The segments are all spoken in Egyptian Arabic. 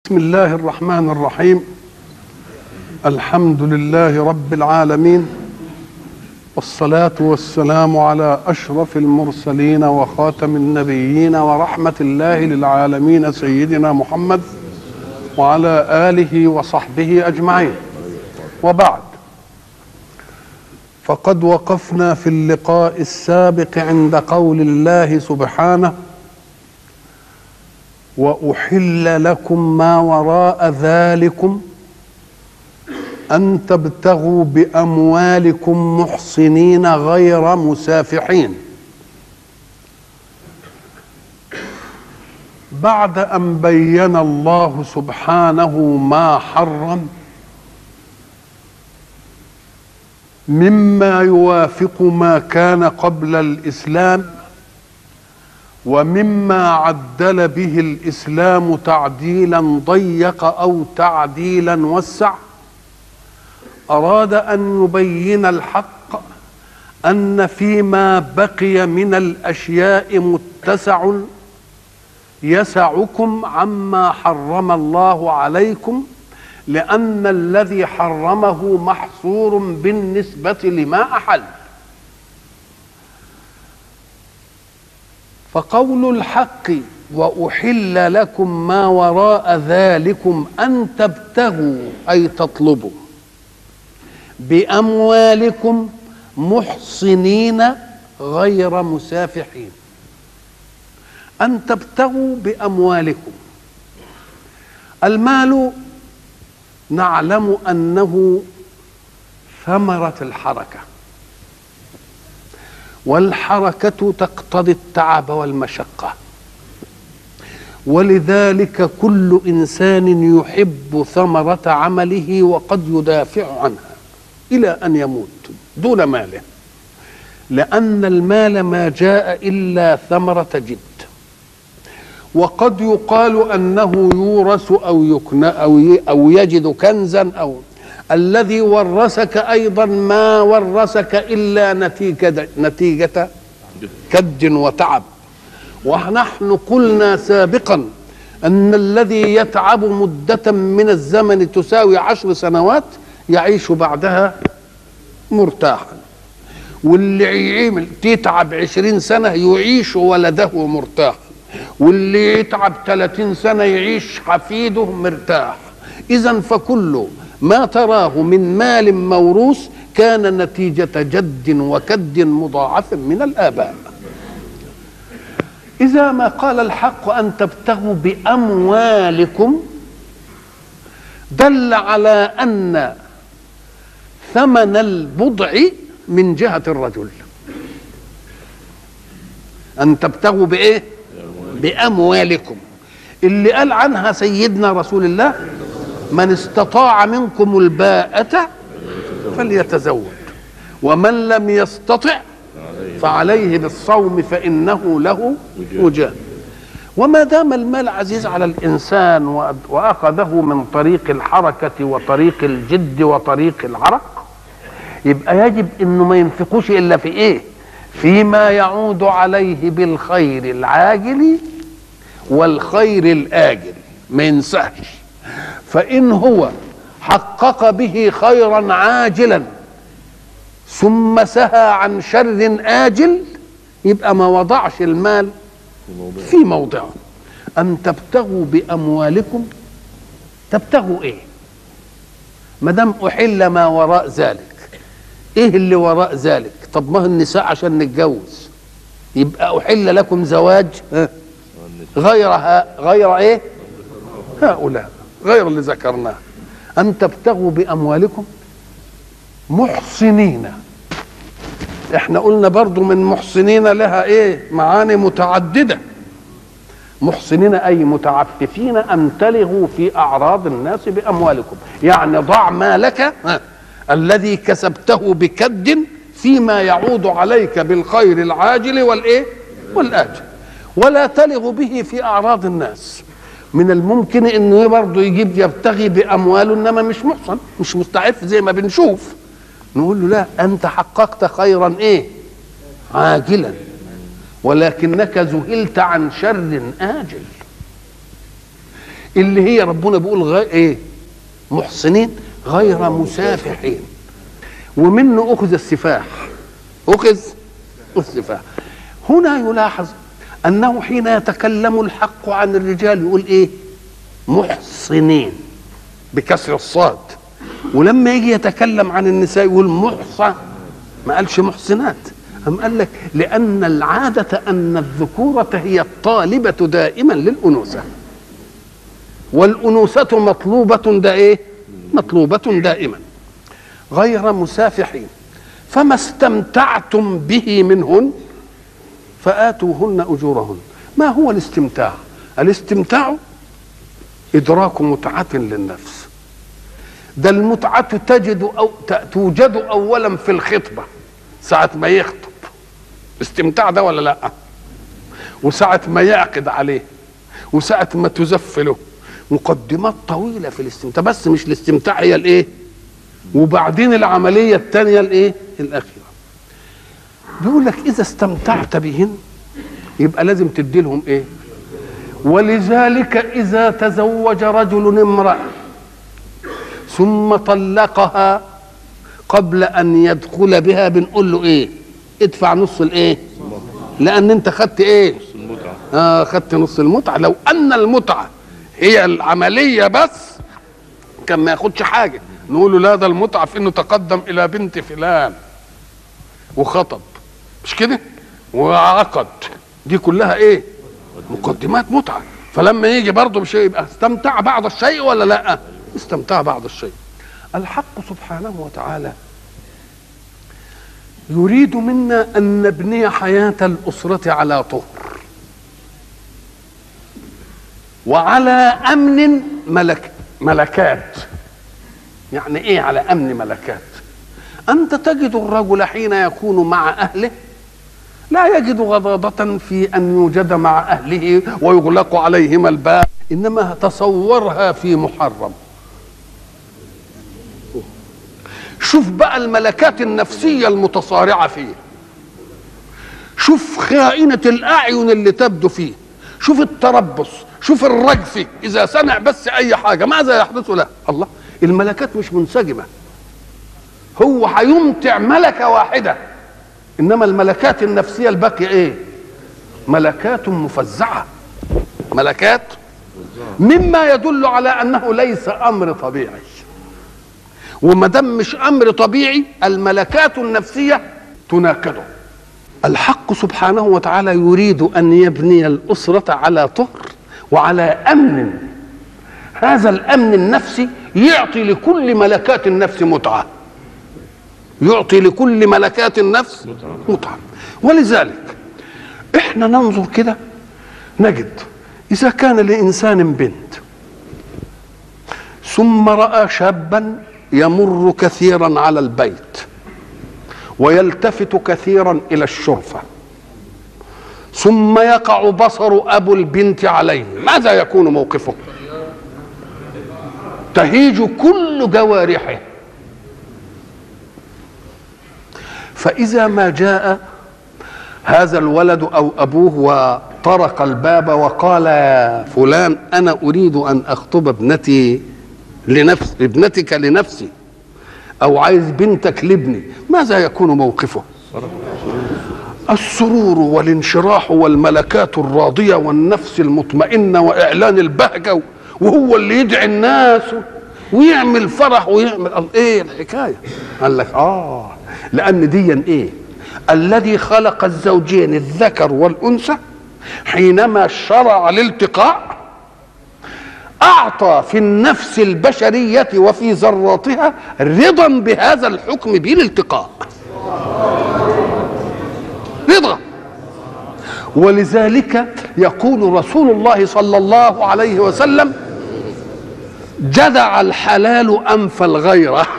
بسم الله الرحمن الرحيم الحمد لله رب العالمين والصلاة والسلام على أشرف المرسلين وخاتم النبيين ورحمة الله للعالمين سيدنا محمد وعلى آله وصحبه أجمعين وبعد فقد وقفنا في اللقاء السابق عند قول الله سبحانه واحل لكم ما وراء ذلكم ان تبتغوا باموالكم محصنين غير مسافحين بعد ان بين الله سبحانه ما حرم مما يوافق ما كان قبل الاسلام ومما عدل به الاسلام تعديلا ضيق او تعديلا وسع اراد ان يبين الحق ان فيما بقي من الاشياء متسع يسعكم عما حرم الله عليكم لان الذي حرمه محصور بالنسبه لما احل فقول الحق واحل لكم ما وراء ذلكم ان تبتغوا اي تطلبوا باموالكم محصنين غير مسافحين ان تبتغوا باموالكم المال نعلم انه ثمره الحركه والحركة تقتضي التعب والمشقة ولذلك كل إنسان يحب ثمرة عمله وقد يدافع عنها إلى أن يموت دون ماله لأن المال ما جاء إلا ثمرة جد وقد يقال أنه يورث أو يكنى أو أو يجد كنزا أو الذي ورثك ايضا ما ورثك الا نتيجه نتيجه كد وتعب ونحن قلنا سابقا ان الذي يتعب مده من الزمن تساوي عشر سنوات يعيش بعدها مرتاحا واللي يعمل تتعب عشرين سنة يعيش ولده مرتاحا واللي يتعب ثلاثين سنة يعيش حفيده مرتاح إذا فكل ما تراه من مال موروث كان نتيجة جد وكد مضاعف من الآباء إذا ما قال الحق أن تبتغوا بأموالكم دل على أن ثمن البضع من جهة الرجل أن تبتغوا بإيه؟ بأموالكم اللي قال عنها سيدنا رسول الله من استطاع منكم الباءة فليتزوج ومن لم يستطع فعليه بالصوم فإنه له وجاه وما دام المال عزيز على الإنسان وأخذه من طريق الحركة وطريق الجد وطريق العرق يبقى يجب انه ما ينفقوش الا في ايه فيما يعود عليه بالخير العاجل والخير الاجل ما ينساش فإن هو حقق به خيرا عاجلا ثم سهى عن شر آجل يبقى ما وضعش المال في موضعه أن تبتغوا بأموالكم تبتغوا إيه ما دام أحل ما وراء ذلك إيه اللي وراء ذلك طب ما النساء عشان نتجوز يبقى أحل لكم زواج غيرها غير إيه هؤلاء غير اللي ذكرناه أن تبتغوا بأموالكم محصنين احنا قلنا برضو من محصنين لها ايه معاني متعددة محصنين أي متعففين أن تلغوا في أعراض الناس بأموالكم يعني ضع مالك الذي كسبته بكد فيما يعود عليك بالخير العاجل والإيه والآجل ولا تلغ به في أعراض الناس من الممكن انه برضه يجيب يبتغي بامواله انما مش محصن مش مستعف زي ما بنشوف نقول له لا انت حققت خيرا ايه عاجلا ولكنك ذهلت عن شر آجل اللي هي ربنا بيقول غير ايه محصنين غير مسافحين ومنه اخذ السفاح اخذ السفاح هنا يلاحظ انه حين يتكلم الحق عن الرجال يقول ايه محصنين بكسر الصاد ولما يجي يتكلم عن النساء يقول محصى ما قالش محصنات أم قال لك لأن العادة أن الذكورة هي الطالبة دائما للأنوثة والأنوثة مطلوبة دا إيه؟ مطلوبة دائما غير مسافحين فما استمتعتم به منهن فآتوهن أجورهن ما هو الاستمتاع الاستمتاع إدراك متعة للنفس ده المتعة تجد أو توجد أولا في الخطبة ساعة ما يخطب استمتاع ده ولا لا وساعة ما يعقد عليه وساعة ما تزف له مقدمات طويلة في الاستمتاع بس مش الاستمتاع هي الايه وبعدين العملية الثانية الايه الأخيرة بيقول لك إذا استمتعت بهن يبقى لازم تدي لهم ايه ولذلك إذا تزوج رجل امرأة ثم طلقها قبل ان يدخل بها بنقول له ايه ادفع نص الايه لان انت خدت ايه نص المتعة اه خدت نص المتعه لو ان المتعه هي العمليه بس كان ما ياخدش حاجه نقول له لا ده المتعه في انه تقدم الى بنت فلان وخطب مش كده وعقد دي كلها ايه مقدمات متعه فلما يجي برضه بشيء يبقى استمتع بعض الشيء ولا لا استمتع بعض الشيء الحق سبحانه وتعالى يريد منا ان نبني حياه الاسره على طهر وعلى امن ملك ملكات يعني ايه على امن ملكات انت تجد الرجل حين يكون مع اهله لا يجد غضاضة في أن يوجد مع أهله ويغلق عليهما الباب إنما تصورها في محرم شوف بقى الملكات النفسية المتصارعة فيه شوف خائنة الأعين اللي تبدو فيه شوف التربص شوف الرجف إذا سمع بس أي حاجة ماذا يحدث له الله الملكات مش منسجمة هو هيمتع ملكة واحدة إنما الملكات النفسية الباقية إيه ملكات مفزعة ملكات مما يدل على أنه ليس أمر طبيعي وما دام مش امر طبيعي الملكات النفسيه تناقضه الحق سبحانه وتعالى يريد ان يبني الاسره على طهر وعلى امن هذا الامن النفسي يعطي لكل ملكات النفس متعه يعطي لكل ملكات النفس متعه ولذلك احنا ننظر كده نجد اذا كان لانسان بنت ثم راى شابا يمر كثيرا على البيت ويلتفت كثيرا الى الشرفه ثم يقع بصر ابو البنت عليه ماذا يكون موقفه تهيج كل جوارحه فاذا ما جاء هذا الولد او ابوه وطرق الباب وقال يا فلان انا اريد ان اخطب ابنتي لنفس ابنتك لنفسي او عايز بنتك لابني ماذا يكون موقفه السرور والانشراح والملكات الراضيه والنفس المطمئنه واعلان البهجه وهو اللي يدعي الناس ويعمل فرح ويعمل ايه الحكايه قال لك اه لان ديا ايه الذي خلق الزوجين الذكر والانثى حينما شرع الالتقاء اعطى في النفس البشريه وفي ذراتها رضا بهذا الحكم بالالتقاء رضا ولذلك يقول رسول الله صلى الله عليه وسلم جدع الحلال انف الغيره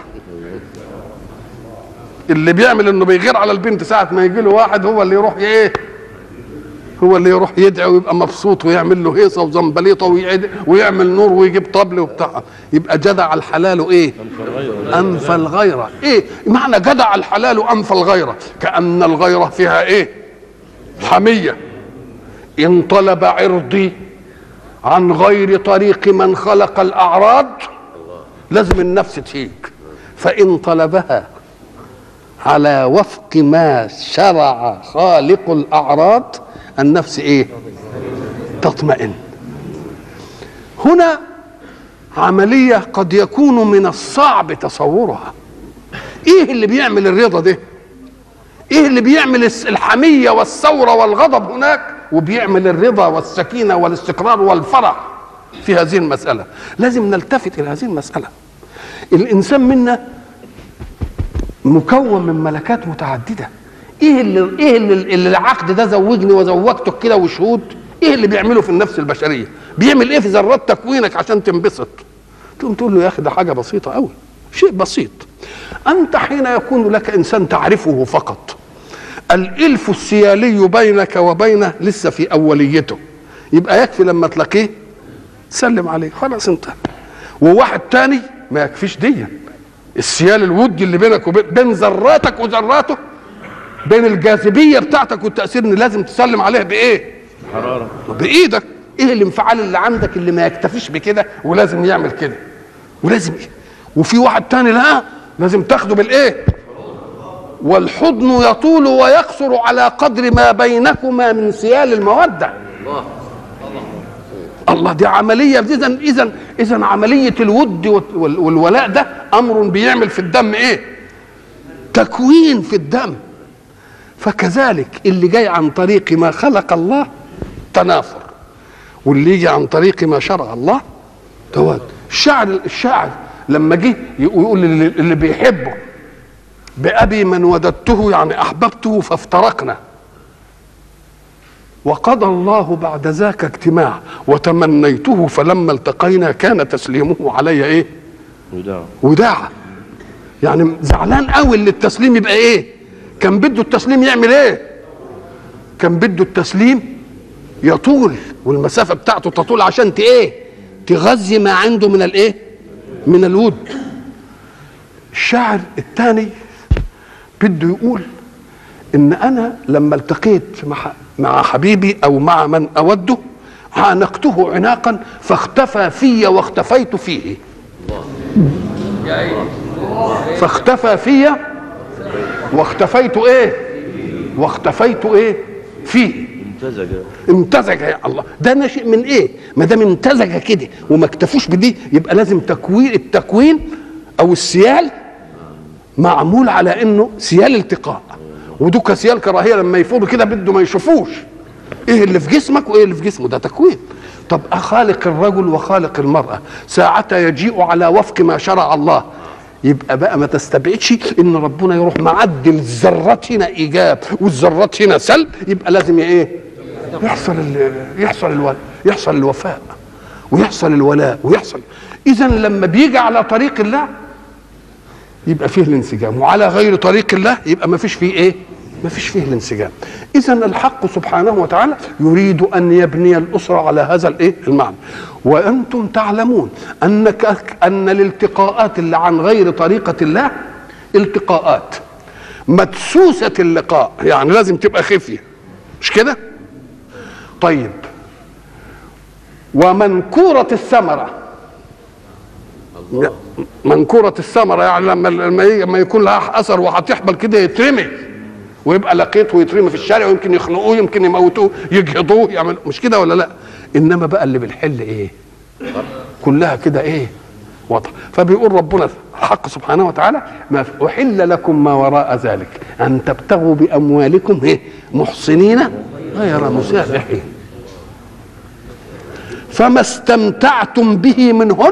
اللي بيعمل انه بيغير على البنت ساعه ما يجي له واحد هو اللي يروح ايه هو اللي يروح يدعي ويبقى مبسوط ويعمل له هيصه وزنبليطه ويعد ويعمل نور ويجيب طبل وبتاع يبقى جدع الحلال ايه؟ انف الغيره ايه؟ معنى جدع الحلال انف الغيره كان الغيره فيها ايه؟ حميه ان طلب عرضي عن غير طريق من خلق الاعراض لازم النفس تهيج فان طلبها على وفق ما شرع خالق الاعراض النفس ايه تطمئن هنا عمليه قد يكون من الصعب تصورها ايه اللي بيعمل الرضا ده ايه اللي بيعمل الحميه والثوره والغضب هناك وبيعمل الرضا والسكينه والاستقرار والفرح في هذه المساله لازم نلتفت الى هذه المساله الانسان منا مكون من ملكات متعدده ايه اللي ايه اللي, اللي العقد ده زوجني وزوجتك كده وشهود ايه اللي بيعمله في النفس البشريه بيعمل ايه في ذرات تكوينك عشان تنبسط تقوم تقول له يا اخي ده حاجه بسيطه قوي شيء بسيط انت حين يكون لك انسان تعرفه فقط الالف السيالي بينك وبينه لسه في اوليته يبقى يكفي لما تلاقيه تسلم عليه خلاص انت وواحد تاني ما يكفيش دي السيال الودي اللي بينك وبين بين ذراتك وذراته بين الجاذبيه بتاعتك والتاثير ان لازم تسلم عليه بايه؟ حراره بايدك ايه الانفعال اللي عندك اللي ما يكتفيش بكده ولازم يعمل كده ولازم إيه؟ وفي واحد تاني لا لازم تاخده بالايه والحضن يطول ويقصر على قدر ما بينكما من سيال الموده الله دي عمليه اذا اذا اذا عمليه الود وال- والولاء ده امر بيعمل في الدم ايه تكوين في الدم فكذلك اللي جاي عن طريق ما خلق الله تنافر واللي يجي عن طريق ما شرع الله تواد الشاعر الشاعر لما جه يقول اللي, اللي بيحبه بأبي من وددته يعني أحببته فافترقنا وقضى الله بعد ذاك اجتماع وتمنيته فلما التقينا كان تسليمه علي ايه وداع وداعا يعني زعلان قوي اللي التسليم يبقى ايه كان بده التسليم يعمل ايه كان بده التسليم يطول والمسافه بتاعته تطول عشان ت ايه تغذي ما عنده من الايه من الود الشاعر الثاني بده يقول ان انا لما التقيت مع مع حبيبي او مع من اوده عانقته عناقا فاختفى في واختفيت فيه فاختفى في واختفيت ايه واختفيت ايه فيه امتزج امتزج يا الله ده ناشئ من ايه ما دام امتزج كده وما اكتفوش بدي يبقى لازم تكوين التكوين او السيال معمول على انه سيال التقاء ودوكا سيال كراهيه لما يفوضوا كده بده ما يشوفوش ايه اللي في جسمك وايه اللي في جسمه ده تكوين طب خالق الرجل وخالق المرأة ساعة يجيء على وفق ما شرع الله يبقى بقى ما تستبعدش ان ربنا يروح معدل الذرات هنا ايجاب والذرات هنا سلب يبقى لازم ايه يحصل ال يحصل الو... يحصل الوفاء ويحصل الولاء ويحصل اذا لما بيجي على طريق الله يبقى فيه الانسجام وعلى غير طريق الله يبقى ما فيش فيه ايه ما فيش فيه الانسجام اذا الحق سبحانه وتعالى يريد ان يبني الاسره على هذا الايه المعنى وانتم تعلمون انك ان الالتقاءات اللي عن غير طريقه الله التقاءات مدسوسه اللقاء يعني لازم تبقى خفيه مش كده طيب ومنكوره الثمره منكورة الثمرة يعني لما لما ي- لما يكون لها أثر وهتحبل كده يترمي ويبقى لقيط ويترمي في الشارع ويمكن يخنقوه يمكن يموتوه يجهضوه يعمل مش كده ولا لا؟ إنما بقى اللي بالحل إيه؟ كلها كده إيه؟ وضع فبيقول ربنا الحق سبحانه وتعالى ما أحل لكم ما وراء ذلك أن تبتغوا بأموالكم إيه؟ محصنين غير مسافحين فما استمتعتم به منهن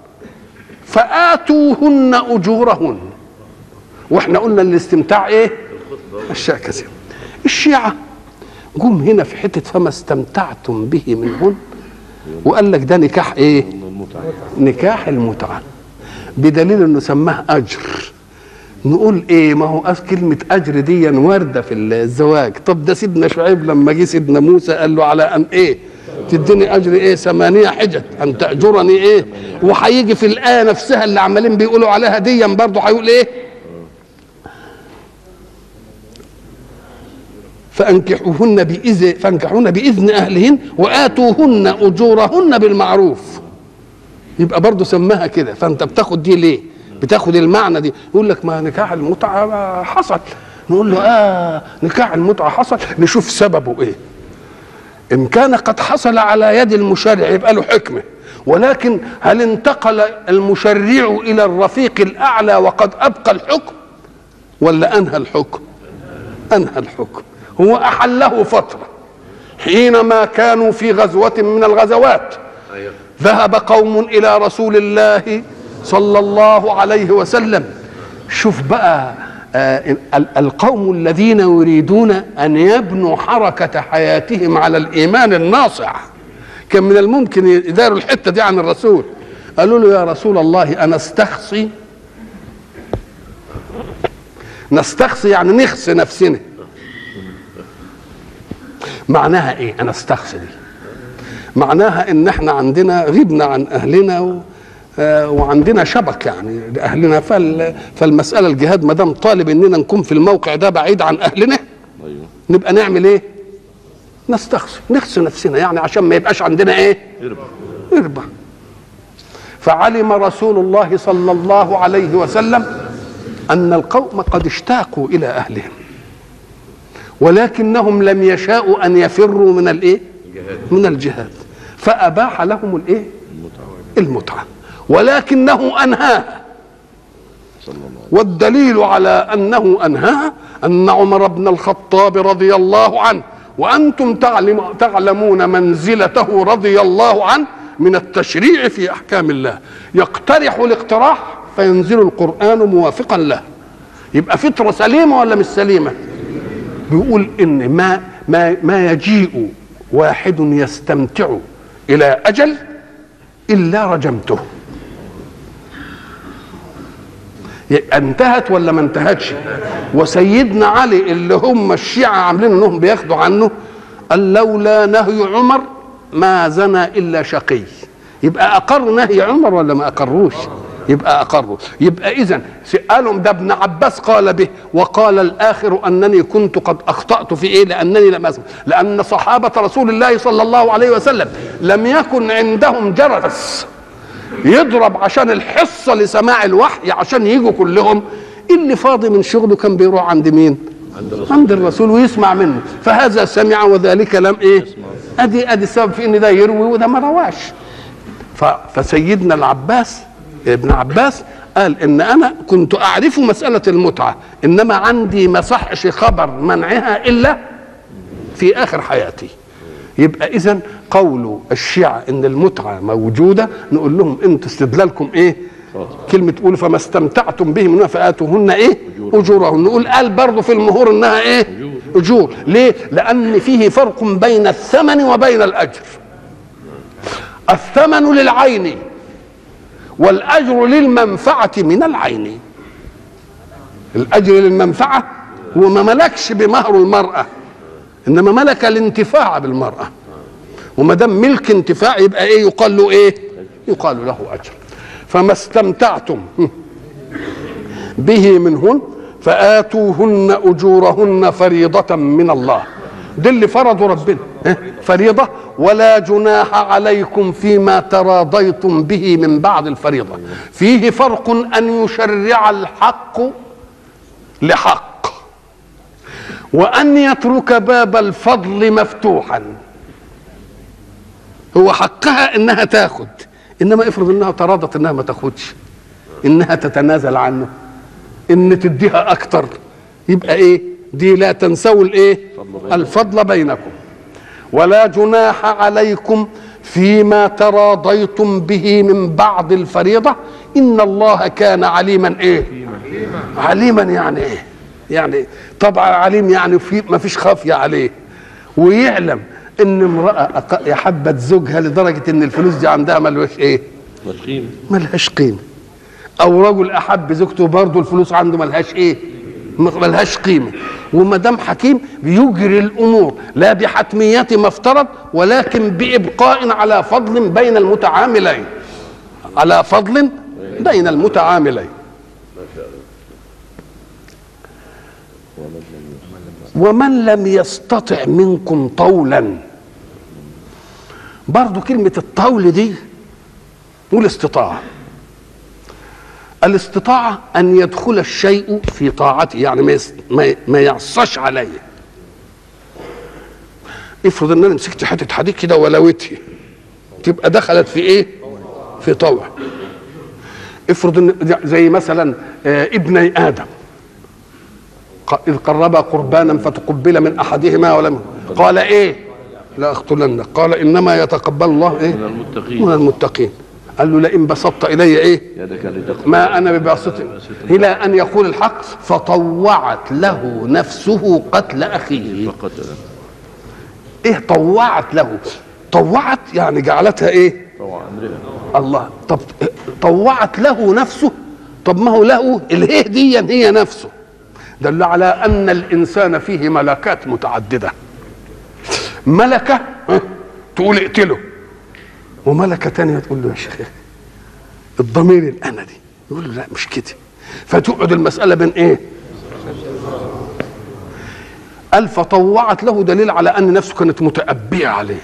فآتوهن أجورهن واحنا قلنا الاستمتاع ايه اشياء كثيره الشيعة جم هنا في حتة فما استمتعتم به منهن وقال لك ده نكاح ايه المتعة نكاح المتعة بدليل انه سماه اجر نقول ايه ما هو أس كلمة اجر دي واردة في الزواج طب ده سيدنا شعيب لما جه سيدنا موسى قال له على ان ايه تديني اجر ايه ثمانية حجج ان تاجرني ايه وهيجي في الايه نفسها اللي عمالين بيقولوا عليها ديا برضه هيقول ايه فانكحوهن باذن فانكحوهن باذن اهلهن واتوهن اجورهن بالمعروف يبقى برضه سماها كده فانت بتاخد دي ليه بتاخد المعنى دي يقول لك ما نكاح المتعه حصل نقول له اه نكاح المتعه حصل نشوف سببه ايه ان كان قد حصل على يد المشرع يبقى له حكمه ولكن هل انتقل المشرع الى الرفيق الاعلى وقد ابقى الحكم ولا انهى الحكم انهى الحكم هو احله فتره حينما كانوا في غزوه من الغزوات ذهب قوم الى رسول الله صلى الله عليه وسلم شوف بقى آه القوم الذين يريدون ان يبنوا حركه حياتهم على الايمان الناصع كان من الممكن يداروا الحته دي عن الرسول قالوا له يا رسول الله انا استخصي نستخصي يعني نخصي نفسنا معناها ايه انا استخصي دي معناها ان احنا عندنا غبنا عن اهلنا و... آه وعندنا شبك يعني لاهلنا فال... فالمساله الجهاد ما دام طالب اننا نكون في الموقع ده بعيد عن اهلنا ايوه نبقى نعمل ايه؟ نستخصي نخصي نفسنا يعني عشان ما يبقاش عندنا ايه؟ اربع اربع فعلم رسول الله صلى الله عليه وسلم ان القوم قد اشتاقوا الى اهلهم ولكنهم لم يشاءوا ان يفروا من الايه؟ الجهاد من الجهاد فاباح لهم الايه؟ المتعه المتعه ولكنه انهاها صلى الله عليه والدليل على انه انهاها ان عمر بن الخطاب رضي الله عنه وانتم تعلم تعلمون منزلته رضي الله عنه من التشريع في احكام الله يقترح الاقتراح فينزل القران موافقا له يبقى فطره سليمه ولا مش سليمه بيقول ان ما ما ما يجيء واحد يستمتع الى اجل الا رجمته انتهت ولا ما انتهتش وسيدنا علي اللي هم الشيعة عاملين انهم بياخدوا عنه قال لولا نهي عمر ما زنى الا شقي يبقى اقر نهي عمر ولا ما اقروش يبقى اقروا يبقى اذا قالوا ده ابن عباس قال به وقال الاخر انني كنت قد اخطات في ايه لانني لم اسمع لان صحابه رسول الله صلى الله عليه وسلم لم يكن عندهم جرس يضرب عشان الحصه لسماع الوحي عشان يجوا كلهم اللي فاضي من شغله كان بيروح عند مين عند الرسول عند الرسول ويسمع منه فهذا سمع وذلك لم ايه ادي ادي السبب في ان ده يروي وده ما رواش ف- فسيدنا العباس ابن عباس قال ان انا كنت اعرف مساله المتعه انما عندي ما صحش خبر منعها الا في اخر حياتي يبقى اذا قول الشيعة ان المتعه موجوده نقول لهم انتوا استدلالكم ايه خاطئ. كلمة تقول فما استمتعتم به منها فآتوهن ايه؟ أجورهن نقول قال برضه في المهور انها ايه؟ أجور ليه؟ لأن فيه فرق بين الثمن وبين الأجر الثمن للعين والأجر للمنفعة من العين الأجر للمنفعة هو ما ملكش بمهر المرأة إنما ملك الانتفاع بالمرأة وما دام ملك انتفاع يبقى ايه يقال له ايه؟ يقال له اجر فما استمتعتم به منهن فآتوهن أجورهن فريضة من الله ده اللي فرضوا ربنا ها؟ فريضة ولا جناح عليكم فيما تراضيتم به من بعد الفريضة فيه فرق أن يشرع الحق لحق وأن يترك باب الفضل مفتوحا هو حقها انها تاخد انما افرض انها تراضت انها ما تاخدش انها تتنازل عنه ان تديها اكتر يبقى ايه دي لا تنسوا الايه الفضل بينكم ولا جناح عليكم فيما تراضيتم به من بعض الفريضة إن الله كان عليما إيه عليما يعني إيه يعني طبعا عليم يعني في ما فيش خافية عليه ويعلم ان امرأة أق- حبت زوجها لدرجة ان الفلوس دي عندها ملوش ايه والقيمة ملهاش قيمة او رجل احب زوجته برضه الفلوس عنده ملهاش ايه م- ملهاش قيمة وما دام حكيم بيجري الامور لا بحتميات ما افترض ولكن بابقاء على فضل بين المتعاملين على فضل بين المتعاملين ومن لم يستطع منكم طولا برضو كلمة الطول دي والاستطاعة الاستطاعة أن يدخل الشيء في طاعته يعني ما يس- ما- ما يعصش عليه افرض ان انا مسكت حته حديد كده ولوتها تبقى دخلت في ايه؟ في طوع افرض ان زي مثلا آه، ابني ادم ق- اذ قربا قربانا فتقبل من احدهما ولم قال ايه؟ لا اقتلنك قال انما يتقبل الله ايه؟ من المتقين من المتقين قال له لئن بسطت الي ايه؟ يدك لتقبل ما انا بباسط الى ان يقول الحق فطوعت له نفسه قتل اخيه فقتل ايه طوعت له طوعت يعني جعلتها ايه طوعا امرئ الله طب طوعت له نفسه طب ما هو له اله دي هي نفسه دل على ان الانسان فيه ملكات متعدده ملكه ها، تقول اقتله وملكه تانية تقول له يا شيخ الضمير الانا دي يقول له لا مش كده فتقعد المساله بين ايه قال فطوعت له دليل على ان نفسه كانت متأبية عليه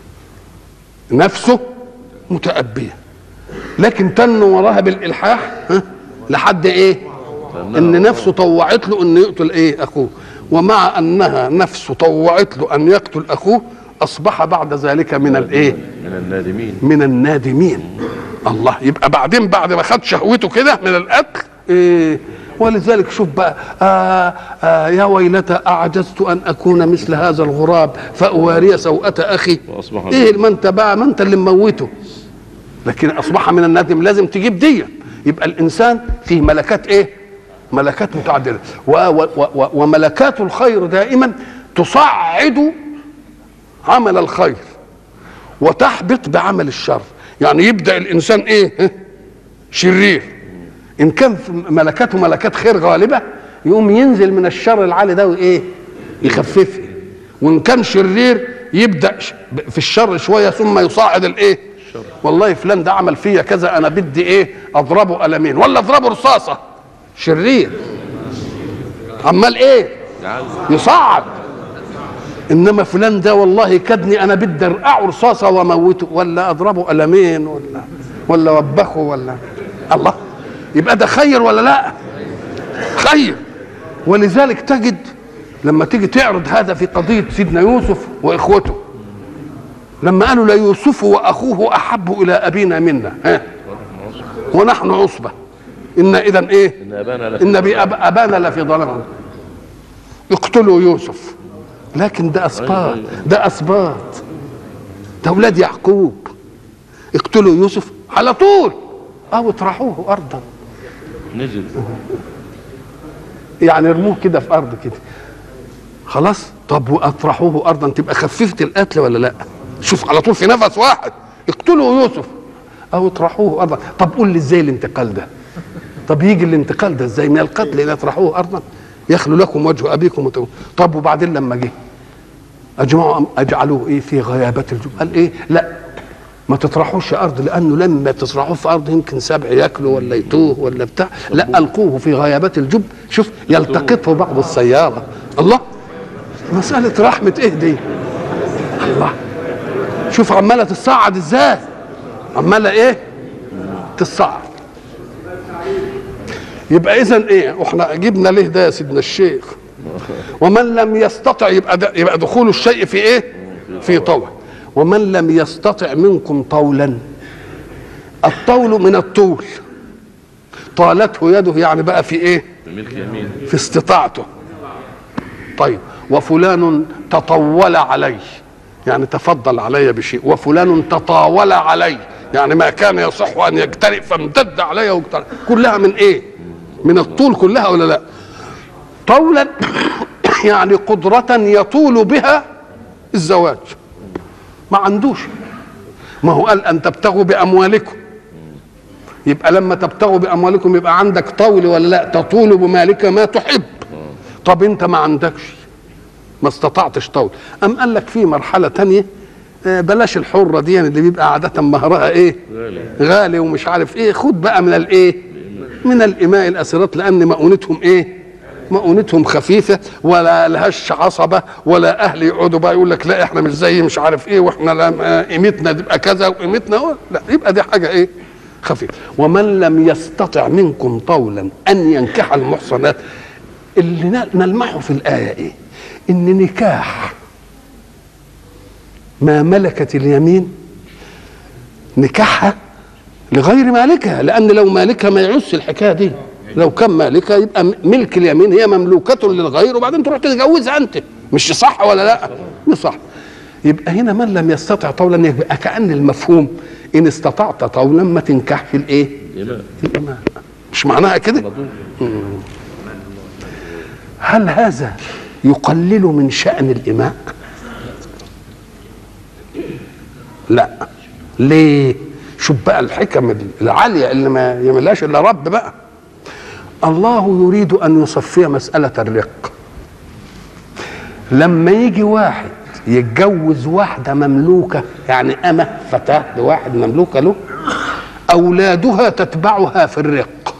نفسه متأبية لكن تن وراها بالإلحاح ها لحد ايه ان نفسه طوعت له ان يقتل ايه اخوه ومع انها نفسه طوعت له ان يقتل اخوه اصبح بعد ذلك من الايه من النادمين من النادمين الله يبقى بعدين بعد ما خد شهوته كده من القتل إيه ولذلك شوف بقى آه آه يا ويلتى اعجزت ان اكون مثل هذا الغراب فاواري سوءة اخي وأصبح ايه ما انت بقى ما انت اللي مموته لكن اصبح من الندم لازم تجيب دي يبقى الانسان فيه ملكات ايه ملكات متعدده و و و وملكات الخير دائما تصعد عمل الخير وتحبط بعمل الشر يعني يبدا الانسان ايه ها؟ شرير ان كان في ملكاته ملكات خير غالبه يقوم ينزل من الشر العالي ده وايه يخففه وان كان شرير يبدا ش- في الشر شويه ثم يصاعد الايه والله فلان ده عمل فيا كذا انا بدي ايه اضربه قلمين ولا اضربه رصاصه شرير عمال ايه يصعد انما فلان ده والله كدني انا بدي ارقعه رصاصه واموته ولا اضربه قلمين ولا ولا وبخه ولا الله يبقى ده خير ولا لا خير ولذلك تجد لما تيجي تعرض هذا في قضيه سيدنا يوسف واخوته لما قالوا ليوسف واخوه احب الى ابينا منا ها ونحن عصبه ان اذا ايه ان ابانا لفي ان بأب- ابانا لفي ضلال اقتلوا يوسف لكن ده اسباط ده اسباط ده اولاد يعقوب اقتلوا يوسف على طول او اطرحوه ارضا نزل يعني ارموه كده في ارض كده خلاص طب واطرحوه ارضا تبقى خففت القتل ولا لا شوف على طول في نفس واحد اقتلوا يوسف او اطرحوه ارضا طب قول لي ازاي الانتقال ده طب يجي الانتقال ده ازاي من القتل الى اطرحوه ارضا يخلو لكم وجه ابيكم وتو... طب وبعدين لما جه اجمعوا اجعلوه ايه في غيابه الجب قال ايه لا ما تطرحوش ارض لانه لما تطرحوه في ارض يمكن سبع ياكله ولا يتوه ولا بتاع لا القوه في غيابات الجب شوف يلتقطه بعض السياره الله مساله رحمه ايه دي الله شوف عماله تصعد ازاي عماله ايه تصعد يبقى اذا ايه واحنا جبنا ليه ده يا سيدنا الشيخ ومن لم يستطع يبقى ده يبقى دخول الشيء في ايه في طوع ومن لم يستطع منكم طولا الطول من الطول طالته يده يعني بقى في ايه بملك يمين في استطاعته طيب وفلان تطول علي يعني تفضل علي بشيء وفلان تطاول علي يعني ما كان يصح ان يجترئ فامتد علي واجترئ كلها من ايه من الطول كلها ولا لا طولا يعني قدرة يطول بها الزواج ما عندوش ما هو قال ان تبتغوا باموالكم يبقى لما تبتغوا باموالكم يبقى عندك طول ولا لا تطول بمالك ما تحب طب انت ما عندكش ما استطعتش طول ام قال لك في مرحله تانية آه، بلاش الحره دي يعني اللي بيبقى عاده مهرها ايه غالي غالي ومش عارف ايه خد بقى من الايه من الاماء الاسيرات لان مؤونتهم ايه مؤونتهم خفيفه ولا لهاش عصبه ولا اهل يقعدوا بقى يقول لك لا احنا مش زي مش عارف ايه واحنا لا آه، قيمتنا تبقى كذا وقيمتنا لا يبقى دي حاجه ايه خفيفه ومن لم يستطع منكم طولا ان ينكح المحصنات اللي ن- نلمحه في الايه ايه ان نكاح ما ملكت اليمين نكاحها لغير مالكها لان لو مالكها ما يعوزش الحكايه دي لو كان مالكها يبقى م- ملك اليمين هي مملوكه للغير وبعدين تروح تتجوزها انت مش صح ولا لا مش صح يبقى هنا من لم يستطع طولا يبقى كان المفهوم ان استطعت طولا ما تنكحش الايه الإمام الإمام مش معناها كده على طول هل هذا يقلل من شأن الإماء لا ليه شوف بقى الحكم العالية اللي ما يعملهاش إلا رب بقى الله يريد أن يصفي مسألة الرق لما يجي واحد يتجوز واحدة مملوكة يعني أمة فتاة لواحد مملوكة له أولادها تتبعها في الرق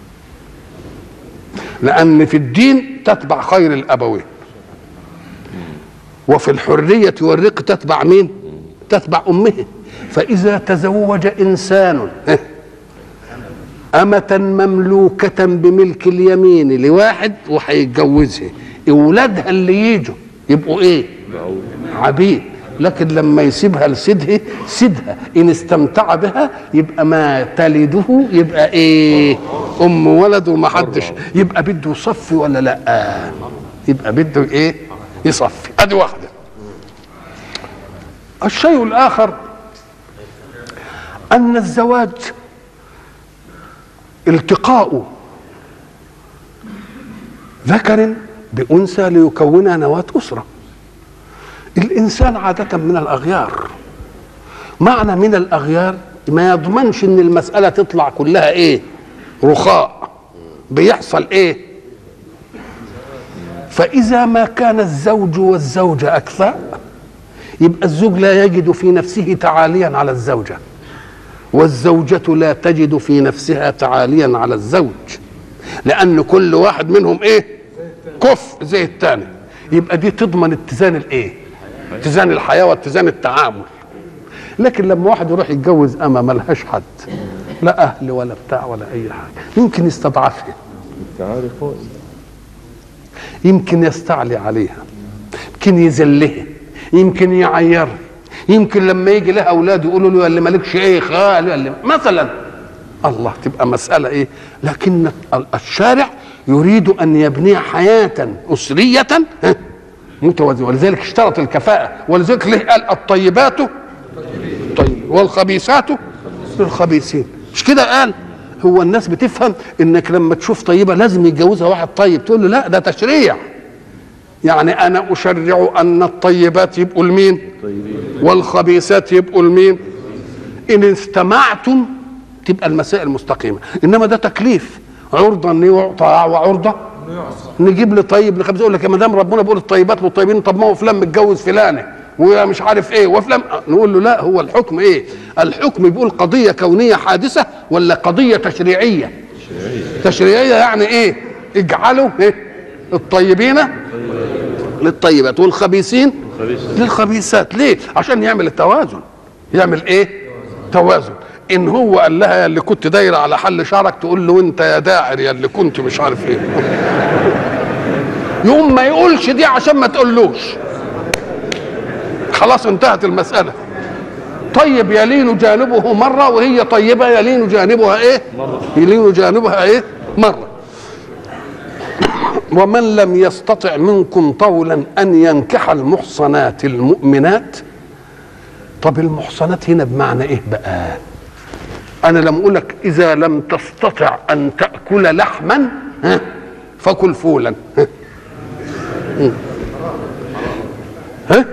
لأن في الدين تتبع خير الأبوين وفي الحرية والرق تتبع مين؟ تتبع أمه فإذا تزوج إنسان أمة مملوكة بملك اليمين لواحد وهيتجوزها أولادها اللي يجوا يبقوا إيه؟ عبيد لكن لما يسيبها لسيدها سيدها ان استمتع بها يبقى ما تلده يبقى ايه ام ولد وما حدش يبقى بده يصفي ولا لا يبقى بده ايه يصفي ادي واحده الشيء الاخر ان الزواج التقاء ذكر بانثى ليكونا نواه اسره الانسان عاده من الاغيار معنى من الاغيار ما يضمنش ان المساله تطلع كلها ايه رخاء بيحصل ايه فاذا ما كان الزوج والزوجه اكفاء يبقى الزوج لا يجد في نفسه تعاليا على الزوجه والزوجه لا تجد في نفسها تعاليا على الزوج لان كل واحد منهم ايه كف زي الثاني يبقى دي تضمن اتزان الايه اتزان الحياه واتزان التعامل لكن لما واحد يروح يتجوز اما ملهاش حد لا اهل ولا بتاع ولا اي حاجه يمكن يستضعفها تعالي قائم يمكن يستعلي عليها يمكن يذلها يمكن يعيرها يمكن لما يجي لها اولاد يقولوا له اللي مالكش ايه خال اللي مثلا الله تبقى مساله ايه لكن الشارع يريد ان يبني حياه اسريه ها، متوازنه ولذلك اشترط الكفاءه ولذلك له قال الطيبات طيب والخبيثات للخبيثين مش كده قال هو الناس بتفهم انك لما تشوف طيبه لازم يتجوزها واحد طيب تقول له لا ده تشريع يعني انا اشرع ان الطيبات يبقوا لمين طيبين والخبيثات يبقوا لمين ان استمعتم تبقى المسائل مستقيمه انما ده تكليف عرضه ان يعطى وعرضه نجيب لي طيب لخبيث يقول لك يا مدام ربنا بيقول الطيبات للطيبين طب ما هو فلان متجوز فلانه ومش عارف ايه وفلان نقول له لا هو الحكم ايه الحكم بيقول قضيه كونيه حادثه ولا قضيه تشريعيه تشريعيه يعني ايه اجعلوا ايه الطيبين للطيبات والخبيثين خبيث للخبيثات ليه عشان يعمل التوازن يعمل ايه توازن ان هو قال لها يا اللي كنت دايره على حل شعرك تقول له انت يا داعر يا اللي كنت مش عارف ايه يقوم ما يقولش دي عشان ما تقولوش خلاص انتهت المساله طيب يلين جانبه مره وهي طيبه يلين جانبها ايه مرة. يلين جانبها ايه مره ومن لم يستطع منكم طولا ان ينكح المحصنات المؤمنات طب المحصنات هنا بمعنى ايه بقى انا لم اقول لك اذا لم تستطع ان تاكل لحما ها فكل فولا ها م. ها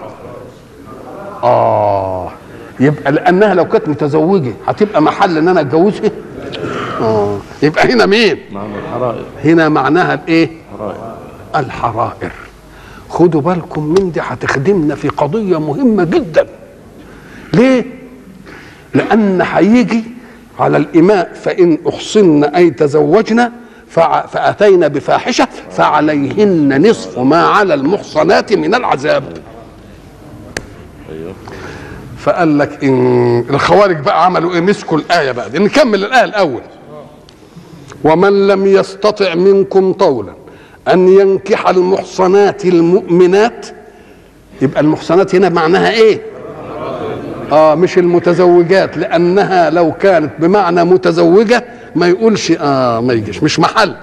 اه يبقى لانها لو كانت متزوجه هتبقى محل ان انا اتجوزها اه يبقى هنا مين معنى الحرائر هنا معناها الايه حرائر الحرائر خدوا بالكم من دي هتخدمنا في قضية مهمة جدا ليه لأن هيجي على الإماء فإن أحصن أي تزوجنا فع- فأتينا بفاحشة فعليهن نصف ما على المحصنات من العذاب ايوه فقال لك إن الخوارج بقى عملوا ايه مسكوا الآية بقى دي نكمل الآية الأول ومن لم يستطع منكم طولا أن ينكح المحصنات المؤمنات يبقى المحصنات هنا معناها ايه اه مش المتزوجات لانها لو كانت بمعنى متزوجه ما يقولش اه ما يجيش مش محل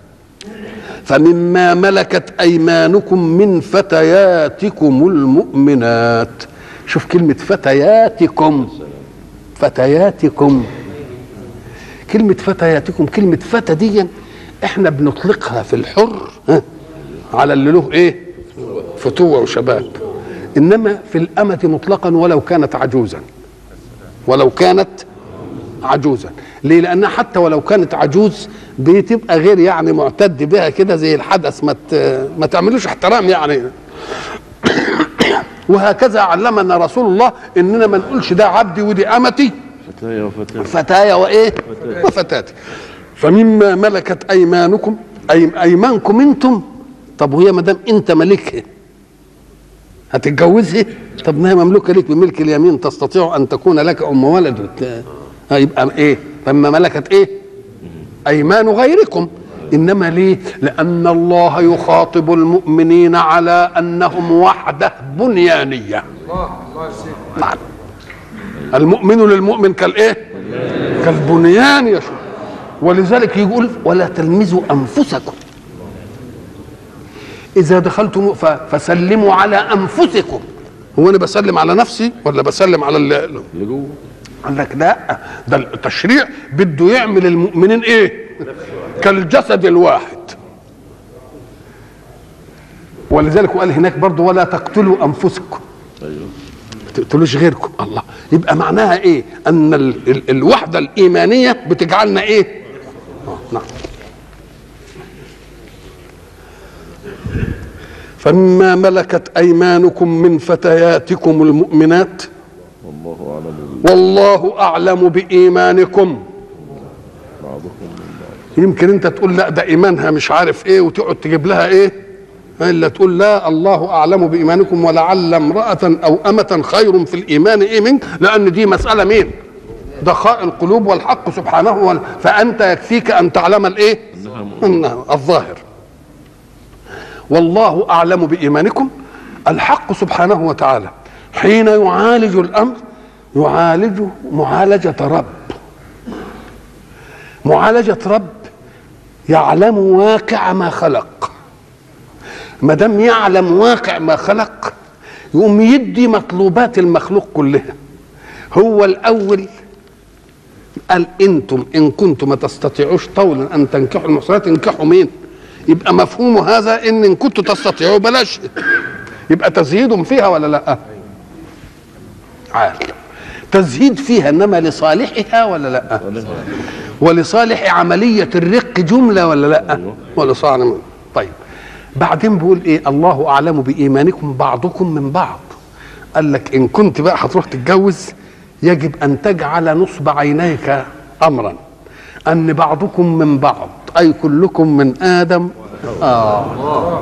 فمما ملكت ايمانكم من فتياتكم المؤمنات شوف كلمه فتياتكم فتياتكم كلمه فتياتكم كلمه فتى دي احنا بنطلقها في الحر ها على اللي له ايه فتوه وشباب انما في الامه مطلقا ولو كانت عجوزا ولو كانت عجوزا ليه لانها حتى ولو كانت عجوز بتبقى غير يعني معتد بها كده زي الحدث ما ت- ما تعملوش احترام يعني وهكذا علمنا رسول الله اننا ما نقولش ده عبدي ودي امتي فتايا وفتاة فتايا وايه وفتاتي فمما ملكت ايمانكم اي ايمانكم انتم طب وهي ما دام انت ملكها هتتجوزها طب ما هي مملوكه ليك بملك اليمين تستطيع ان تكون لك ام ولد وت... ها يبقى ايه فما ملكت ايه ايمان غيركم انما ليه لان الله يخاطب المؤمنين على انهم وحده بنيانيه نعم المؤمن للمؤمن كالايه كالبنيان يا شيخ ولذلك يقول ولا تلمزوا انفسكم اذا دخلتم ف- فسلموا على انفسكم هو انا بسلم على نفسي ولا بسلم على اللي اللي جوه قال لك لا ده التشريع بده يعمل المؤمنين ايه كالجسد الواحد ولذلك قال هناك برضو ولا تقتلوا انفسكم ايوه ما تقتلوش غيركم الله يبقى معناها ايه ان ال ال الوحده الايمانيه بتجعلنا ايه آه نعم فمما ملكت ايمانكم من فتياتكم المؤمنات والله اعلم بي- والله اعلم بايمانكم بعضكم من بعض يمكن انت تقول لا ده ايمانها مش عارف ايه وتقعد تجيب لها ايه الا تقول لا الله اعلم بايمانكم ولعل امراه او امه خير في الايمان ايه منك لان دي مساله مين دخاء القلوب والحق سبحانه وال... فانت يكفيك ان تعلم الايه انها مؤمنة. إنه الظاهر والله اعلم بايمانكم الحق سبحانه وتعالى حين يعالج الامر يعالجه معالجه رب معالجه رب يعلم واقع ما خلق ما دام يعلم واقع ما خلق يقوم يدي مطلوبات المخلوق كلها هو الاول قال انتم ان كنتم ما تستطيعوش طولا ان تنكحوا المحصنات انكحوا مين يبقى مفهوم هذا ان ان كنتم تستطيعوا بلاش يبقى تزهيد فيها ولا لا عال تزهيد فيها انما لصالحها ولا لا ولصالح عملية الرق جملة ولا لا ولصالح طيب بعدين بيقول ايه الله اعلم بايمانكم بعضكم من بعض قال لك ان كنت بقى هتروح تتجوز يجب ان تجعل نصب عينيك امرا ان بعضكم من بعض اي كلكم من ادم اه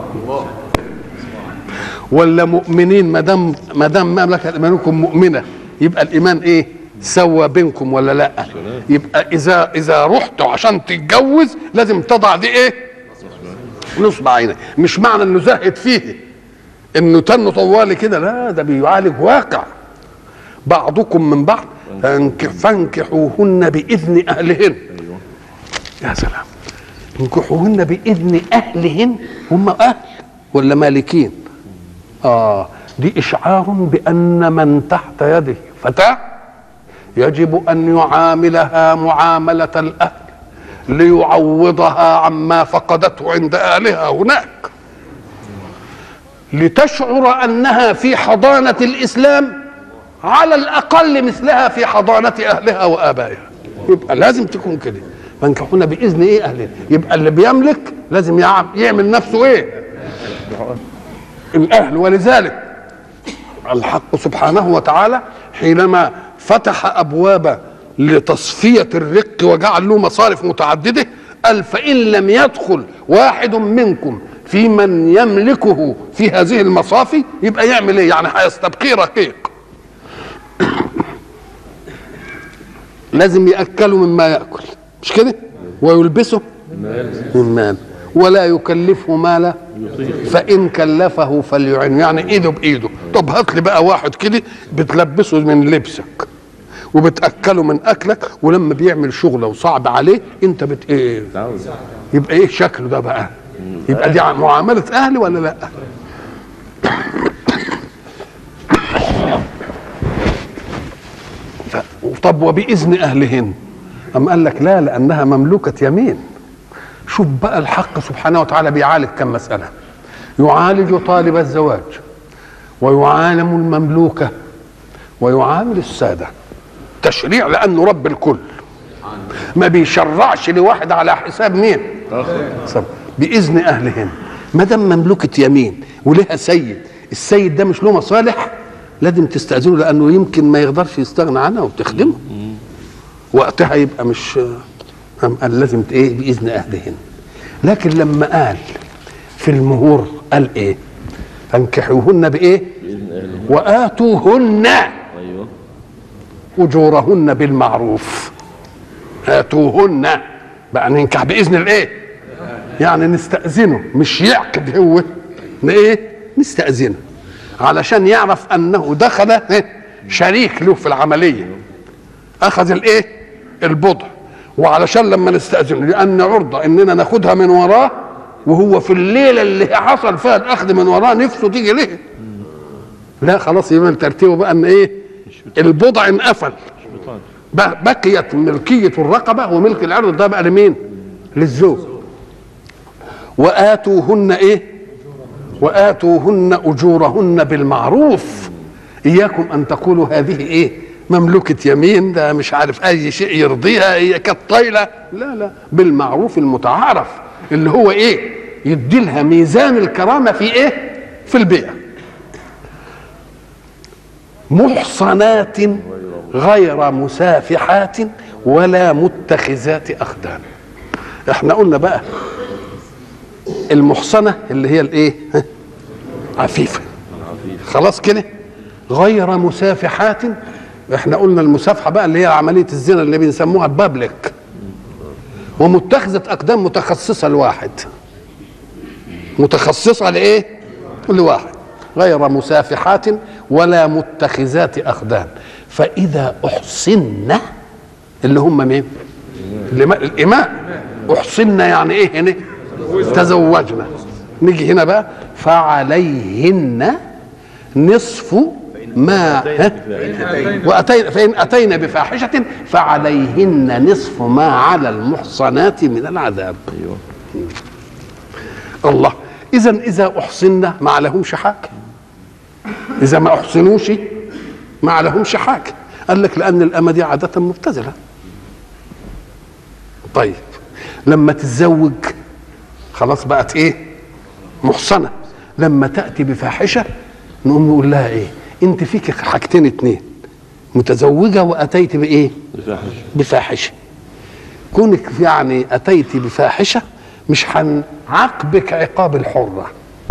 ولا مؤمنين ما دام ما دام مملكه ايمانكم مؤمنه يبقى الايمان ايه سوى بينكم ولا لا يبقى اذا اذا رحت عشان تتجوز لازم تضع دي ايه نصب عينك مش معنى انه زهد فيه انه تنه طوالي كده لا ده بيعالج واقع بعضكم من بعض فانك- فانكحوهن باذن اهلهن ايوه يا سلام انكحوهن باذن اهلهن هم اهل ولا مالكين اه دي اشعار بان من تحت يده فتاه يجب ان يعاملها معامله الاهل ليعوضها عما فقدته عند اهلها هناك لتشعر انها في حضانه الاسلام على الاقل مثلها في حضانه اهلها وابائها يبقى لازم تكون كده فانكحونا باذن ايه اهلها يبقى اللي بيملك لازم يعم- يعمل نفسه ايه الاهل ولذلك الحق سبحانه وتعالى حينما فتح ابواب لتصفيه الرق وجعل له مصارف متعدده قال فإن لم يدخل واحد منكم في من يملكه في هذه المصافي يبقى يعمل ايه يعني هيستبقي رقيق لازم يأكله مما يأكل مش كده ويلبسه مما يلبس. ولا يكلفه ما لا فإن كلفه فليعن يعني ايده بايده طب هات لي بقى واحد كده بتلبسه من لبسك وبتاكله من اكلك ولما بيعمل شغله وصعب عليه انت بت ايه يبقى ايه شكله ده بقى يبقى دي معامله اهل ولا لا ف- طب وباذن اهلهن أم قال لك لا لانها مملوكه يمين شوف بقى الحق سبحانه وتعالى بيعالج كم مساله يعالج طالب الزواج ويعالج المملوكه ويعامل الساده تشريع لانه رب الكل ما بيشرعش لواحد على حساب مين صب. باذن اهلهن ما دام مملوكه يمين ولها سيد السيد ده مش له مصالح لازم تستاذنه لانه يمكن ما يقدرش يستغنى عنها وبتخدمه وقتها يبقى مش أم قال لازم ت- ايه باذن اهلهن لكن لما قال في المهور قال ايه فانكحوهن بايه باذن اهله واتوهن ايوه اجورهن بالمعروف اتوهن بقى ننكح باذن الايه يعني نستاذنه مش يعقد هو ن- ايه نستاذنه علشان يعرف انه دخل إيه؟ شريك له في العمليه اخذ الايه البضع وعلشان لما نستاذنه لان عرضه اننا ناخدها من وراه وهو في الليله اللي حصل فيها الاخذ من وراه نفسه تيجي ليه لا خلاص يبقى ترتيبه بقى ان ايه البضع انقفل ب- بقيت ملكية الرقبة وملك العرض ده بقى لمين؟ للزوج وآتوهن إيه؟ وآتوهن أجورهن بالمعروف إياكم أن تقولوا هذه إيه؟ مملوكة يمين ده مش عارف أي شيء يرضيها هي كانت طايلة لا لا بالمعروف المتعارف اللي هو إيه؟ يدي لها ميزان الكرامة في إيه؟ في البيع محصنات غير مسافحات ولا متخذات اخدان احنا قلنا بقى المحصنه اللي هي الايه ها؟ عفيفه خلاص كده غير مسافحات احنا قلنا المسافحه بقى اللي هي عمليه الزنا اللي بنسموها بابليك ومتخذه اقدام متخصصه لواحد متخصصه لايه لواحد غير مسافحات ولا متخذات اخدان فاذا احصن اللي هم مين الإماء, الإماء أحصن يعني إيه هنا تزوجنا نيجي هنا بقى فعليهن نصف ما ها؟ وأتين فإن أتينا بفاحشة فعليهن نصف ما على المحصنات من العذاب ايوه الله إذا إذا أحصن ما عليهمش حاجة إذا ما أحصنوش ما عليهمش حاجة قال لك لأن الأمة دي عادة مبتذلة طيب لما تتزوج خلاص بقت ايه محصنة لما تأتي بفاحشة نقوم نقول لها ايه انت فيك حاجتين اتنين متزوجة وأتيت بإيه بفاحش بفاحشة كونك يعني أتيت بفاحشة مش هنعاقبك عقاب الحرة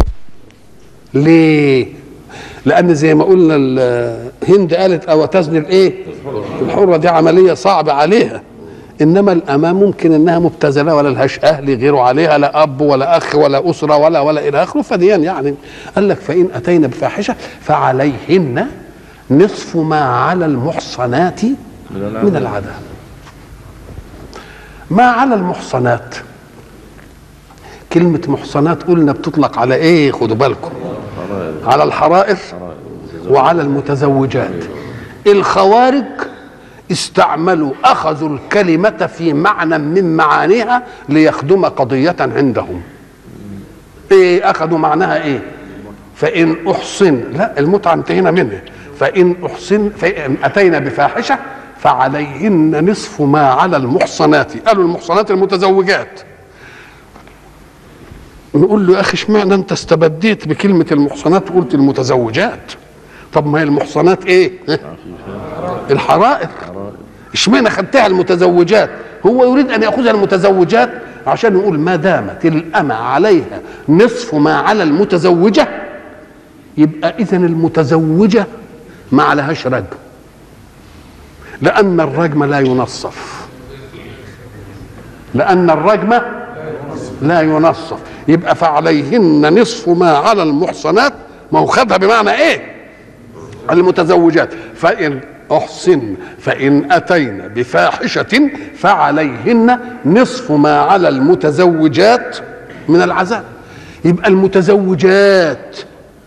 ليه لأن زي ما قلنا ال- هند قالت أو تزني الإيه الحرة دي عملية صعبة عليها إنما الأمام ممكن إنها مبتذلة ولا لهاش أهل غيره عليها لا أب ولا أخ ولا أسرة ولا ولا إلى آخره فديان يعني قال لك فإن أتينا بفاحشة فعليهن نصف ما على المحصنات من العذاب ما على المحصنات كلمة محصنات قلنا بتطلق على ايه خدوا بالكم على الحرائر وعلى المتزوجات الخوارج استعملوا اخذوا الكلمة في معنى من معانيها ليخدم قضية عندهم ايه اخذوا معناها ايه فان احصن لا المتعة انتهينا منها فان احصن فان اتينا بفاحشة فعليهن نصف ما على المحصنات قالوا المحصنات المتزوجات نقول له يا اخي اشمعنى انت استبديت بكلمه المحصنات وقلت المتزوجات طب ما هي المحصنات ايه الحرائر اشمعنى خدتها المتزوجات هو يريد ان ياخذها المتزوجات عشان نقول ما دامت الأمة عليها نصف ما على المتزوجة يبقى إذا المتزوجة ما عليهاش رجم لأن الرجم لا ينصف لأن الرجم لا ينصف يبقى فعليهن نصف ما على المحصنات ما هو خدها بمعنى ايه المتزوجات فإن أحصن فإن أتين بفاحشة فعليهن نصف ما على المتزوجات من العذاب يبقى المتزوجات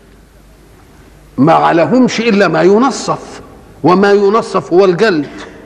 ما عليهمش إلا ما ينصف وما ينصف هو الجلد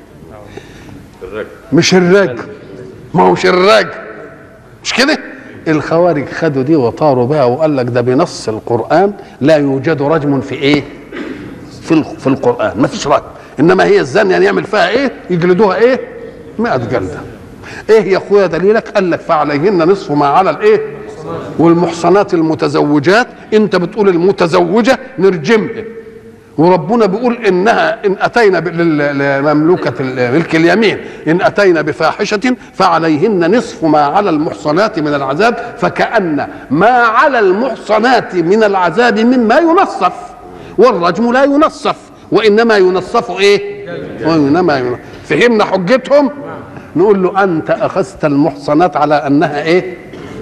مش الرجم ما هوش الرجم مش كده الخوارج خدوا دي وطاروا بها وقال لك ده بنص القرآن لا يوجد رجم في ايه في في القرآن ما فيش رجم انما هي الزانية يعني يعمل فيها ايه يجلدوها ايه 100 جلدة ايه يا اخويا دليلك قال لك فعليهن نصف ما على الايه والمحصنات المتزوجات انت بتقول المتزوجة نرجمها وربنا بيقول انها ان اتينا لمملوكه ملك اليمين ان اتينا بفاحشه فعليهن نصف ما على المحصنات من العذاب فكان ما على المحصنات من العذاب مما ينصف والرجم لا ينصف وانما ينصف ايه وانما ينصف فهمنا حجتهم نقول له انت اخذت المحصنات على انها ايه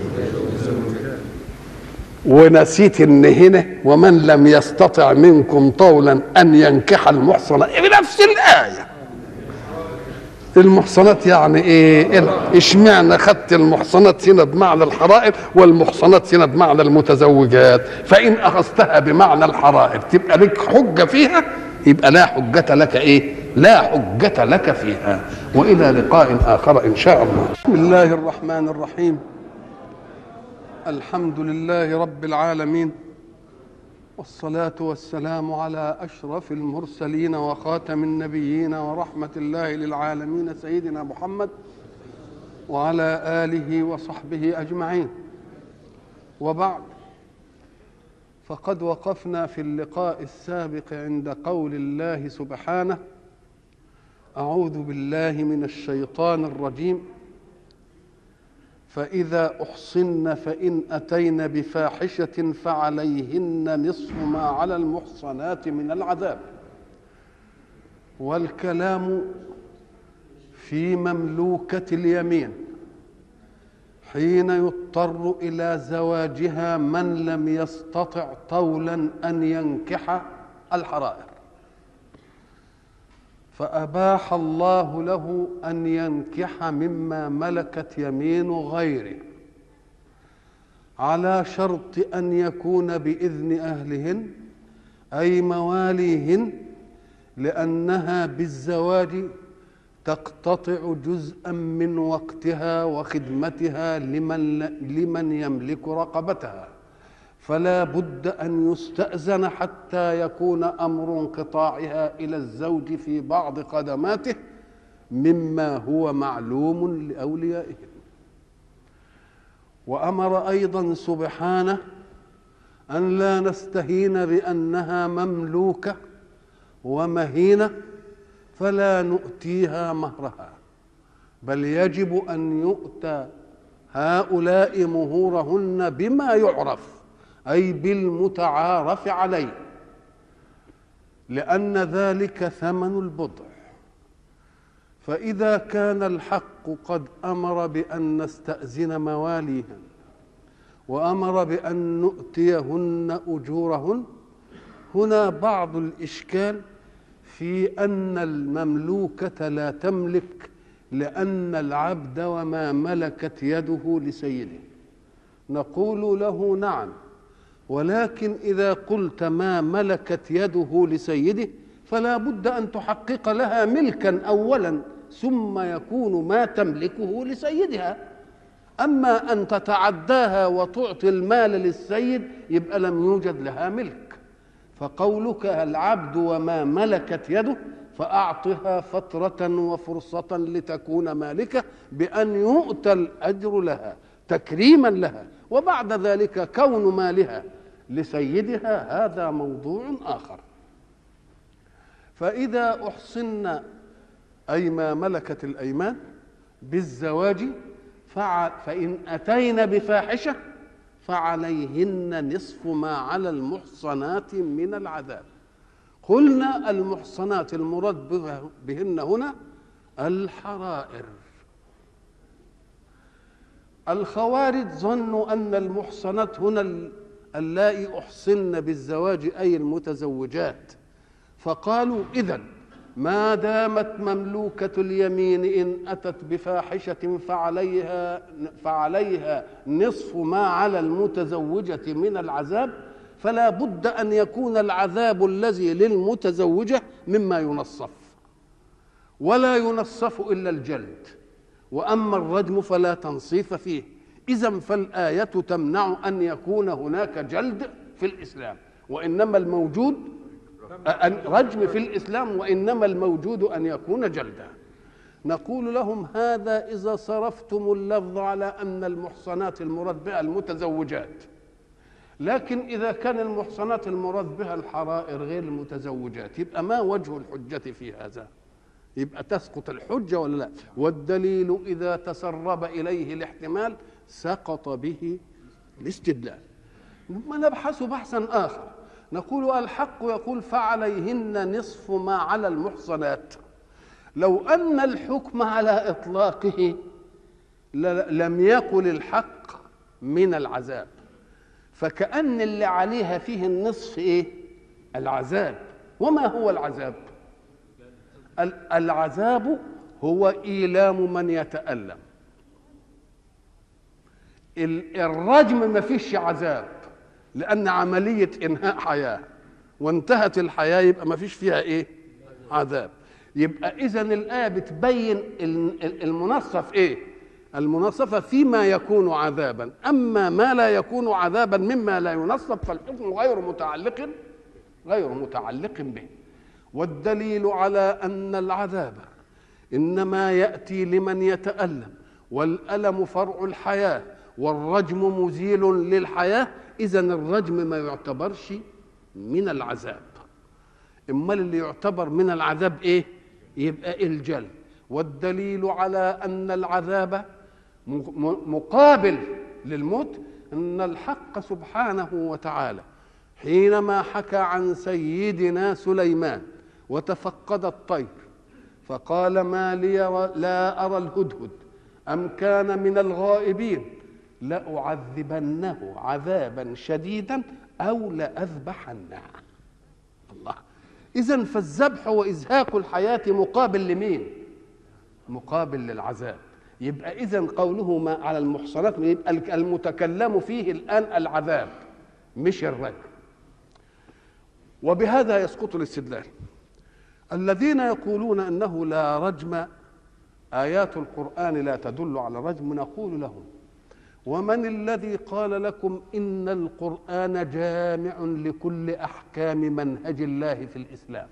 ونسيت ان هنا ومن لم يستطع منكم طولا ان ينكح المحصنات بنفس الايه المحصنات يعني ايه اشمعنى خدت المحصنات هنا بمعنى الحرائر والمحصنات هنا بمعنى المتزوجات فان اخذتها بمعنى الحرائر تبقى لك حجه فيها يبقى لا حجة لك ايه لا حجة لك فيها والى لقاء اخر ان شاء الله بسم الله الرحمن الرحيم الحمد لله رب العالمين والصلاة والسلام على أشرف المرسلين وخاتم النبيين ورحمة الله للعالمين سيدنا محمد وعلى آله وصحبه أجمعين وبعد فقد وقفنا في اللقاء السابق عند قول الله سبحانه أعوذ بالله من الشيطان الرجيم فإذا أحصن فإن أتين بفاحشة فعليهن نصف ما على المحصنات من العذاب والكلام في مملوكة اليمين حين يضطر إلى زواجها من لم يستطع طولا أن ينكح الحرائر فأباح الله له أن ينكح مما ملكت يمين غيره على شرط أن يكون بإذن أهلهن أي مواليهن لأنها بالزواج تقتطع جزءا من وقتها وخدمتها لمن لمن يملك رقبتها فلا بد ان يستاذن حتى يكون امر انقطاعها الى الزوج في بعض خدماته مما هو معلوم لاوليائهم وامر ايضا سبحانه ان لا نستهين بانها مملوكه ومهينه فلا نؤتيها مهرها بل يجب ان يؤتى هؤلاء مهورهن بما يعرف اي بالمتعارف عليه لان ذلك ثمن البضع فاذا كان الحق قد امر بان نستاذن مواليهن وامر بان نؤتيهن اجورهن هنا بعض الاشكال في ان المملوكه لا تملك لان العبد وما ملكت يده لسيده نقول له نعم ولكن اذا قلت ما ملكت يده لسيده فلا بد ان تحقق لها ملكا اولا ثم يكون ما تملكه لسيدها اما ان تتعداها وتعطي المال للسيد يبقى لم يوجد لها ملك فقولك العبد وما ملكت يده فاعطها فتره وفرصه لتكون مالكه بان يؤتى الاجر لها تكريما لها وبعد ذلك كون مالها لسيدها هذا موضوع اخر فاذا احصن اي ما ملكت الايمان بالزواج فع- فإن أتين بفاحشة فعليهن نصف ما على المحصنات من العذاب قلنا المحصنات المراد بها- بهن هنا الحرائر الخوارج ظنوا أن المحصنات هنا ال- اللائي أحصن بالزواج أي المتزوجات فقالوا إذا ما دامت مملوكة اليمين إن أتت بفاحشة فعليها فعليها نصف ما على المتزوجة من العذاب فلا بد أن يكون العذاب الذي للمتزوجة مما ينصف ولا ينصف إلا الجلد وأما الرجم فلا تنصيف فيه إذا فالآية تمنع أن يكون هناك جلد في الإسلام وإنما الموجود أن رجم في الإسلام وإنما الموجود أن يكون جلدا نقول لهم هذا إذا صرفتم اللفظ على أن المحصنات المراد بها المتزوجات لكن إذا كان المحصنات المراد بها الحرائر غير المتزوجات يبقى ما وجه الحجة في هذا يبقى تسقط الحجة ولا لا والدليل إذا تسرب إليه الاحتمال سقط به الاستدلال ثم نبحث بحثا آخر نقول الحق يقول فعليهن نصف ما على المحصنات لو أن الحكم على إطلاقه ل- لم يقل الحق من العذاب فكأن اللي عليها فيه النصف إيه العذاب وما هو العذاب ال- العذاب هو إيلام من يتألم ال- الرجم ما فيش عذاب لأن عملية إنهاء حياة وانتهت الحياة يبقى ما فيش فيها إيه عذاب يبقى إذا الآية بتبين ال- ال- المنصف إيه المنصفة فيما يكون عذابا أما ما لا يكون عذابا مما لا ينصف فالحكم غير متعلق غير متعلق به والدليل على ان العذاب انما ياتي لمن يتالم والالم فرع الحياه والرجم مزيل للحياه اذا الرجم ما يعتبرش من العذاب امال اللي يعتبر من العذاب ايه يبقى الجل والدليل على ان العذاب م- م- مقابل للموت ان الحق سبحانه وتعالى حينما حكى عن سيدنا سليمان وتفقد الطير فقال ما لي و- لا أرى الهدهد أم كان من الغائبين لأعذبنه عذابا شديدا أو لأذبحنه الله إذا فالذبح وإزهاق الحياة مقابل لمين؟ مقابل للعذاب يبقى إذا قوله ما على المحصنات يبقى المتكلم فيه الآن العذاب مش الرجم وبهذا يسقط الاستدلال الذين يقولون انه لا رجم ايات القران لا تدل على الرجم نقول لهم ومن الذي قال لكم ان القران جامع لكل احكام منهج الله في الاسلام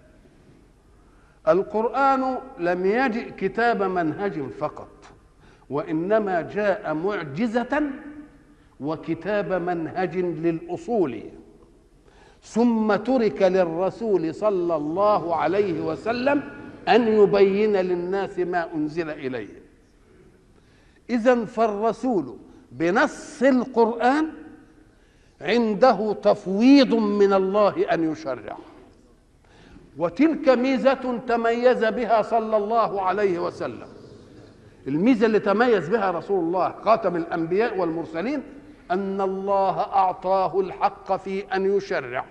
القران لم يجئ كتاب منهج فقط وانما جاء معجزه وكتاب منهج للاصول ثم ترك للرسول صلى الله عليه وسلم ان يبين للناس ما انزل اليه اذا فالرسول بنص القران عنده تفويض من الله ان يشرع وتلك ميزه تميز بها صلى الله عليه وسلم الميزه اللي تميز بها رسول الله خاتم الانبياء والمرسلين ان الله اعطاه الحق في ان يشرع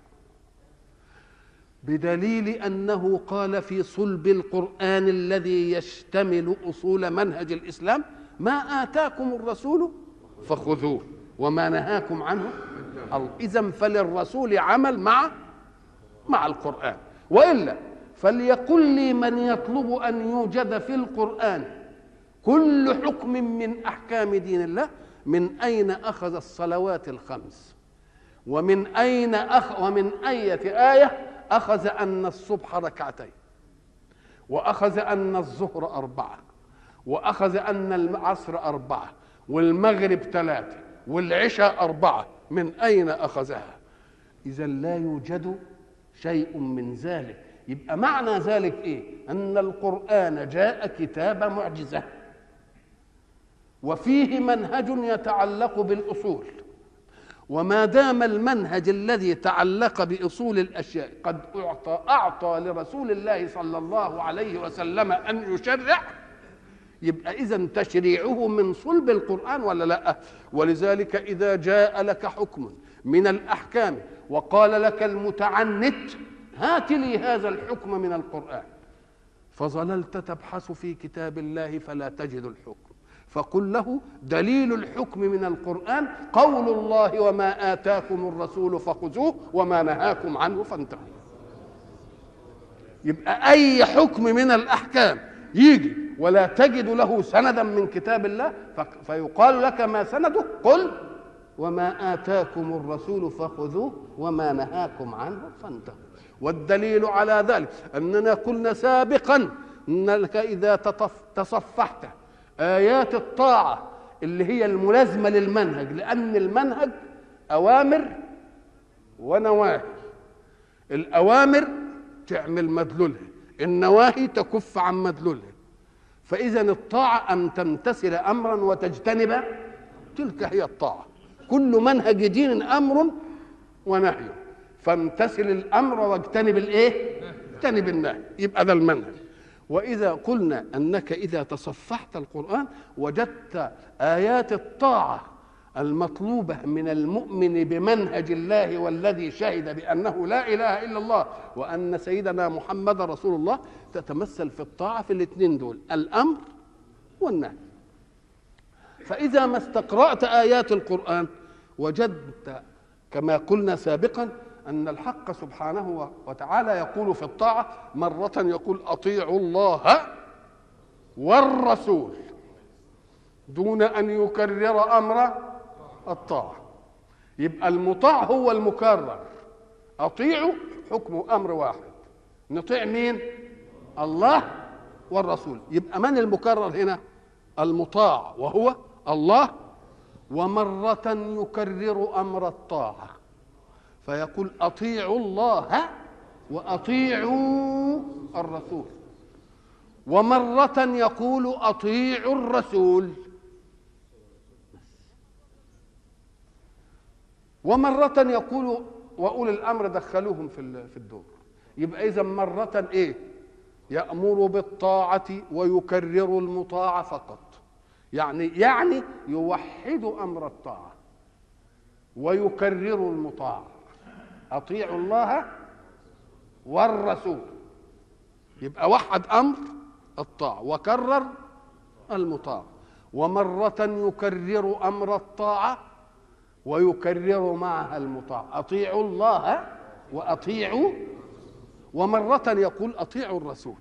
بدليل انه قال في صلب القران الذي يشتمل اصول منهج الاسلام ما اتاكم الرسول فخذوه وما نهاكم عنه اذا فللرسول عمل مع مع القران والا فليقل لي من يطلب ان يوجد في القران كل حكم من احكام دين الله من اين اخذ الصلوات الخمس ومن اين أخ ومن ايه ايه اخذ ان الصبح ركعتين واخذ ان الظهر اربعه واخذ ان العصر اربعه والمغرب ثلاثه والعشاء اربعه من اين اخذها اذا لا يوجد شيء من ذلك يبقى معنى ذلك ايه ان القران جاء كتاب معجزه وفيه منهج يتعلق بالاصول وما دام المنهج الذي تعلق باصول الاشياء قد اعطى اعطى لرسول الله صلى الله عليه وسلم ان يشرع يبقى اذا تشريعه من صلب القران ولا لا ولذلك اذا جاء لك حكم من الاحكام وقال لك المتعنت هات لي هذا الحكم من القران فظللت تبحث في كتاب الله فلا تجد الحكم فقل له دليل الحكم من القرآن قول الله وما آتاكم الرسول فخذوه وما نهاكم عنه فانتهوا يبقى أي حكم من الأحكام يجي ولا تجد له سندا من كتاب الله فيقال لك ما سنده قل وما آتاكم الرسول فخذوه وما نهاكم عنه فانتهوا والدليل على ذلك أننا قلنا سابقا أنك إذا تصفحت آيات الطاعة اللي هي الملازمة للمنهج لأن المنهج أوامر ونواهي الأوامر تعمل مدلولها النواهي تكف عن مدلولها فإذا الطاعة أن تمتثل أمرا وتجتنب تلك هي الطاعة كل منهج دين أمر ونهي فامتثل الأمر واجتنب الإيه؟ اجتنب النهي يبقى ده المنهج واذا قلنا انك اذا تصفحت القران وجدت ايات الطاعه المطلوبه من المؤمن بمنهج الله والذي شهد بانه لا اله الا الله وان سيدنا محمد رسول الله تتمثل في الطاعه في الاثنين دول الامر والنهي فاذا ما استقرات ايات القران وجدت كما قلنا سابقا أن الحق سبحانه وتعالى يقول في الطاعة مرة يقول أطيعوا الله والرسول دون أن يكرر أمر الطاعة يبقى المطاع هو المكرر أطيعوا حكم أمر واحد نطيع مين الله والرسول يبقى من المكرر هنا المطاع وهو الله ومرة يكرر أمر الطاعة فيقول اطيعوا الله واطيعوا الرسول ومرة يقول اطيعوا الرسول ومرة يقول وأولي الأمر دخلوهم في في الدور يبقى إذا مرة إيه؟ يأمر بالطاعة ويكرر المطاع فقط يعني يعني يوحد أمر الطاعة ويكرر المطاع اطيعوا الله والرسول يبقى وحد امر الطاعه وكرر المطاع ومره يكرر امر الطاعه ويكرر معها المطاع اطيعوا الله واطيعوا ومره يقول اطيعوا الرسول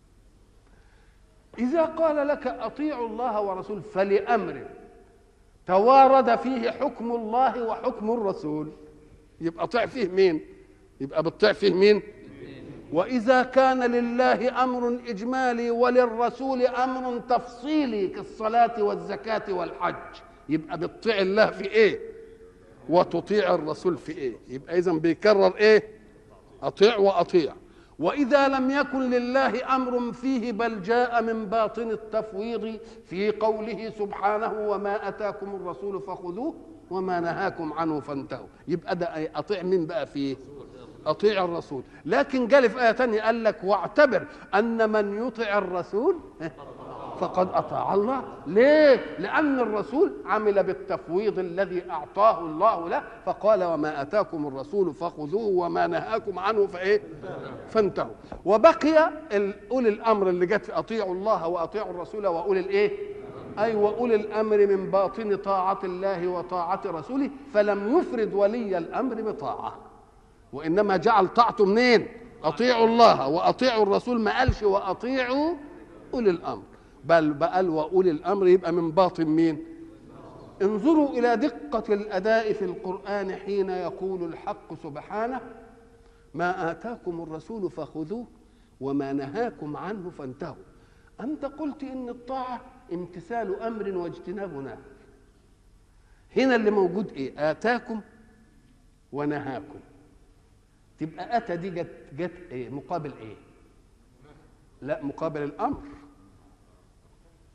اذا قال لك اطيعوا الله ورسول فلامر توارد فيه حكم الله وحكم الرسول يبقى طيع فيه مين يبقى بتطيع فيه مين واذا كان لله امر اجمالي وللرسول امر تفصيلي كالصلاه والزكاه والحج يبقى بتطيع الله في ايه وتطيع الرسول في ايه يبقى اذا بيكرر ايه اطيع واطيع واذا لم يكن لله امر فيه بل جاء من باطن التفويض في قوله سبحانه وما اتاكم الرسول فخذوه وما نهاكم عنه فانتهوا يبقى ده اطيع مين بقى فيه اطيع الرسول لكن قال في ايه ثانيه قال لك واعتبر ان من يطع الرسول فقد اطاع الله ليه لان الرسول عمل بالتفويض الذي اعطاه الله له فقال وما اتاكم الرسول فخذوه وما نهاكم عنه فايه فانتهوا وبقي اولي الامر اللي جت في اطيعوا الله واطيعوا الرسول واولي الايه أي وأولي الأمر من باطن طاعة الله وطاعة رسوله فلم يفرد ولي الأمر بطاعة وإنما جعل طاعته منين أطيعوا الله وأطيعوا الرسول ما قالش وأطيعوا أولي الأمر بل قال وأولي الأمر يبقى من باطن مين انظروا إلى دقة الأداء في القرآن حين يقول الحق سبحانه ما آتاكم الرسول فخذوه وما نهاكم عنه فانتهوا أنت قلت إن الطاعة امتثال امر واجتناب نهي هنا اللي موجود ايه اتاكم ونهاكم تبقى اتى دي جت جت ايه مقابل ايه لا مقابل الامر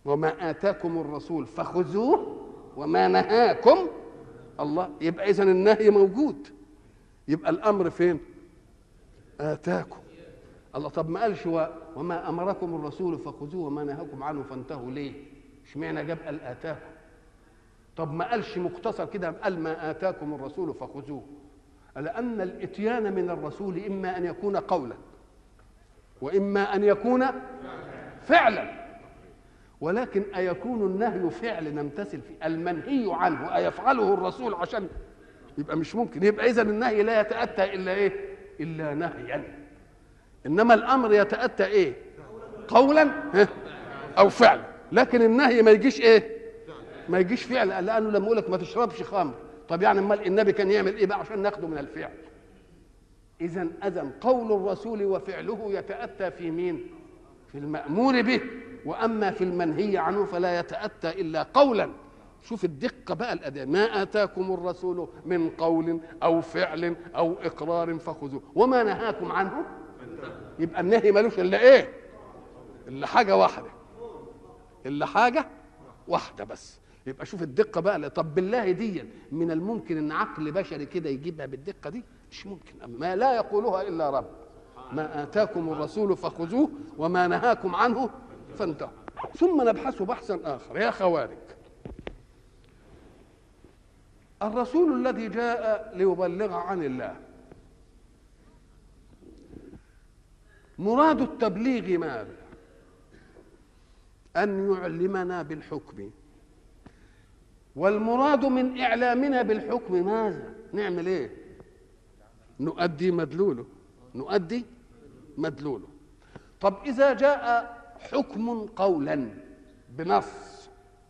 وما اتاكم الرسول فخذوه وما نهاكم الله يبقى اذا النهي موجود يبقى الامر فين اتاكم الله طب ما قالش و- وما امركم الرسول فخذوه وما نهاكم عنه فانتهوا ليه اشمعنى جاب قال اتاكم طب ما قالش مختصر كده قال ما اتاكم الرسول فخذوه لان الاتيان من الرسول اما ان يكون قولا واما ان يكون فعلا ولكن أيكون النهي فعل نمتثل فيه المنهي عنه أيفعله الرسول عشان يبقى مش ممكن يبقى إذا النهي لا يتأتى إلا إيه إلا نهيا إنما الأمر يتأتى إيه قولا ها، أو فعلا لكن النهي ما يجيش إيه ما يجيش فعل لأنه لما يقول لك ما تشربش خمر طب يعني امال النبي كان يعمل ايه بقى عشان ناخده من الفعل اذا اذن قول الرسول وفعله يتاتى في مين في المامور به واما في المنهي عنه فلا يتاتى الا قولا شوف الدقه بقى الاداء ما اتاكم الرسول من قول او فعل او اقرار فخذوه وما نهاكم عنه يبقى النهي ملوش الا ايه الا حاجه واحده الا حاجه واحده بس يبقى شوف الدقه بقى طب بالله دي من الممكن ان عقل بشري كده يجيبها بالدقه دي مش ممكن ما لا يقولها الا رب ما اتاكم الرسول فخذوه وما نهاكم عنه فانتهوا ثم نبحث بحثا اخر يا خوارج الرسول الذي جاء ليبلغ عن الله مراد التبليغ ماذا ان يعلمنا بالحكم والمراد من اعلامنا بالحكم ماذا نعمل ايه نؤدي مدلوله نؤدي مدلوله طب اذا جاء حكم قولا بنص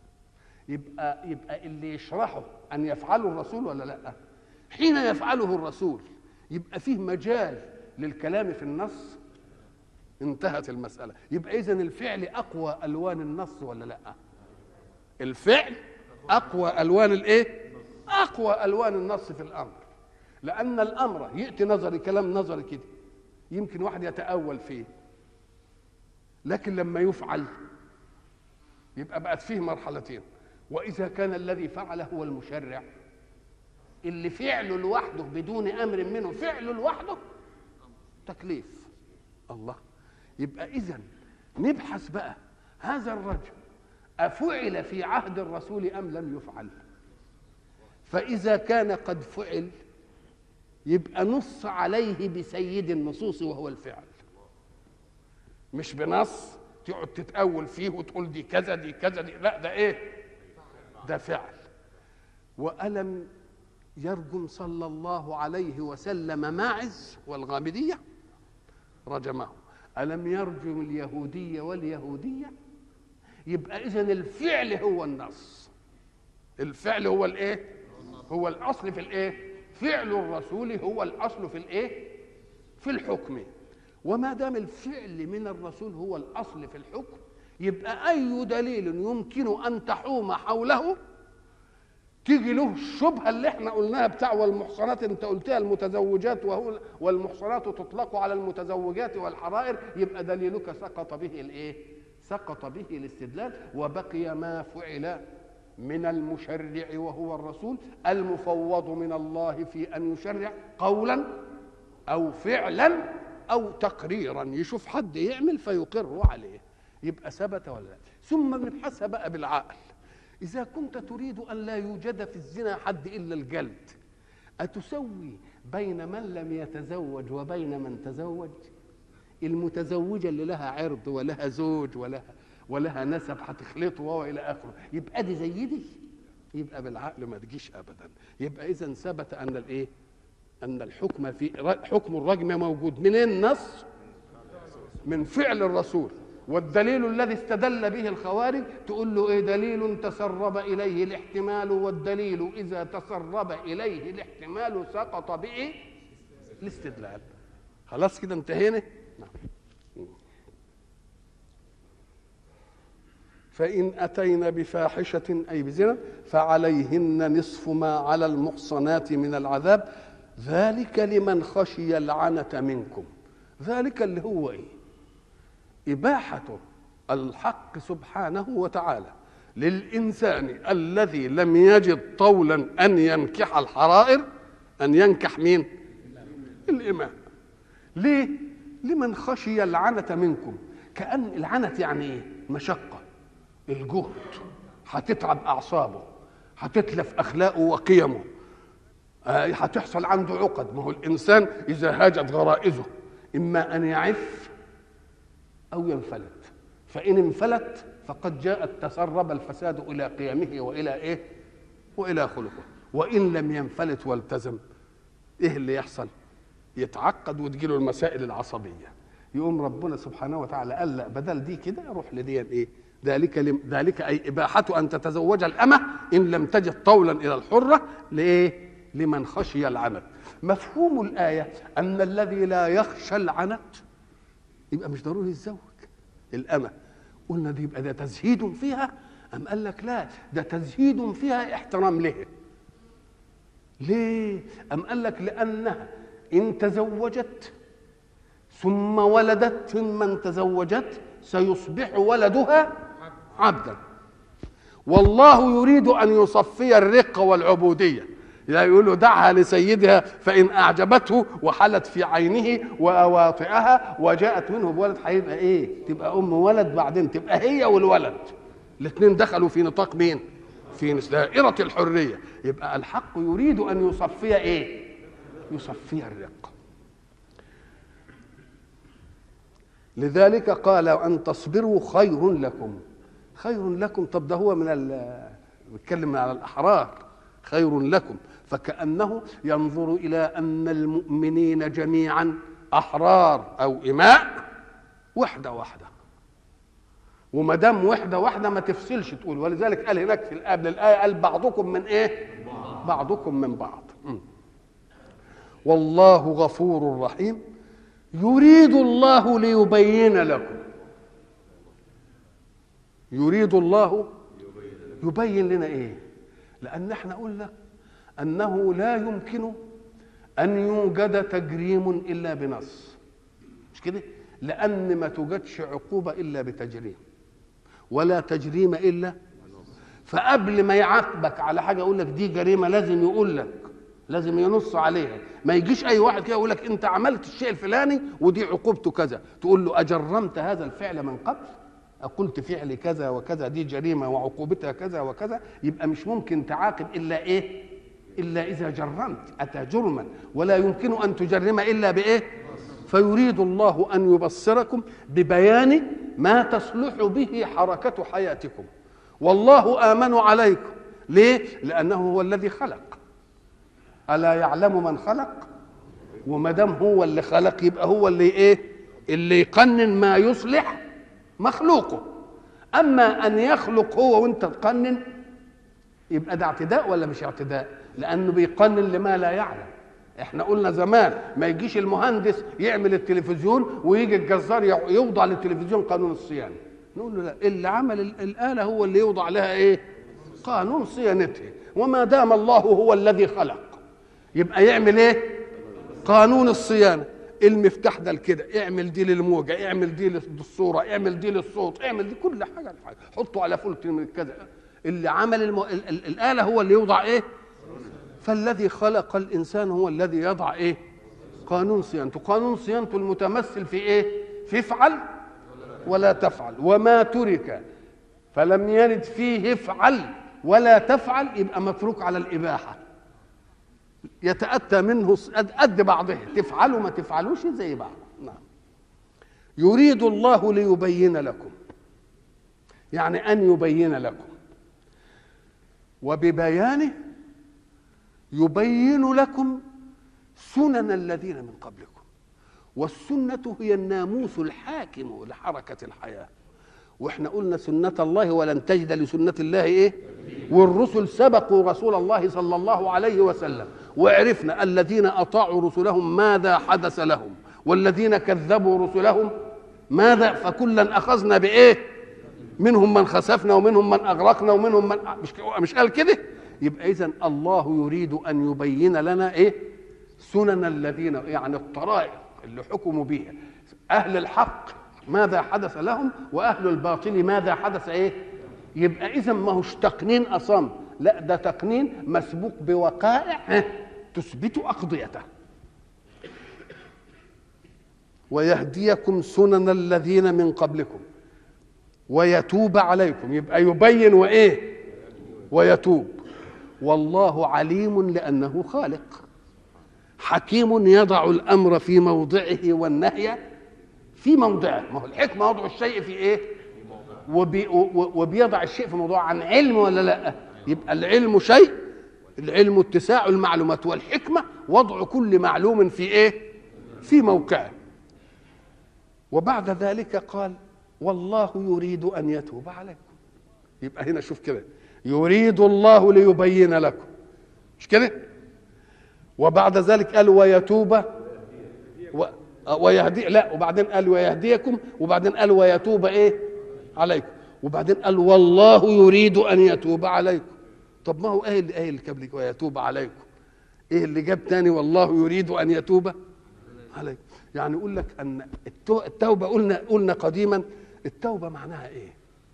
يبقى يبقى اللي يشرحه ان يفعله الرسول ولا لا حين يفعله الرسول يبقى فيه مجال للكلام في النص انتهت المساله يبقى اذا الفعل اقوى الوان النص ولا لا الفعل اقوى الوان الايه اقوى الوان النص في الامر لان الامر ياتي نظري كلام نظري كده يمكن واحد يتاول فيه لكن لما يفعل يبقى بقت فيه مرحلتين واذا كان الذي فعل هو المشرع اللي فعله لوحده بدون امر منه فعله لوحده تكليف الله يبقى اذا نبحث بقى هذا الرجل أفعل في عهد الرسول أم لم يفعل فإذا كان قد فعل يبقى نص عليه بسيد النصوص وهو الفعل مش بنص تقعد تتأول فيه وتقول دي كذا دي كذا دي لا ده ايه ده فعل وألم يرجم صلى الله عليه وسلم ماعز والغامدية رجمه ألم يرجم اليهودية واليهودية يبقى اذا الفعل هو النص الفعل هو الايه هو الاصل في الايه فعل الرسول هو الاصل في الايه في الحكم وما دام الفعل من الرسول هو الاصل في الحكم يبقى اي دليل يمكن ان تحوم حوله تيجي له الشبهه اللي احنا قلناها بتاع والمحصنات انت قلتها المتزوجات وهو والمحصنات تطلق على المتزوجات والحرائر يبقى دليلك سقط به الايه سقط به الاستدلال وبقي ما فعل من المشرع وهو الرسول المفوض من الله في ان يشرع قولا او فعلا او تقريرا يشوف حد يعمل فيقر عليه يبقى ثبت ولا لا ثم نبحثها بقى بالعقل اذا كنت تريد ان لا يوجد في الزنا حد الا الجلد اتسوي بين من لم يتزوج وبين من تزوج المتزوجه اللي لها عرض ولها زوج ولها ولها نسب هتخلطه والى اخره يبقى دي زي دي يبقى بالعقل ما تجيش ابدا يبقى اذا ثبت ان الايه ان الحكم في حكم الرجم موجود من النص من فعل الرسول والدليل الذي استدل به الخوارج تقول له ايه دليل تسرب اليه الاحتمال والدليل اذا تسرب اليه الاحتمال سقط به الاستدلال خلاص كده انتهينا نعم. فإن أتينا بفاحشة أي بزنا فعليهن نصف ما على المحصنات من العذاب ذلك لمن خشي العنة منكم ذلك اللي هو إيه إباحة الحق سبحانه وتعالى للإنسان الذي لم يجد طولا أن ينكح الحرائر أن ينكح مين؟ الإمام ليه؟ لمن خشي العنة منكم كأن العنة يعني إيه؟ مشقة الجهد هتتعب أعصابه هتتلف أخلاقه وقيمه آه، هتحصل عنده عقد ما هو الإنسان إذا هاجت غرائزه إما أن يعف أو ينفلت فإن انفلت فقد جاءت تسرب الفساد إلى قيمه وإلى إيه؟ وإلى خلقه وإن لم ينفلت والتزم إيه اللي يحصل؟ يتعقد وتجيله المسائل العصبية يقوم ربنا سبحانه وتعالى قال لا بدل دي كده روح لدي ايه ذلك لم ذلك اي اباحه ان تتزوج الامه ان لم تجد طولا الى الحره لايه لمن خشي العنت مفهوم الايه ان الذي لا يخشى العنت يبقى مش ضروري يتزوج الامه قلنا دي يبقى ده تزهيد فيها ام قال لك لا ده تزهيد فيها احترام له ليه ام قال لك لانها ان تزوجت ثم ولدت ثم تزوجت سيصبح ولدها عبدا والله يريد ان يصفي الرق والعبوديه لا يقول له دعها لسيدها فان اعجبته وحلت في عينه واواطئها وجاءت منه بولد هيبقى ايه؟ تبقى ام ولد بعدين تبقى هي والولد الاثنين دخلوا في نطاق مين؟ في دائرة الحرية يبقى الحق يريد أن يصفي إيه؟ يصفي الرق لذلك قال أن تصبروا خير لكم خير لكم طب ده هو من ال بيتكلم على الأحرار خير لكم فكأنه ينظر إلى أن المؤمنين جميعا أحرار أو إماء وحدة واحدة وما دام وحدة واحدة ما تفصلش تقول ولذلك قال هناك في قبل الآية قال بعضكم من إيه؟ بعضكم من بعض م. والله غفور رحيم يريد الله ليبين لكم يريد الله يبين لنا ايه لان احنا قلنا انه لا يمكن ان يوجد تجريم الا بنص مش كده لان ما توجدش عقوبه الا بتجريم ولا تجريم الا فقبل ما يعاقبك على حاجه يقول لك دي جريمه لازم يقول لك لازم ينص عليها ما يجيش اي واحد كده يقول لك انت عملت الشيء الفلاني ودي عقوبته كذا تقول له اجرمت هذا الفعل من قبل قلت فعل كذا وكذا دي جريمه وعقوبتها كذا وكذا يبقى مش ممكن تعاقب الا ايه الا اذا جرمت اتى جرما ولا يمكن ان تجرم الا بايه فيريد الله ان يبصركم ببيان ما تصلح به حركه حياتكم والله امن عليكم ليه لانه هو الذي خلق الا يعلم من خلق وما دام هو اللي خلق يبقى هو اللي ايه اللي يقنن ما يصلح مخلوقه اما ان يخلق هو وانت تقنن يبقى ده اعتداء ولا مش اعتداء لانه بيقنن لما لا يعلم احنا قلنا زمان ما يجيش المهندس يعمل التلفزيون ويجي الجزار يوضع للتلفزيون قانون الصيانه نقول له لا اللي عمل الاله هو اللي يوضع لها ايه قانون صيانتها وما دام الله هو الذي خلق يبقى يعمل ايه قانون الصيانه المفتاح ده كده اعمل دي للموجه اعمل دي للصوره اعمل دي للصوت اعمل دي كل حاجه حاجة. حطه على فلت من كذا اللي عمل المو... ال... ال... الاله هو اللي يوضع ايه فالذي خلق الانسان هو الذي يضع ايه قانون صيانته قانون صيانته المتمثل في ايه في افعل ولا تفعل وما ترك فلم يرد فيه افعل ولا تفعل يبقى متروك على الاباحه يتأتى منه قد بعضه تفعلوا ما تفعلوش زي بعض نعم يريد الله ليبين لكم يعني أن يبين لكم وببيانه يبين لكم سنن الذين من قبلكم والسنة هي الناموس الحاكم لحركة الحياة واحنا قلنا سنة الله ولن تجد لسنة الله ايه والرسل سبقوا رسول الله صلى الله عليه وسلم وعرفنا الذين اطاعوا رسلهم ماذا حدث لهم والذين كذبوا رسلهم ماذا فكلا اخذنا بايه منهم من خسفنا ومنهم من اغرقنا ومنهم من مش مش قال كده يبقى اذا الله يريد ان يبين لنا ايه سنن الذين يعني الطرائق اللي حكموا بها اهل الحق ماذا حدث لهم واهل الباطل ماذا حدث ايه يبقى اذا ما هوش تقنين اصم لا ده تقنين مسبوق بوقائع ها، تثبت اقضيته ويهديكم سنن الذين من قبلكم ويتوب عليكم يبقى يبين وايه ويتوب والله عليم لانه خالق حكيم يضع الامر في موضعه والنهي في موضعه ما هو الحكمه وضع الشيء في ايه وبي و- وبيضع الشيء في موضوع عن علم ولا لا يبقى العلم شيء العلم اتساع المعلومات والحكمه وضع كل معلوم في ايه في موقعه وبعد ذلك قال والله يريد ان يتوب عليكم يبقى هنا شوف كده يريد الله ليبين لكم مش كده وبعد ذلك قال ويتوب و... ويهدي لا وبعدين قال ويهديكم وبعدين قال ويتوب ايه عليكم وبعدين قال والله يريد ان يتوب عليكم طب ما هو ايه اللي ايه اللي قبل ويتوب عليكم ايه اللي جاب تاني والله يريد ان يتوب عليكم يعني يقول لك ان التو- التوبه قلنا قلنا قديما التوبه معناها ايه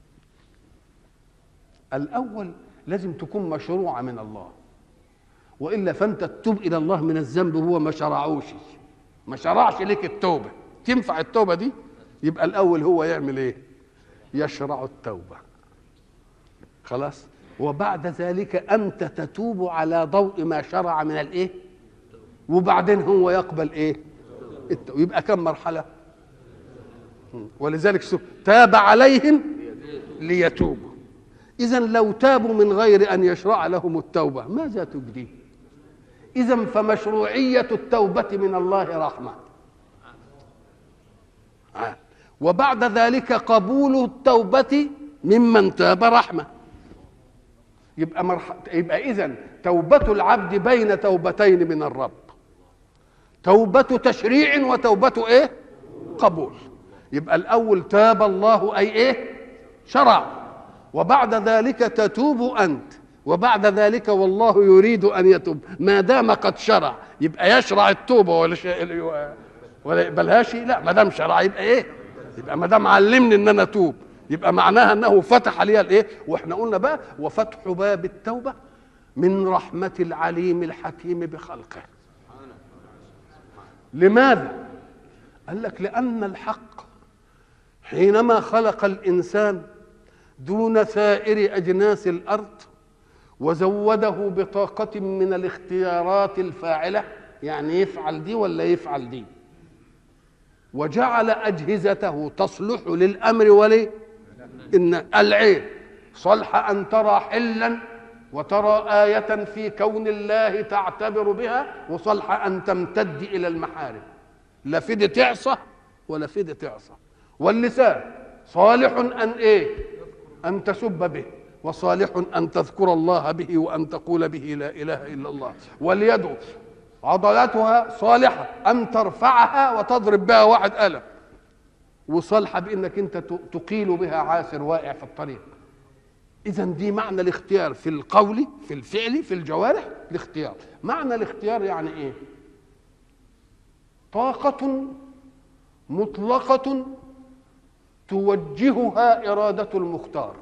الاول لازم تكون مشروعه من الله والا فانت تتوب الى الله من الذنب هو ما شرعوش ما شرعش لك التوبه تنفع التوبه دي يبقى الاول هو يعمل ايه يشرع التوبه خلاص وبعد ذلك انت تتوب على ضوء ما شرع من الايه وبعدين هو يقبل ايه التوبة. يبقى كم مرحله ولذلك سب- تاب عليهم ليتوبوا اذا لو تابوا من غير ان يشرع لهم التوبه ماذا تجدي اذا فمشروعيه التوبه من الله رحمه آه. وبعد ذلك قبول التوبه ممن تاب رحمه يبقى مرح... يبقى اذا توبه العبد بين توبتين من الرب توبه تشريع وتوبه ايه قبول يبقى الاول تاب الله اي ايه شرع وبعد ذلك تتوب انت وبعد ذلك والله يريد ان يتوب ما دام قد شرع يبقى يشرع التوبه ولا شيء ولا يقبلهاش لا ما دام شرع يبقى ايه يبقى ما دام علمني ان انا اتوب يبقى معناها انه فتح لي الايه واحنا قلنا بقى وفتح باب التوبه من رحمه العليم الحكيم بخلقه لماذا قال لك لان الحق حينما خلق الانسان دون سائر اجناس الارض وزوده بطاقه من الاختيارات الفاعله يعني يفعل دي ولا يفعل دي وجعل اجهزته تصلح للامر ولي ان العين صلح ان ترى حلا وترى آية في كون الله تعتبر بها وصلح أن تمتد إلى المحارم لا فدي تعصى ولا فدي تعصى واللسان صالح أن إيه أن تسب به وصالح أن تذكر الله به وأن تقول به لا إله إلا الله واليد عضلاتها صالحة أن ترفعها وتضرب بها واحد ألم وصالحة بأنك أنت تقيل بها عاسر واقع في الطريق إذا دي معنى الاختيار في القول في الفعل في الجوارح الاختيار معنى الاختيار يعني إيه طاقة مطلقة توجهها إرادة المختار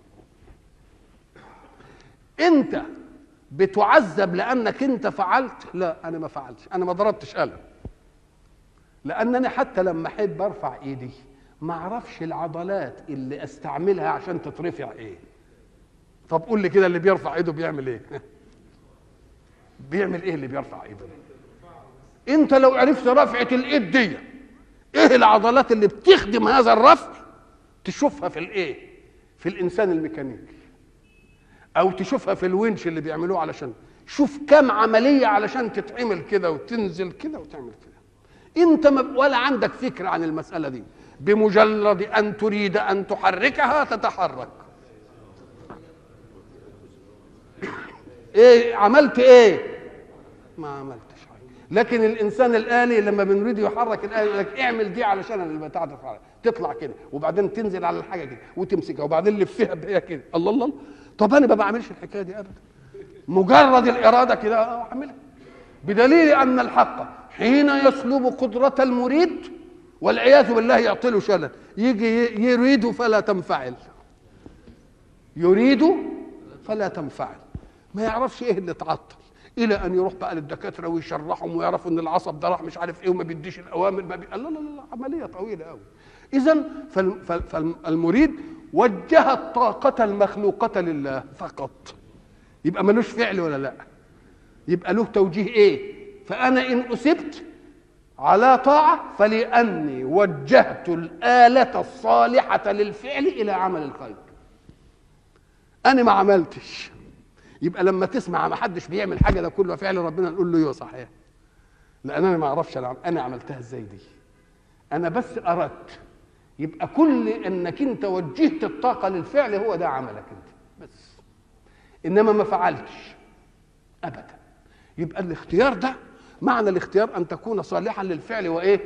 أنت بتعذب لأنك أنت فعلت لا أنا ما فعلتش أنا ما ضربتش قلم لأنني حتى لما أحب أرفع إيدي ما أعرفش العضلات اللي أستعملها عشان تترفع إيه طب قول لي كده اللي بيرفع ايده بيعمل ايه بيعمل ايه اللي بيرفع ايده انت لو عرفت رفعه الايد دي ايه العضلات اللي بتخدم هذا الرفع تشوفها في الايه في الانسان الميكانيكي او تشوفها في الونش اللي بيعملوه علشان شوف كم عمليه علشان تتعمل كده وتنزل كده وتعمل كده انت ما ولا عندك فكره عن المساله دي بمجرد ان تريد ان تحركها تتحرك ايه عملت ايه ما عملتش حاجه لكن الانسان الالي لما بنريد يحرك الالي يقول لك اعمل دي علشان البتاع تتحرك تطلع كده وبعدين تنزل على الحاجه كده وتمسكها وبعدين لفها بهي كده الله الله طب انا ما بعملش الحكايه دي ابدا مجرد الاراده كده اعملها بدليل ان الحق حين يسلب قدره المريد والعياذ بالله يعطي له شلل يجي ي- يريد فلا تنفعل يريد فلا تنفعل ما يعرفش ايه اللي اتعطل الى ان يروح بقى للدكاتره ويشرحهم ويعرفوا ان العصب ده راح مش عارف ايه وما بيديش الاوامر ما بي... لا لا لا عمليه طويله قوي اذا فال... فال... فالمريد وجه الطاقه المخلوقه لله فقط يبقى ملوش فعل ولا لا يبقى له توجيه ايه فانا ان اصبت على طاعه فلاني وجهت الاله الصالحه للفعل الى عمل الخير انا ما عملتش يبقى لما تسمع ما حدش بيعمل حاجه ده كله فعل ربنا نقول له ايوه صحيح لان انا ما اعرفش انا انا عملتها ازاي دي انا بس اردت يبقى كل انك انت وجهت الطاقه للفعل هو ده عملك انت بس انما ما فعلتش ابدا يبقى الاختيار ده معنى الاختيار ان تكون صالحا للفعل وايه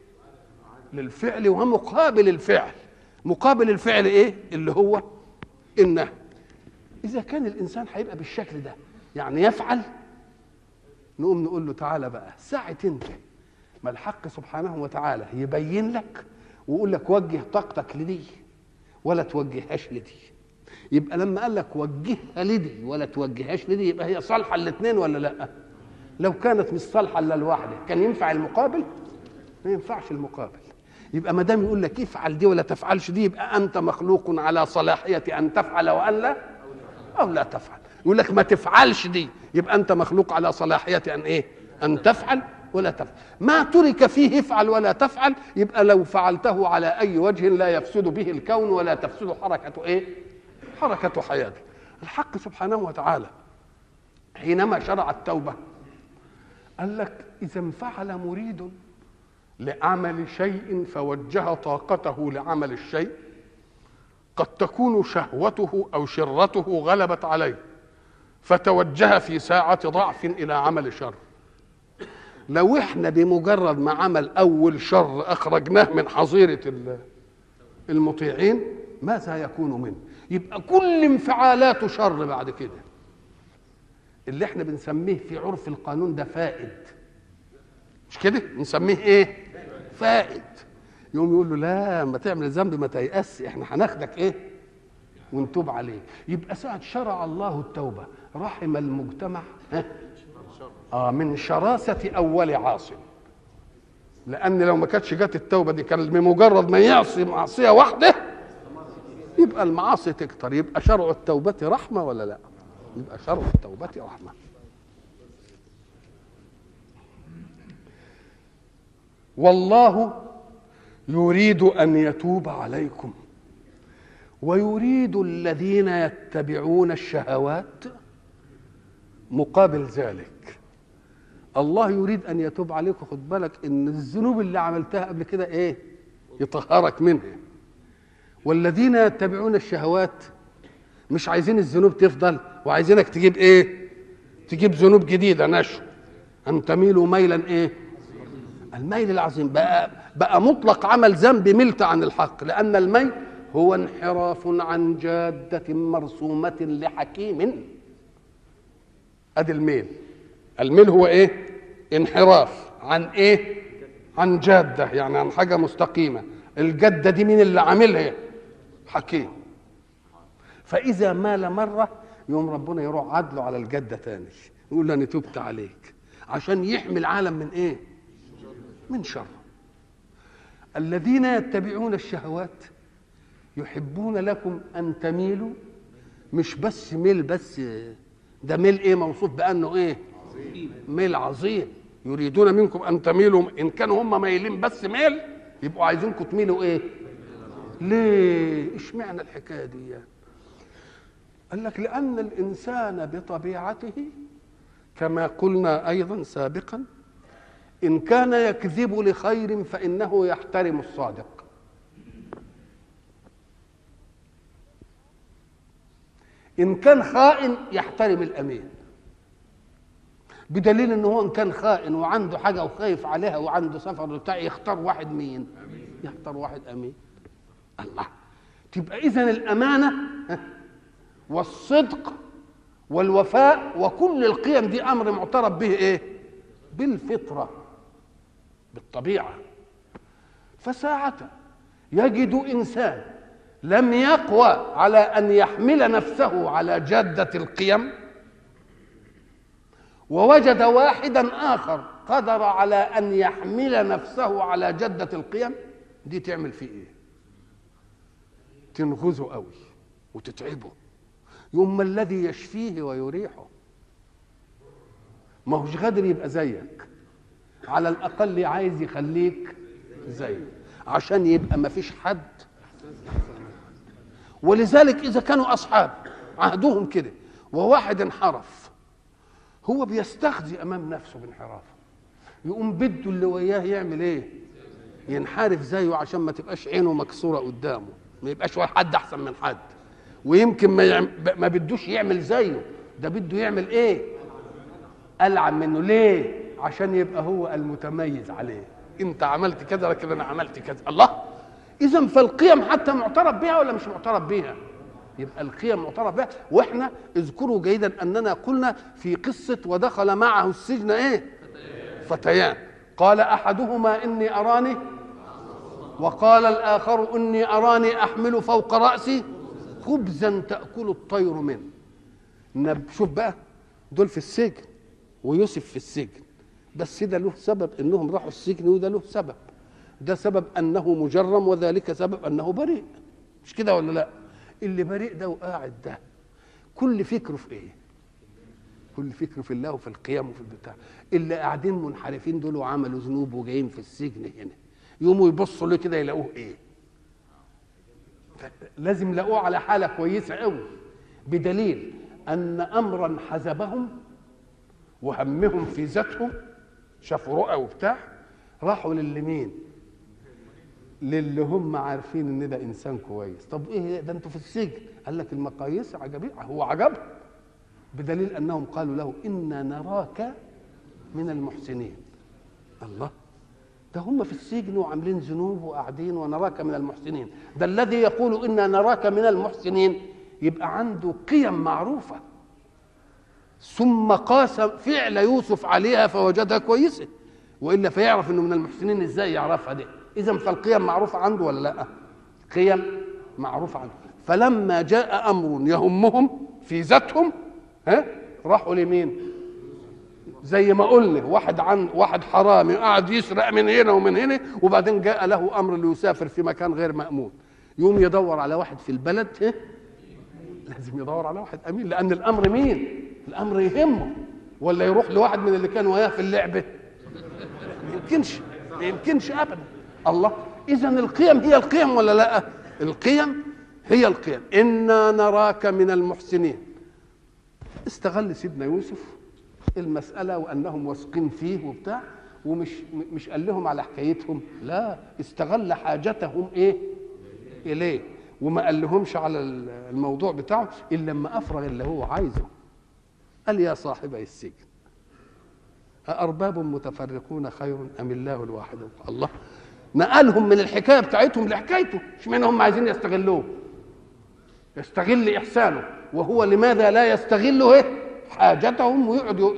للفعل ومقابل الفعل مقابل الفعل ايه اللي هو النهي اذا كان الانسان هيبقى بالشكل ده يعني يفعل نقوم نقول له تعالى بقى ساعة انت ما الحق سبحانه وتعالى يبين لك ويقول لك وجه طاقتك لدي ولا توجههاش لدي يبقى لما قال لك وجهها لدي ولا توجههاش لدي يبقى هي صالحه الاثنين ولا لا لو كانت مش صالحه الا الواحده كان ينفع المقابل ما ينفعش المقابل يبقى ما دام يقول لك افعل دي ولا تفعلش دي يبقى انت مخلوق على صلاحيه ان تفعل وان لا او لا تفعل يقول لك ما تفعلش دي يبقى انت مخلوق على صلاحيه ان ايه ان تفعل ولا تفعل ما ترك فيه افعل ولا تفعل يبقى لو فعلته على اي وجه لا يفسد به الكون ولا تفسد حركه ايه حركه حياته الحق سبحانه وتعالى حينما شرع التوبه قال لك اذا انفعل مريد لعمل شيء فوجه طاقته لعمل الشيء قد تكون شهوته او شرته غلبت عليه فتوجه في ساعة ضعف إلى عمل شر لو احنا بمجرد ما عمل أول شر أخرجناه من حظيرة ال- المطيعين ماذا يكون منه يبقى كل انفعالاته شر بعد كده اللي احنا بنسميه في عرف القانون ده فائد مش كده نسميه ايه فائد يقوم يقول له لا ما تعمل الذنب ما تيأس احنا هناخدك ايه ونتوب عليه يبقى ساعة شرع الله التوبة رحم المجتمع ها؟ آه من شراسة أول عاصم لأن لو ما كانتش جت التوبة دي كان بمجرد ما يعصي معصية واحدة يبقى المعاصي تكتر يبقى شرع التوبة رحمة ولا لا يبقى شرع التوبة رحمة والله يريد أن يتوب عليكم ويريد الذين يتبعون الشهوات مقابل ذلك الله يريد ان يتوب عليكم خد بالك ان الذنوب اللي عملتها قبل كده ايه يطهرك منها والذين يتبعون الشهوات مش عايزين الذنوب تفضل وعايزينك تجيب ايه تجيب ذنوب جديده نشو ان تميلوا ميلا ايه الميل العظيم بقى بقى مطلق عمل ذنب ملت عن الحق لان الميل هو انحراف عن جادة مرسومة لحكيم ادي الميل الميل هو ايه انحراف عن ايه عن جادة يعني عن حاجة مستقيمة الجدة دي مين اللي عاملها حكيم فإذا مال مرة يوم ربنا يروح عدله على الجدة تاني يقول له أنا تبت عليك عشان يحمي العالم من ايه من شر الذين يتبعون الشهوات يحبون لكم ان تميلوا مش بس ميل بس ده ميل ايه موصوف بانه ايه ميل عظيم يريدون منكم ان تميلوا ان كانوا هم مايلين بس ميل يبقوا عايزينكم تميلوا ايه ليه اشمعنى الحكايه دي يعني؟ قال لك لان الانسان بطبيعته كما قلنا ايضا سابقا ان كان يكذب لخير فانه يحترم الصادق ان كان خائن يحترم الامين بدليل ان هو ان كان خائن وعنده حاجه وخايف عليها وعنده سفر وبتاع يختار واحد مين يختار واحد امين الله تبقى اذا الامانه والصدق والوفاء وكل القيم دي امر معترف به ايه بالفطره بالطبيعه فساعة يجد إنسان لم يقوى على أن يحمل نفسه على جادة القيم ووجد واحدا آخر قدر على أن يحمل نفسه على جدة القيم دي تعمل فيه إيه؟ تنغزه قوي وتتعبه يوم ما الذي يشفيه ويريحه ما هوش قادر يبقى زيك على الأقل عايز يخليك زيه عشان يبقى ما فيش حد ولذلك إذا كانوا أصحاب عهدوهم كده وواحد انحرف هو بيستخزي أمام نفسه بانحرافه يقوم بده اللي وياه يعمل ايه ينحرف زيه عشان ما تبقاش عينه مكسوره قدامه ما يبقاش واحد حد احسن من حد ويمكن ما يعم... ما بدوش يعمل زيه ده بده يعمل ايه العن منه ليه عشان يبقى هو المتميز عليه انت عملت كذا لكن انا عملت كذا الله اذا فالقيم حتى معترف بها ولا مش معترف بها يبقى القيم معترف بها واحنا اذكروا جيدا اننا قلنا في قصه ودخل معه السجن ايه فتيان قال احدهما اني اراني وقال الاخر اني اراني احمل فوق راسي خبزا تاكل الطير منه نب شوف بقى دول في السجن ويوسف في السجن بس ده له سبب انهم راحوا السجن وده له سبب ده سبب انه مجرم وذلك سبب انه بريء مش كده ولا لا اللي بريء ده وقاعد ده كل فكره في ايه كل فكره في الله وفي القيام وفي البتاع اللي قاعدين منحرفين دول وعملوا ذنوب وجايين في السجن هنا يقوموا يبصوا له كده يلاقوه ايه لازم يلاقوه على حاله كويسه قوي بدليل ان امرا حزبهم وهمهم في ذاتهم شافوا رؤى وبتاع راحوا للي مين للي هم عارفين ان ده انسان كويس طب ايه ده انتوا في السجن قال لك المقاييس عجبيه هو عجبهم بدليل انهم قالوا له انا نراك من المحسنين الله ده هم في السجن وعاملين ذنوب وقاعدين ونراك من المحسنين ده الذي يقول انا نراك من المحسنين يبقى عنده قيم معروفه ثم قاس فعل يوسف عليها فوجدها كويسه والا فيعرف انه من المحسنين ازاي يعرفها دي اذا فالقيم معروفه عنده ولا لا قيم معروفه عنده فلما جاء امر يهمهم في ذاتهم ها راحوا لمين زي ما قلنا واحد عن واحد حرامي قاعد يسرق من هنا ومن هنا وبعدين جاء له امر ليسافر في مكان غير مامون يوم يدور على واحد في البلد ها لازم يدور على واحد امين لان الامر مين الامر يهمه ولا يروح لواحد من اللي كانوا وياه في اللعبه ما يمكنش ما يمكنش ابدا الله اذا القيم هي القيم ولا لا القيم هي القيم انا نراك من المحسنين استغل سيدنا يوسف المساله وانهم واثقين فيه وبتاع ومش مش قال لهم على حكايتهم لا استغل حاجتهم ايه اليه وما قال لهمش على الموضوع بتاعه الا لما افرغ اللي هو عايزه قال يا صاحبي السجن أأرباب متفرقون خير أم الله الواحد الله نقلهم من الحكاية بتاعتهم لحكايته اشمعنى هم عايزين يستغلوه يستغل إحسانه وهو لماذا لا يستغل إيه؟ حاجتهم ويقعد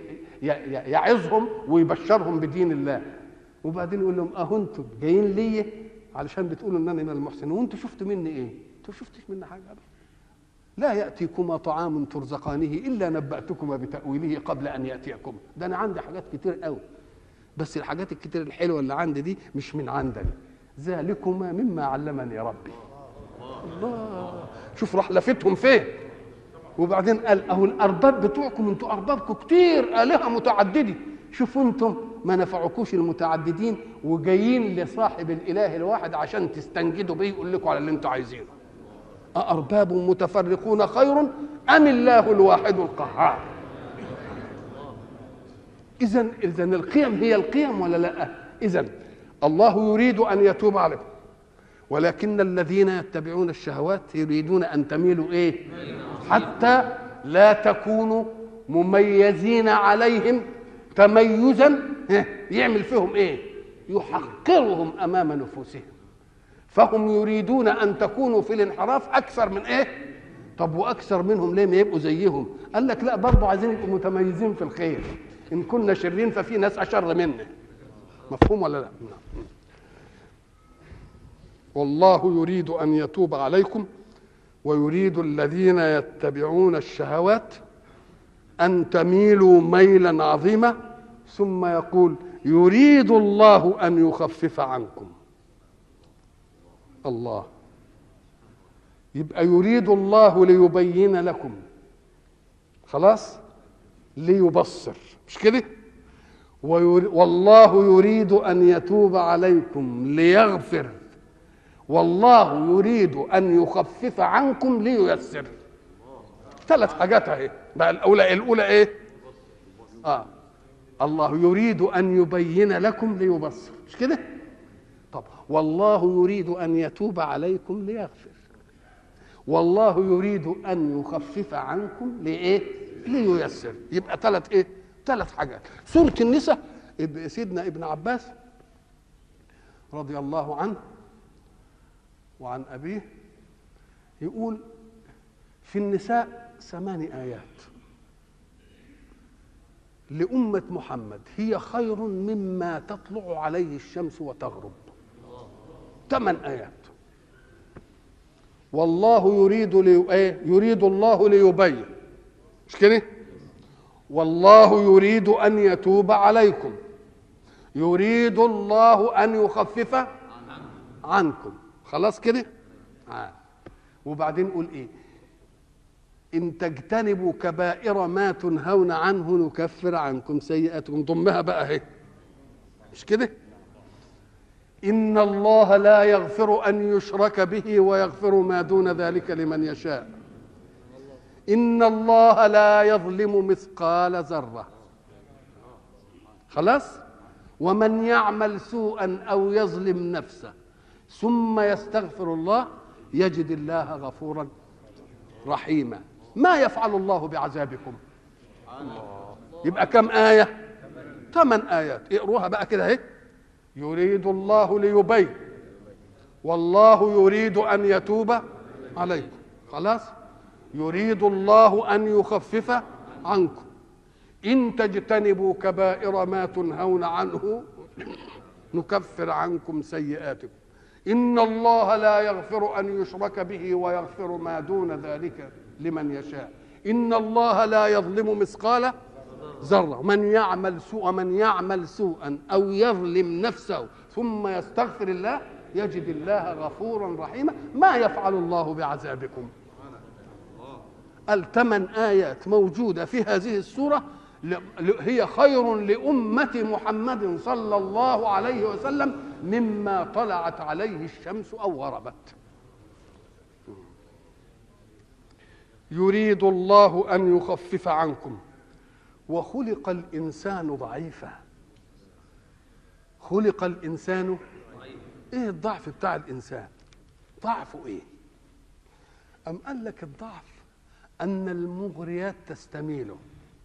يعظهم ويبشرهم بدين الله وبعدين يقول لهم أهو أنتم جايين لي علشان بتقولوا ان انا من المحسنين وانتوا شفتوا مني ايه؟ انتوا شفتش مني حاجه ابدا لا ياتيكما طعام ترزقانه الا نباتكما بتاويله قبل ان ياتيكما ده انا عندي حاجات كتير قوي بس الحاجات الكتير الحلوه اللي عندي دي مش من عندني ذلكما مما علمني ربي الله شوف راح لفتهم فين وبعدين قال اهو الارباب بتوعكم انتوا اربابكم كتير الهه متعدده شوفوا انتم ما نفعكوش المتعددين وجايين لصاحب الاله الواحد عشان تستنجدوا بيه يقول لكم على اللي انتم عايزينه أأرباب متفرقون خير أم الله الواحد القهار إذا إذا القيم هي القيم ولا لا؟ إذا الله يريد أن يتوب عليكم ولكن الذين يتبعون الشهوات يريدون أن تميلوا إيه؟ حتى لا تكونوا مميزين عليهم تميزا يعمل فيهم ايه يحقرهم امام نفوسهم فهم يريدون ان تكونوا في الانحراف اكثر من ايه طب واكثر منهم ليه ما يبقوا زيهم قال لك لا برضه عايزين يبقوا متميزين في الخير ان كنا شرين ففي ناس اشر منا مفهوم ولا لا والله يريد ان يتوب عليكم ويريد الذين يتبعون الشهوات ان تميلوا ميلا عظيما ثم يقول يريد الله ان يخفف عنكم الله يبقى يريد الله ليبين لكم خلاص ليبصر مش كده ويري والله يريد ان يتوب عليكم ليغفر والله يريد ان يخفف عنكم لييسر ثلاث حاجات اهي بقى الاولى الاولى ايه اه الله يريد ان يبين لكم ليبصر مش كده طب والله يريد ان يتوب عليكم ليغفر والله يريد ان يخفف عنكم لايه لييسر يبقى ثلاث ايه ثلاث حاجات سوره النساء اب- سيدنا ابن عباس رضي الله عنه وعن ابيه يقول في النساء ثمان ايات لأمة محمد هي خير مما تطلع عليه الشمس وتغرب ثمان آيات والله يريد لي... إيه؟ يريد الله ليبين مش كده والله يريد أن يتوب عليكم يريد الله أن يخفف عنكم خلاص كده آه. وبعدين قول ايه ان تجتنبوا كبائر ما تنهون عنه نكفر عنكم سيئاتكم ضمها بقى اهي مش كده ان الله لا يغفر ان يشرك به ويغفر ما دون ذلك لمن يشاء ان الله لا يظلم مثقال ذره خلاص ومن يعمل سوءا او يظلم نفسه ثم يستغفر الله يجد الله غفورا رحيما ما يفعل الله بعذابكم يبقى كم آية ثمان آيات اقروها بقى كده اهي يريد الله ليبين والله يريد أن يتوب عليكم خلاص يريد الله أن يخفف عنكم إن تجتنبوا كبائر ما تنهون عنه نكفر عنكم سيئاتكم إن الله لا يغفر أن يشرك به ويغفر ما دون ذلك لمن يشاء إن الله لا يظلم مثقال ذرة من يعمل سوء من يعمل سوءا أو يظلم نفسه ثم يستغفر الله يجد الله غفورا رحيما ما يفعل الله بعذابكم الثمان آيات موجودة في هذه السورة ل- ل- هي خير لأمة محمد صلى الله عليه وسلم مما طلعت عليه الشمس أو غربت يريد الله أن يخفف عنكم وخلق الإنسان ضعيفا خلق الإنسان إيه الضعف بتاع الإنسان ضعفه إيه أم قال لك الضعف أن المغريات تستميله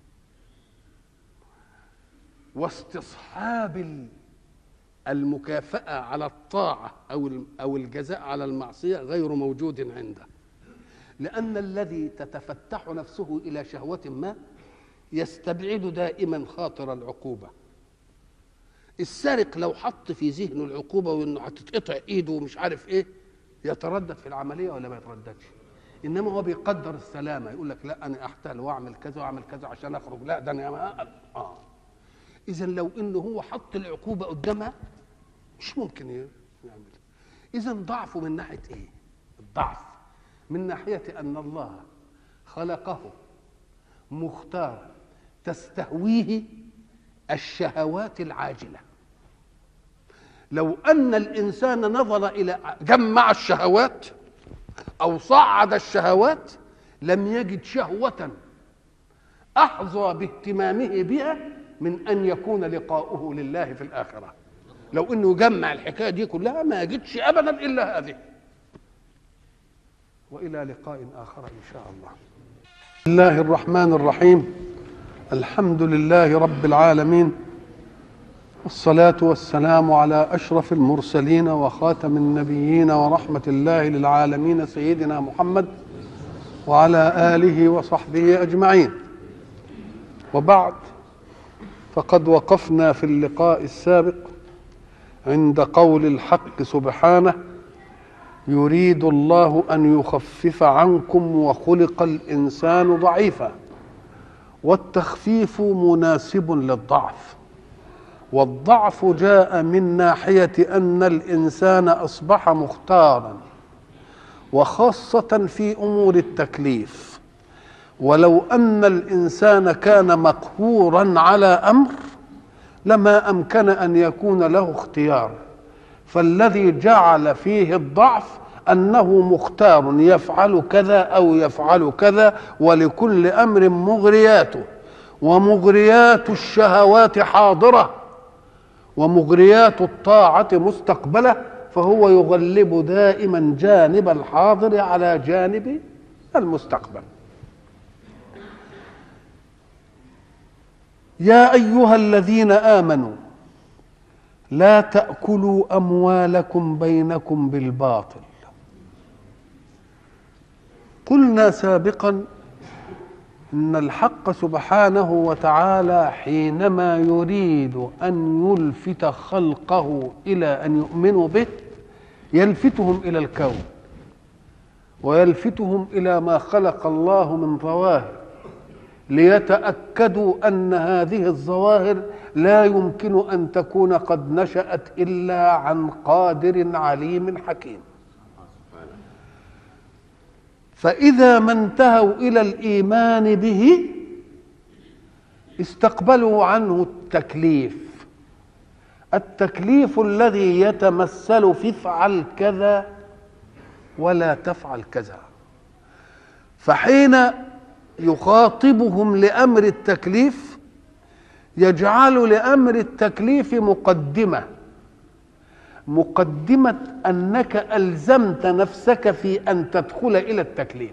واستصحاب ال- المكافأة على الطاعة أو ال- أو الجزاء على المعصية غير موجود عنده لأن الذي تتفتح نفسه إلى شهوة ما يستبعد دائما خاطر العقوبة السارق لو حط في ذهنه العقوبة وإنه هتتقطع إيده ومش عارف إيه يتردد في العملية ولا ما يترددش إنما هو بيقدر السلامة يقول لك لا أنا أحتال وأعمل كذا وأعمل كذا عشان أخرج لا ده أنا ما آه إذا لو إنه هو حط العقوبة قدامها مش ممكن يعمل إذا ضعفه من ناحية إيه؟ الضعف من ناحية أن الله خلقه مختار تستهويه الشهوات العاجلة لو أن الإنسان نظر إلى جمع الشهوات أو صعد الشهوات لم يجد شهوة أحظى باهتمامه بها من أن يكون لقاؤه لله في الآخرة لو أنه جمع الحكاية دي كلها ما يجدش أبدا إلا هذه والى لقاء اخر ان شاء الله بسم الله الرحمن الرحيم الحمد لله رب العالمين والصلاه والسلام على اشرف المرسلين وخاتم النبيين ورحمه الله للعالمين سيدنا محمد وعلى اله وصحبه اجمعين وبعد فقد وقفنا في اللقاء السابق عند قول الحق سبحانه يريد الله ان يخفف عنكم وخلق الانسان ضعيفا والتخفيف مناسب للضعف والضعف جاء من ناحيه ان الانسان اصبح مختارا وخاصه في امور التكليف ولو ان الانسان كان مقهورا على امر لما امكن ان يكون له اختيار فالذي جعل فيه الضعف انه مختار يفعل كذا او يفعل كذا ولكل امر مغرياته ومغريات الشهوات حاضره ومغريات الطاعه مستقبله فهو يغلب دائما جانب الحاضر على جانب المستقبل يا ايها الذين امنوا لا تاكلوا اموالكم بينكم بالباطل قلنا سابقا ان الحق سبحانه وتعالى حينما يريد ان يلفت خلقه الى ان يؤمنوا به يلفتهم الى الكون ويلفتهم الى ما خلق الله من ظواهر ليتاكدوا ان هذه الظواهر لا يمكن ان تكون قد نشات الا عن قادر عليم حكيم فاذا ما انتهوا الى الايمان به استقبلوا عنه التكليف التكليف الذي يتمثل في افعل كذا ولا تفعل كذا فحين يخاطبهم لامر التكليف يجعل لامر التكليف مقدمه مقدمه انك الزمت نفسك في ان تدخل الى التكليف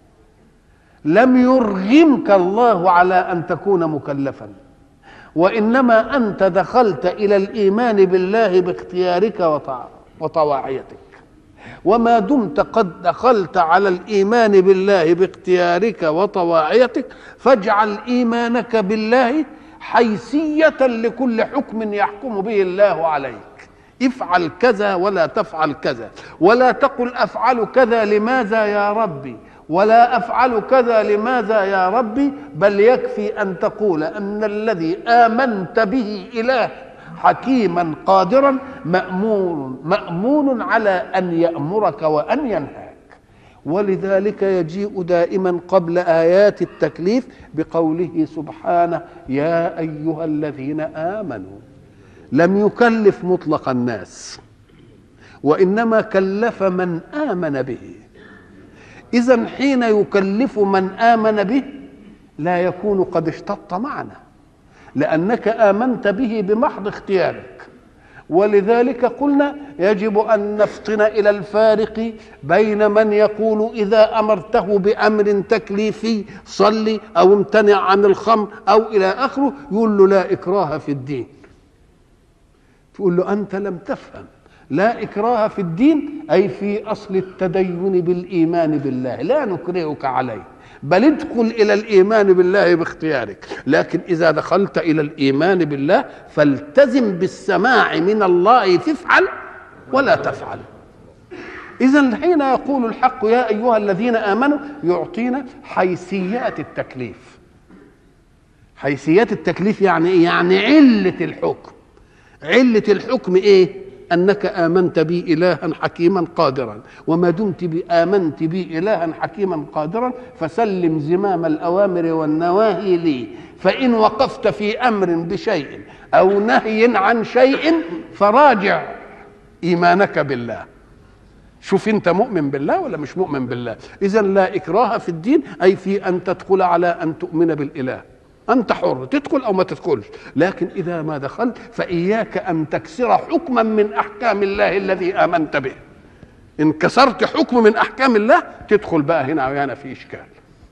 لم يرغمك الله على ان تكون مكلفا وانما انت دخلت الى الايمان بالله باختيارك وطواعيتك وما دمت قد دخلت على الايمان بالله باختيارك وطواعيتك فاجعل ايمانك بالله حيثيه لكل حكم يحكم به الله عليك افعل كذا ولا تفعل كذا ولا تقل افعل كذا لماذا يا ربي ولا افعل كذا لماذا يا ربي بل يكفي ان تقول ان الذي امنت به اله حكيما قادرا مامون مامون على ان يامرك وان ينهاك ولذلك يجيء دائما قبل ايات التكليف بقوله سبحانه يا ايها الذين امنوا لم يكلف مطلق الناس وانما كلف من امن به اذا حين يكلف من امن به لا يكون قد اشتط معنا لانك امنت به بمحض اختيارك ولذلك قلنا يجب ان نفطن الى الفارق بين من يقول اذا امرته بامر تكليفي صلي او امتنع عن الخمر او الى اخره يقول له لا اكراه في الدين تقول له انت لم تفهم لا اكراه في الدين اي في اصل التدين بالايمان بالله لا نكرهك عليه بل ادخل الى الايمان بالله باختيارك لكن اذا دخلت الى الايمان بالله فالتزم بالسماع من الله تفعل ولا تفعل اذا حين يقول الحق يا ايها الذين امنوا يعطينا حيثيات التكليف حيثيات التكليف يعني ايه يعني عله الحكم عله الحكم ايه انك امنت بي الها حكيما قادرا وما دمت امنت بي الها حكيما قادرا فسلم زمام الاوامر والنواهي لي فان وقفت في امر بشيء او نهي عن شيء فراجع ايمانك بالله شوف انت مؤمن بالله ولا مش مؤمن بالله اذا لا اكراه في الدين اي في ان تدخل على ان تؤمن بالاله انت حر تدخل او ما تدخلش لكن اذا ما دخلت فاياك ان تكسر حكما من احكام الله الذي امنت به ان كسرت حكم من احكام الله تدخل بقى هنا وهنا في اشكال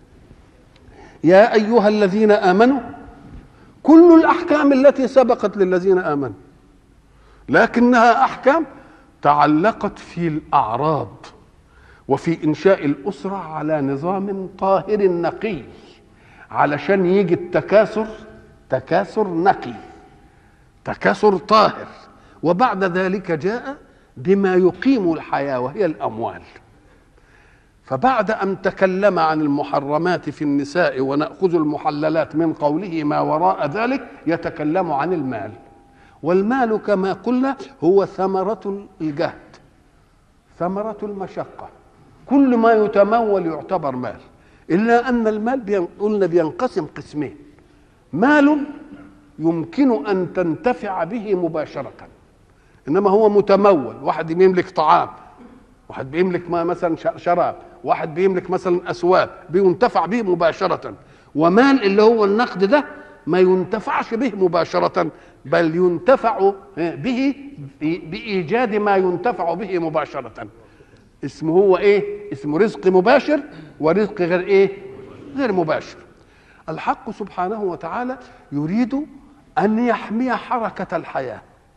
يا ايها الذين امنوا كل الاحكام التي سبقت للذين امنوا لكنها احكام تعلقت في الاعراض وفي انشاء الاسره على نظام طاهر نقي علشان يجي التكاثر تكاثر نقي تكاثر طاهر وبعد ذلك جاء بما يقيم الحياه وهي الاموال فبعد ان تكلم عن المحرمات في النساء وناخذ المحللات من قوله ما وراء ذلك يتكلم عن المال والمال كما قلنا هو ثمره الجهد ثمره المشقه كل ما يتمول يعتبر مال الا ان المال بين- قلنا بينقسم قسمين مال يمكن ان تنتفع به مباشره انما هو متمول واحد بيملك طعام واحد بيملك ما مثلا ش- شراب واحد بيملك مثلا اسواب بينتفع به مباشره ومال اللي هو النقد ده ما ينتفعش به مباشره بل ينتفع به بايجاد ما ينتفع به مباشره اسمه هو ايه اسمه رزق مباشر ورزق غير ايه غير مباشر الحق سبحانه وتعالى يريد ان يحمي حركه الحياه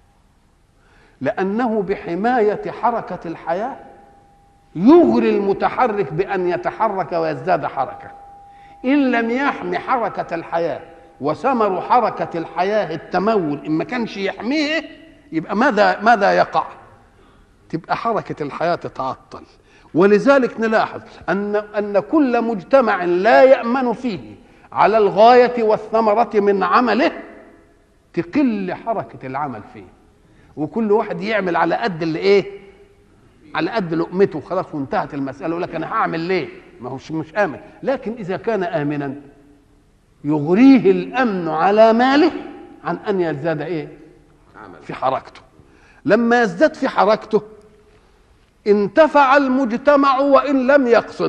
لانه بحمايه حركه الحياه يغري المتحرك بان يتحرك ويزداد حركه ان لم يحمي حركه الحياه وثمر حركه الحياه التمول ان ما كانش يحميه يبقى ماذا ماذا يقع تبقى حركه الحياه تتعطل ولذلك نلاحظ ان ان كل مجتمع لا يامن فيه على الغايه والثمره من عمله تقل حركه العمل فيه وكل واحد يعمل على قد اللي ايه على قد لقمته خلاص وانتهت المساله يقول لك انا هعمل ليه ما هوش مش امن لكن اذا كان امنا يغريه الامن على ماله عن ان يزداد ايه في حركته لما يزداد في حركته انتفع المجتمع وان لم يقصد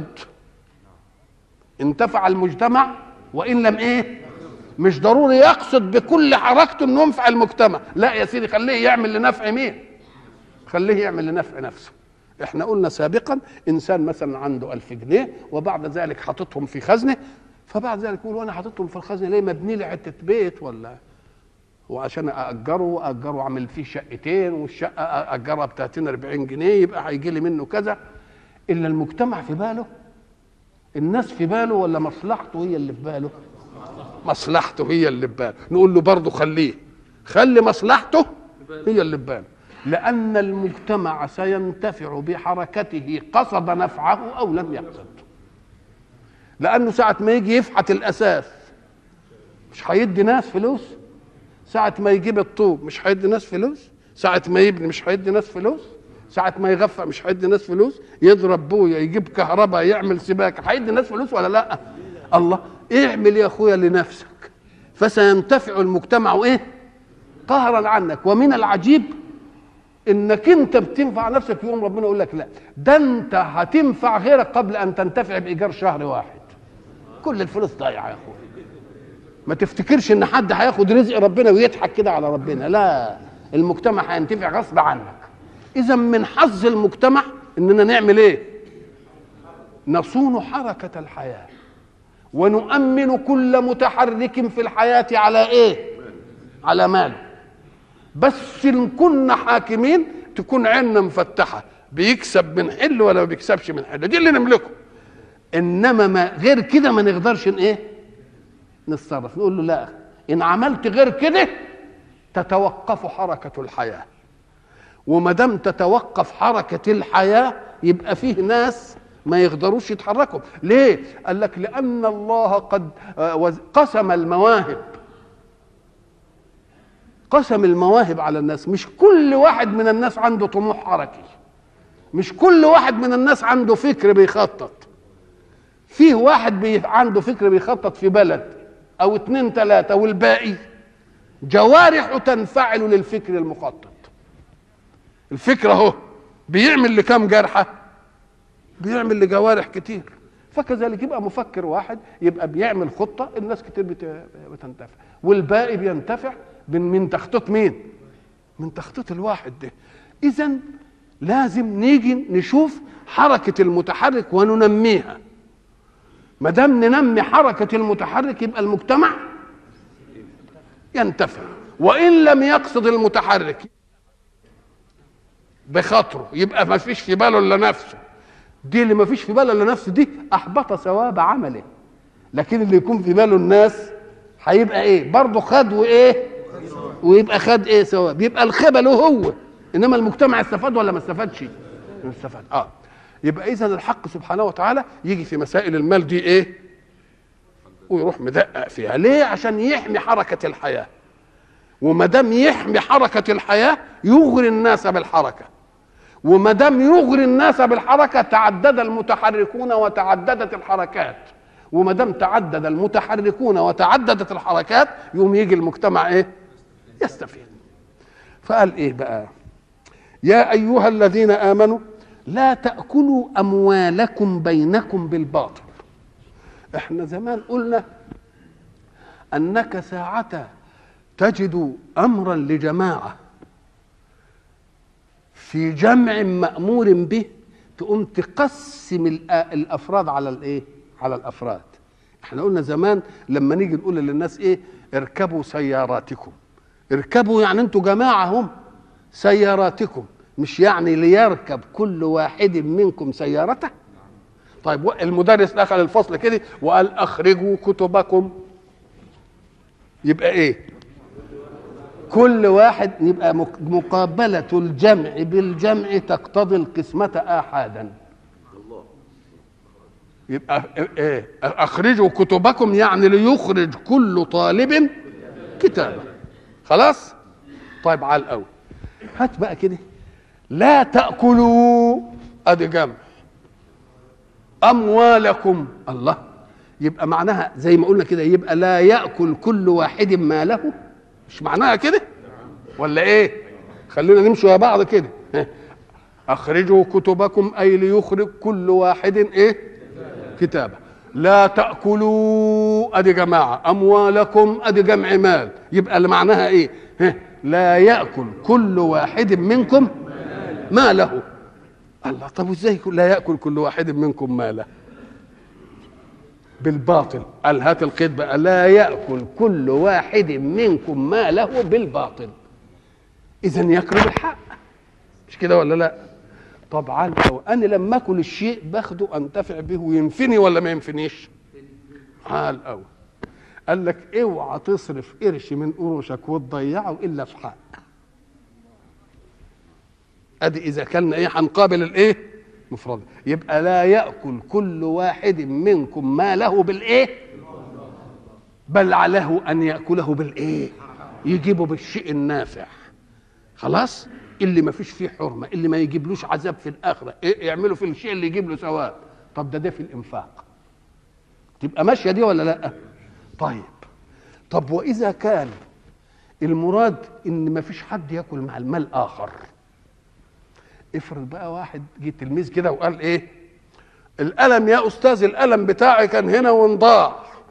انتفع المجتمع وان لم ايه مش ضروري يقصد بكل حركته انه ينفع المجتمع لا يا سيدي خليه يعمل لنفع مين خليه يعمل لنفع نفسه احنا قلنا سابقا انسان مثلا عنده ألف جنيه وبعد ذلك حاططهم في خزنه فبعد ذلك يقول وانا حاططهم في الخزنه ليه مبني لي حته بيت ولا وعشان اجره اجره اعمل فيه شقتين والشقه اجرها ب 30 40 جنيه يبقى هيجي لي منه كذا الا المجتمع في باله الناس في باله ولا مصلحته هي اللي في باله مصلحته هي اللي في باله نقول له برضه خليه خلي مصلحته هي اللي في باله لأن المجتمع سينتفع بحركته قصد نفعه أو لم يقصد لأنه ساعة ما يجي يفحت الأساس مش هيدي ناس فلوس ساعة ما يجيب الطوب مش هيدي ناس فلوس ساعة ما يبني مش هيدي ناس فلوس ساعة ما يغفى مش هيدي ناس فلوس يضرب بويا يجيب كهرباء يعمل سباكة هيدي ناس فلوس ولا لا الله اعمل يا اخويا لنفسك فسينتفع المجتمع ايه قهرا عنك ومن العجيب انك انت بتنفع نفسك يوم ربنا يقول لك لا ده انت هتنفع غيرك قبل ان تنتفع بايجار شهر واحد كل الفلوس ضايعه يا اخويا ما تفتكرش ان حد هياخد رزق ربنا ويضحك كده على ربنا لا المجتمع هينتفع غصب عنك اذا من حظ المجتمع اننا نعمل ايه نصون حركه الحياه ونؤمن كل متحرك في الحياه على ايه على ماله بس ان كنا حاكمين تكون عيننا مفتحه بيكسب من حل ولا ما بيكسبش من حل دي اللي نملكه انما ما غير كده ما نقدرش ن- ايه نتصرف نقول له لا ان عملت غير كده تتوقف حركه الحياه وما دام تتوقف حركه الحياه يبقى فيه ناس ما يقدروش يتحركوا ليه قال لك لان الله قد آه، وز- قسم المواهب قسم المواهب على الناس مش كل واحد من الناس عنده طموح حركي مش كل واحد من الناس عنده فكر بيخطط فيه واحد بي عنده فكر بيخطط في بلد او اتنين تلاتة والباقي جوارح تنفعل للفكر المخطط الفكرة اهو بيعمل لكم جرحة بيعمل لجوارح كتير فكذلك يبقى مفكر واحد يبقى بيعمل خطة الناس كتير بت- بتنتفع والباقي بينتفع من من تخطيط مين من تخطيط الواحد ده اذا لازم نيجي نشوف حركة المتحرك وننميها ما دام ننمي حركة المتحرك يبقى المجتمع ينتفع وإن لم يقصد المتحرك بخاطره يبقى ما فيش في باله الا نفسه دي اللي ما فيش في باله الا نفسه دي احبط ثواب عمله لكن اللي يكون في باله الناس هيبقى ايه برضه خد وايه ويبقى خد ايه ثواب يبقى الخيبه له هو انما المجتمع استفاد ولا ما استفادش استفاد اه يبقى اذا الحق سبحانه وتعالى يجي في مسائل المال دي ايه ويروح مدقق فيها ليه عشان يحمي حركه الحياه وما دام يحمي حركه الحياه يغري الناس بالحركه وما دام يغري الناس بالحركه تعدد المتحركون وتعددت الحركات وما دام تعدد المتحركون وتعددت الحركات يوم يجي المجتمع ايه يستفيد فقال ايه بقى يا ايها الذين امنوا لا تاكلوا اموالكم بينكم بالباطل احنا زمان قلنا انك ساعه تجد امرا لجماعه في جمع مامور به تقوم تقسم الأ- الافراد على الايه على الافراد احنا قلنا زمان لما نيجي نقول للناس ايه اركبوا سياراتكم اركبوا يعني انتوا جماعه هم سياراتكم مش يعني ليركب كل واحد منكم سيارته طيب و- المدرس دخل الفصل كده وقال اخرجوا كتبكم يبقى ايه كل واحد يبقى مق- مقابلة الجمع بالجمع تقتضي القسمة آحادا يبقى ايه اخرجوا كتبكم يعني ليخرج كل طالب كتابه خلاص طيب على الاول هات بقى كده لا تاكلوا ادي جمع اموالكم الله يبقى معناها زي ما قلنا كده يبقى لا ياكل كل واحد ماله مش معناها كده ولا ايه خلينا نمشي يا بعض كده ها. اخرجوا كتبكم اي ليخرج كل واحد ايه كتابه لا تاكلوا ادي جماعه اموالكم ادي جمع مال يبقى اللي معناها ايه ها. لا ياكل كل واحد منكم ماله الله طب ازاي يكون لا ياكل كل واحد منكم ماله بالباطل قال هات القيد بقى لا ياكل كل واحد منكم ماله بالباطل اذا ياكل بالحق مش كده ولا لا طبعا لو انا لما اكل الشيء باخده انتفع به وينفني ولا ما ينفنيش عال قوي قال لك اوعى تصرف قرش من قروشك وتضيعه الا في حق ادي اذا كان ايه هنقابل الايه مفرد يبقى لا ياكل كل واحد منكم ماله بالايه بل عليه ان ياكله بالايه يجيبه بالشيء النافع خلاص اللي ما فيش فيه حرمه اللي ما يجيبلوش عذاب في الاخره إيه يعملوا في الشيء اللي يجيب له ثواب طب ده ده في الانفاق تبقى ماشيه دي ولا لا طيب طب واذا كان المراد ان ما فيش حد ياكل مع المال اخر افرض بقى واحد جه تلميذ كده وقال ايه القلم يا استاذ القلم بتاعي كان هنا وانضاع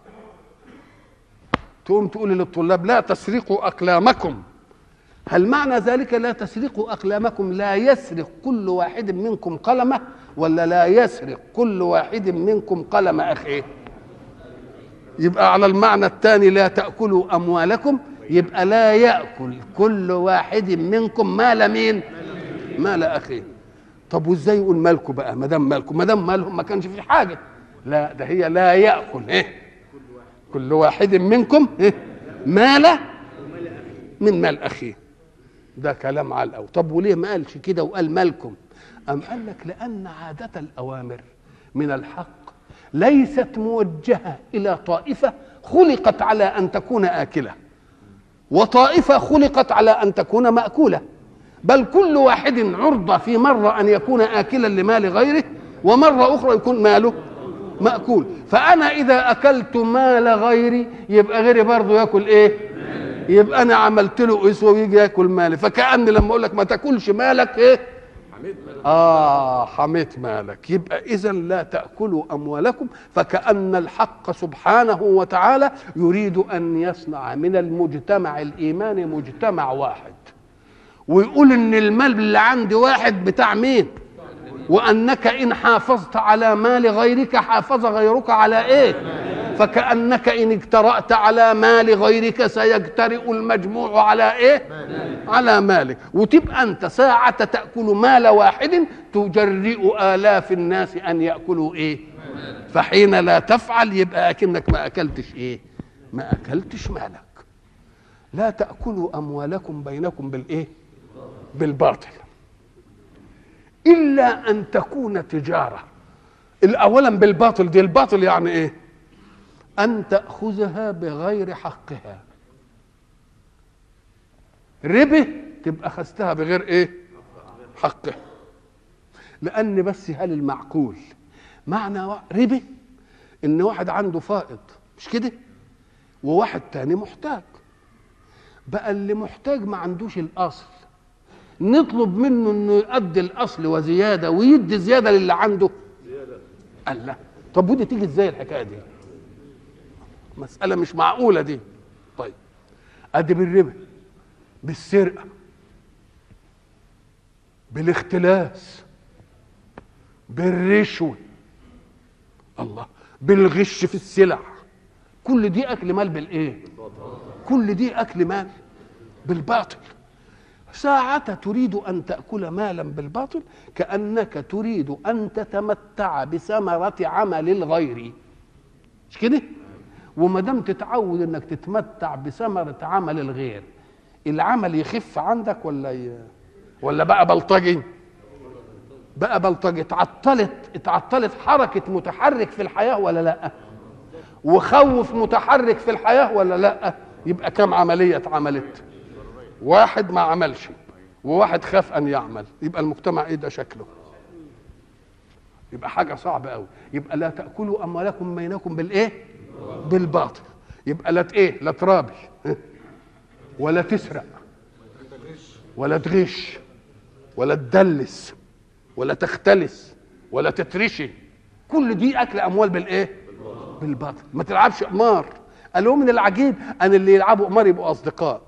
تقوم تقول للطلاب لا تسرقوا اقلامكم هل معنى ذلك لا تسرقوا اقلامكم لا يسرق كل واحد منكم قلمه ولا لا يسرق كل واحد منكم قلم اخيه يبقى على المعنى الثاني لا تاكلوا اموالكم يبقى لا ياكل كل واحد منكم مال مين مال اخيه طب وازاي يقول مالكم بقى ما دام مالكم ما دام مالهم ما كانش في حاجه لا ده هي لا ياكل ايه كل واحد منكم إيه؟ مال من مال اخيه ده كلام على الاول طب وليه ما قالش كده وقال مالكم ام قال لك لان عاده الاوامر من الحق ليست موجهه الى طائفه خلقت على ان تكون اكله وطائفه خلقت على ان تكون ماكوله بل كل واحد عرضه في مره ان يكون اكلا لمال غيره ومره اخرى يكون ماله ماكول فانا اذا اكلت مال غيري يبقى غيري برضه ياكل ايه يبقى انا عملت له اسوه ويجي ياكل مالي فكأن لما اقول لك ما تاكلش مالك ايه اه حميت مالك يبقى اذا لا تاكلوا اموالكم فكأن الحق سبحانه وتعالى يريد ان يصنع من المجتمع الايماني مجتمع واحد ويقول ان المال اللي عندي واحد بتاع مين وانك ان حافظت على مال غيرك حافظ غيرك على ايه فكانك ان اجترات على مال غيرك سيجترئ المجموع على ايه على مالك وتبقى انت ساعه تاكل مال واحد تجرئ الاف الناس ان ياكلوا ايه فحين لا تفعل يبقى اكنك ما اكلتش ايه ما اكلتش مالك لا تاكلوا اموالكم بينكم بالايه بالباطل الا ان تكون تجاره اولا بالباطل دي الباطل يعني ايه ان تاخذها بغير حقها ربه تبقى اخذتها بغير ايه حقها لان بس هل المعقول معنى وا- ربه ان واحد عنده فائض مش كده وواحد تاني محتاج بقى اللي محتاج ما عندوش الاصل نطلب منه انه يؤدي الاصل وزياده ويدي زياده للي عنده قال لا طب ودي تيجي ازاي الحكايه دي مساله مش معقوله دي طيب ادي بالربا بالسرقه بالاختلاس بالرشوه الله بالغش في السلع كل دي اكل مال بالايه كل دي اكل مال بالباطل ساعة تريد أن تأكل مالا بالباطل كأنك تريد أن تتمتع بثمرة عمل الغير مش كده؟ وما دام تتعود انك تتمتع بثمرة عمل الغير العمل يخف عندك ولا ي... ولا بقى بلطجي؟ بقى بلطجي اتعطلت اتعطلت حركة متحرك في الحياة ولا لا؟ وخوف متحرك في الحياة ولا لا؟ يبقى كم عملية اتعملت؟ واحد ما عملش وواحد خاف ان يعمل يبقى المجتمع ايه ده شكله يبقى حاجه صعبه قوي يبقى لا تاكلوا اموالكم بينكم بالايه بالباطل يبقى لا ت- ايه لا ترابي ولا تسرق ولا تغش ولا تدلس ولا تختلس ولا تترشي كل دي اكل اموال بالايه بالباطل ما تلعبش قمار قالوا من العجيب ان اللي يلعبوا قمار يبقوا اصدقاء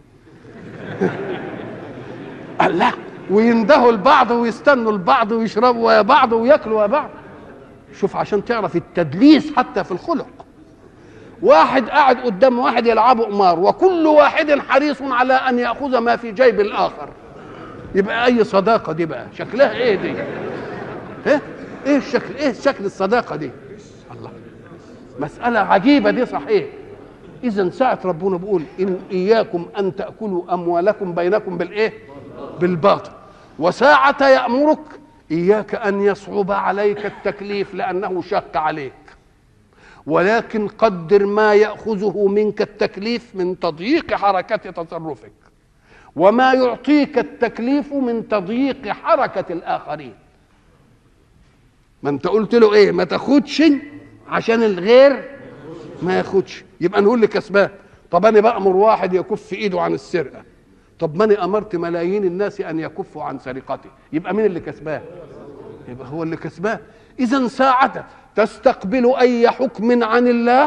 قال لا ويندهوا لبعض ويستنوا لبعض ويشربوا ويا بعض وياكلوا ويا بعض شوف عشان تعرف التدليس حتى في الخلق واحد قاعد قدام واحد يلعبوا قمار وكل واحد حريص على ان ياخذ ما في جيب الاخر يبقى اي صداقه دي بقى شكلها ايه دي ايه ايه الشكل ايه شكل الصداقه دي الله مساله عجيبه دي صحيح اذا ساعه ربنا بيقول ان اياكم ان تاكلوا اموالكم بينكم بالايه بالباطل وساعه يامرك اياك ان يصعب عليك التكليف لانه شق عليك ولكن قدر ما ياخذه منك التكليف من تضييق حركه تصرفك وما يعطيك التكليف من تضييق حركه الاخرين ما انت قلت له ايه ما تاخدش عشان الغير ما ياخدش يبقى نقول لكسبان طب انا بامر واحد يكف ايده عن السرقه طب ما انا امرت ملايين الناس ان يكفوا عن سرقتي يبقى مين اللي كسبان يبقى هو اللي كسبان اذا ساعة تستقبل اي حكم عن الله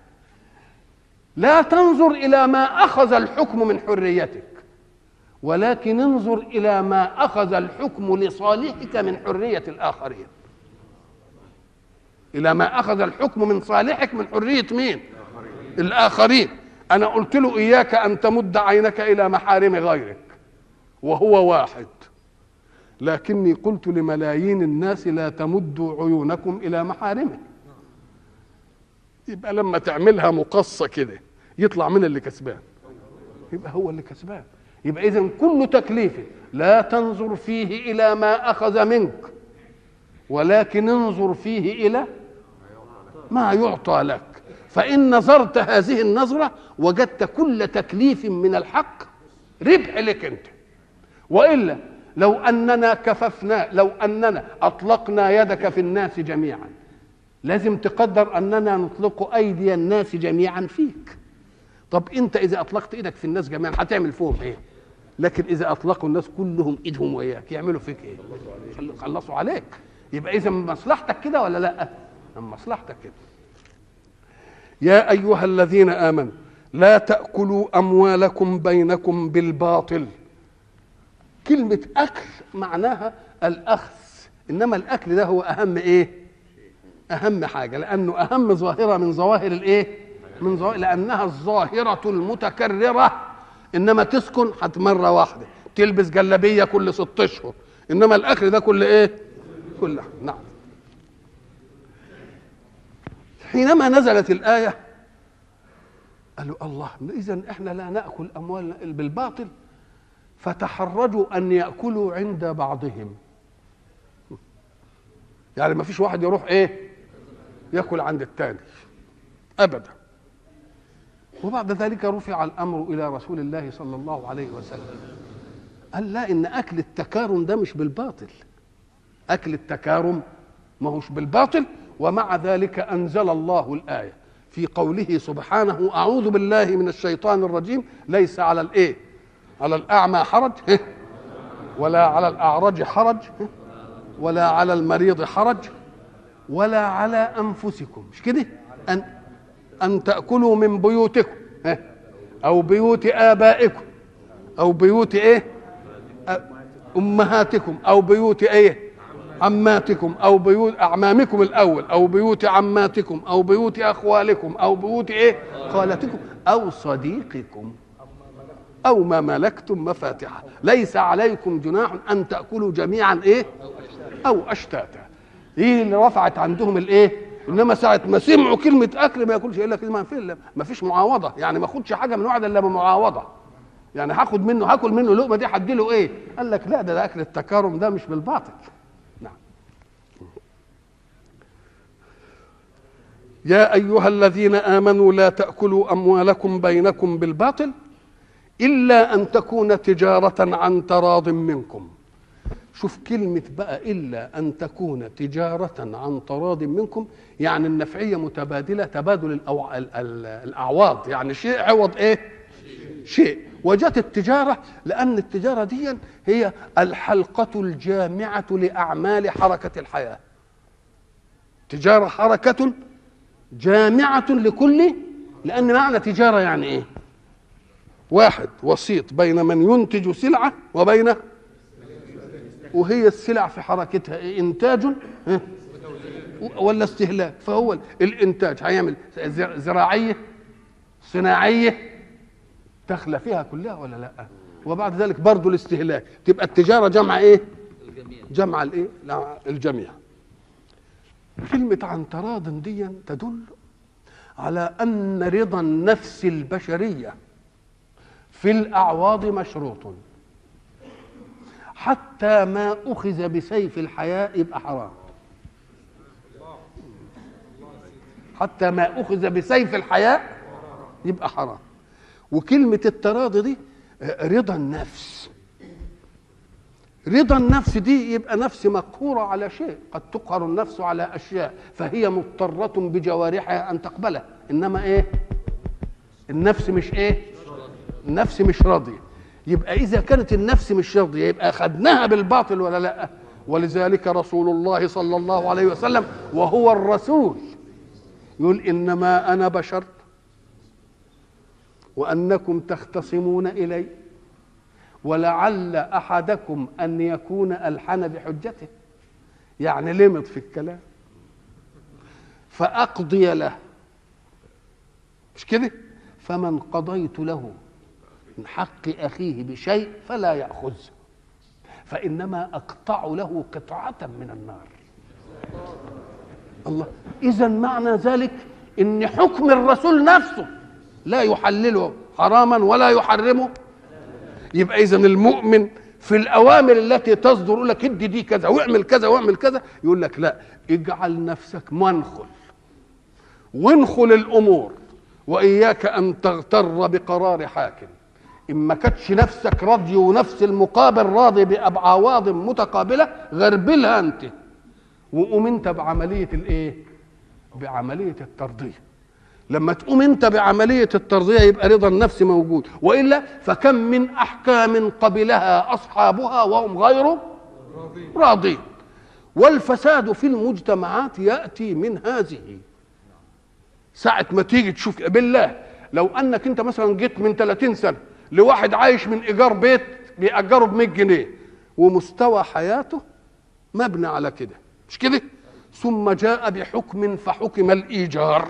لا تنظر الى ما اخذ الحكم من حريتك ولكن انظر الى ما اخذ الحكم لصالحك من حريه الاخرين الى ما اخذ الحكم من صالحك من حريه مين الاخرين انا قلت له اياك ان تمد عينك الى محارم غيرك وهو واحد لكني قلت لملايين الناس لا تمدوا عيونكم الى محارمه يبقى لما تعملها مقصه كده يطلع من اللي كسبان يبقى هو اللي كسبان يبقى اذا كل تكليف لا تنظر فيه الى ما اخذ منك ولكن انظر فيه الى ما يعطى لك فان نظرت هذه النظره وجدت كل تكليف من الحق ربح لك انت والا لو اننا كففنا لو اننا اطلقنا يدك في الناس جميعا لازم تقدر اننا نطلق ايدي الناس جميعا فيك طب انت اذا اطلقت ايدك في الناس جميعا هتعمل فيهم ايه لكن اذا اطلقوا الناس كلهم ايدهم وياك يعملوا فيك ايه خل- خلصوا عليك يبقى اذا من مصلحتك كده ولا لا من مصلحتك كده يا ايها الذين امنوا لا تاكلوا اموالكم بينكم بالباطل كلمه اكل معناها الاخذ انما الاكل ده هو اهم ايه اهم حاجه لانه اهم ظاهره من ظواهر الايه من ظواهر لانها الظاهره المتكرره انما تسكن حت مره واحده تلبس جلابيه كل ست اشهر انما الاكل ده كل ايه كل نعم حينما نزلت الايه قالوا الله اذا احنا لا ناكل اموالنا بالباطل فتحرجوا ان ياكلوا عند بعضهم يعني ما فيش واحد يروح ايه ياكل عند الثاني ابدا وبعد ذلك رفع الامر الى رسول الله صلى الله عليه وسلم قال لا ان اكل التكارم ده مش بالباطل اكل التكارم ما هوش بالباطل ومع ذلك انزل الله الايه في قوله سبحانه اعوذ بالله من الشيطان الرجيم ليس على الايه على الاعمى حرج ولا على الاعرج حرج ولا على المريض حرج ولا على انفسكم مش كده ان ان تاكلوا من بيوتكم ها؟ او بيوت ابائكم او بيوت ايه أ- امهاتكم او بيوت ايه عماتكم او بيوت اعمامكم الاول او بيوت عماتكم او بيوت اخوالكم او بيوت ايه خالتكم او صديقكم او ما ملكتم مفاتحه ليس عليكم جناح ان تاكلوا جميعا ايه او اشتاتا ايه اللي رفعت عندهم الايه انما ساعه ما سمعوا كلمه اكل ما ياكلش الا كلمه في ما فيش معاوضه يعني ما اخدش حاجه من واحد الا بمعاوضه يعني هاخد منه هاكل منه لقمه دي هدي له ايه قال لك لا ده, ده اكل التكارم ده مش بالباطل نعم يا ايها الذين امنوا لا تاكلوا اموالكم بينكم بالباطل الا ان تكون تجاره عن تراض منكم شوف كلمة بقى إلا أن تكون تجارة عن تراض منكم يعني النفعية متبادلة تبادل الأوع... ال... ال... الأعواض يعني شيء عوض إيه؟ شيء وجت التجارة لأن التجارة دي هي الحلقة الجامعة لأعمال حركة الحياة تجارة حركة جامعة لكل لأن معنى تجارة يعني إيه؟ واحد وسيط بين من ينتج سلعة وبين وهي السلع في حركتها إيه؟ انتاج ها؟ ولا استهلاك فهو الانتاج هيعمل زر- زراعيه صناعيه داخله فيها كلها ولا لا وبعد ذلك برضه الاستهلاك تبقى التجاره جمع ايه جمع الايه لا، الجميع كلمه عن تراض دي تدل على ان رضا النفس البشريه في الاعواض مشروط حتى ما اخذ بسيف الحياة يبقى حرام حتى ما اخذ بسيف الحياة يبقى حرام وكلمة التراضي دي رضا النفس رضا النفس دي يبقى نفس مقهورة على شيء قد تقهر النفس على أشياء فهي مضطرة بجوارحها أن تقبلها إنما إيه النفس مش إيه النفس مش راضية يبقى إذا كانت النفس مش راضية يبقى أخذناها بالباطل ولا لا ولذلك رسول الله صلى الله عليه وسلم وهو الرسول يقول إنما أنا بشر وأنكم تختصمون إلي ولعل أحدكم أن يكون ألحن بحجته يعني لمط في الكلام فأقضي له مش كده فمن قضيت له من حق أخيه بشيء فلا يأخذ فإنما أقطع له قطعة من النار الله إذا معنى ذلك إن حكم الرسول نفسه لا يحلله حراما ولا يحرمه يبقى إذا المؤمن في الأوامر التي تصدر يقول لك ادي دي كذا واعمل كذا واعمل كذا يقول لك لا اجعل نفسك منخل وانخل الأمور وإياك أن تغتر بقرار حاكم إن ما كانتش نفسك راضي ونفس المقابل راضي بأعواض متقابلة غربلها أنت وقوم أنت بعملية الإيه؟ بعملية الترضية لما تقوم أنت بعملية الترضية يبقى رضا النفس موجود وإلا فكم من أحكام قبلها أصحابها وهم غير راضين والفساد في المجتمعات يأتي من هذه ساعة ما تيجي تشوف بالله لو انك انت مثلا جيت من 30 سنه لواحد عايش من ايجار بيت بيأجره ب 100 جنيه ومستوى حياته مبني على كده مش كده ثم جاء بحكم فحكم الايجار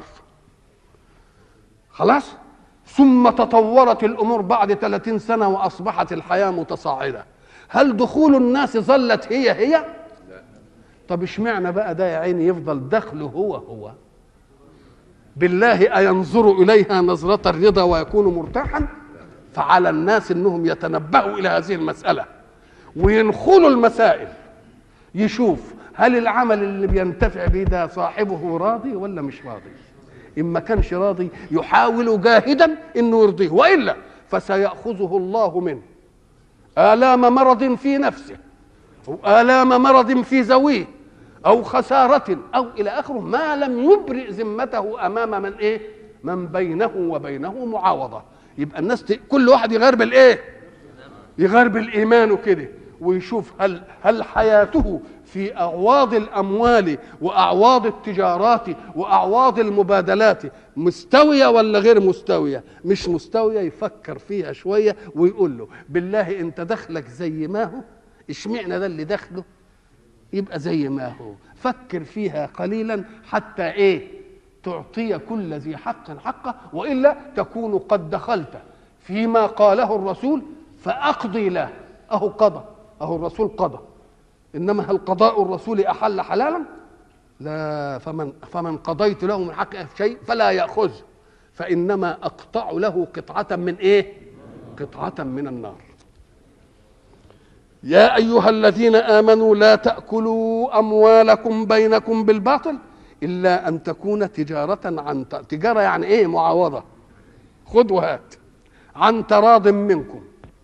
خلاص ثم تطورت الامور بعد 30 سنه واصبحت الحياه متصاعده هل دخول الناس ظلت هي هي طب اشمعنى بقى ده يا عيني يفضل دخله هو هو بالله أينظر إليها نظرة الرضا ويكون مرتاحا فعلى الناس انهم يتنبهوا الى هذه المساله وينخلوا المسائل يشوف هل العمل اللي بينتفع به ده صاحبه راضي ولا مش راضي ان ما كانش راضي يحاول جاهدا انه يرضيه والا فسيأخذه الله منه آلام مرض في نفسه أو آلام مرض في ذويه أو خسارة أو إلى آخره ما لم يبرئ ذمته أمام من إيه؟ من بينه وبينه معاوضة يبقى الناس ت... كل واحد يغير بالإيه؟ يغير بالإيمان كده ويشوف هل هل حياته في أعواض الأموال وأعواض التجارات وأعواض المبادلات مستوية ولا غير مستوية مش مستوية يفكر فيها شوية ويقول له بالله أنت دخلك زي ما هو اشمعنى ده اللي دخله يبقى زي ما هو فكر فيها قليلا حتى ايه تعطي كل ذي حق حقه والا تكون قد دخلت فيما قاله الرسول فاقضي له اهو قضى اهو الرسول قضى انما هل قضاء الرسول احل حلالا لا فمن فمن قضيت له من حقه شيء فلا ياخذ فانما اقطع له قطعه من ايه قطعه من النار يا ايها الذين امنوا لا تاكلوا اموالكم بينكم بالباطل الا ان تكون تجاره عن تجاره يعني ايه معاوضه خذ وهات عن تراض منكم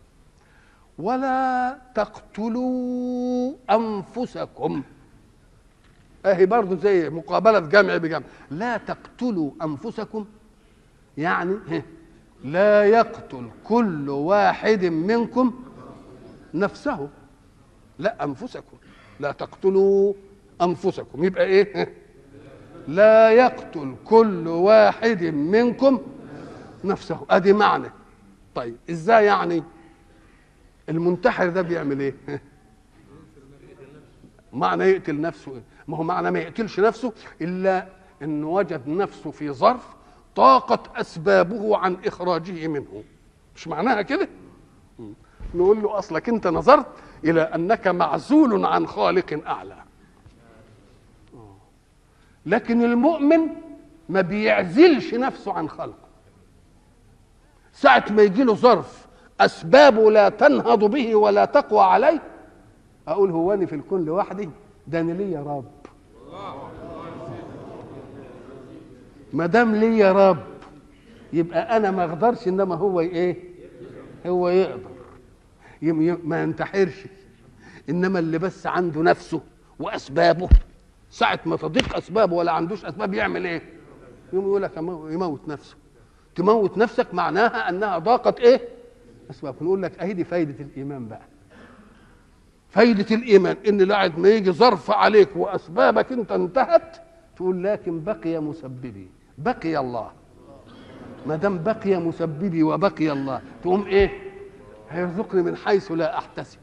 ولا تقتلوا انفسكم اهي برضه زي مقابله جمع بجمع لا تقتلوا انفسكم يعني لا يقتل كل واحد منكم نفسه لا انفسكم لا تقتلوا انفسكم يبقى ايه لا يقتل كل واحد منكم نفسه ادي معنى طيب ازاي يعني المنتحر ده بيعمل ايه معنى يقتل نفسه إيه؟ ما هو معنى ما يقتلش نفسه الا انه وجد نفسه في ظرف طاقت اسبابه عن اخراجه منه مش معناها كده نقول له اصلك انت نظرت الى انك معزول عن خالق اعلى لكن المؤمن ما بيعزلش نفسه عن خلقه ساعة ما يجي له ظرف أسبابه لا تنهض به ولا تقوى عليه أقول هو أنا في الكون لوحدي ده أنا ليا رب ما دام ليا رب يبقى أنا ما أقدرش إنما هو إيه؟ هو يقدر ما ينتحرش انما اللي بس عنده نفسه واسبابه ساعه ما تضيق اسبابه ولا عندوش اسباب يعمل ايه يقوم يقول لك يموت نفسه تموت نفسك معناها انها ضاقت ايه اسباب نقول لك اهي دي فايده الايمان بقى فايده الايمان ان بعد ما يجي ظرف عليك واسبابك انت انتهت تقول لكن بقي مسببي بقي الله ما دام بقي مسببي وبقي الله تقوم ايه هيرزقني من حيث لا احتسب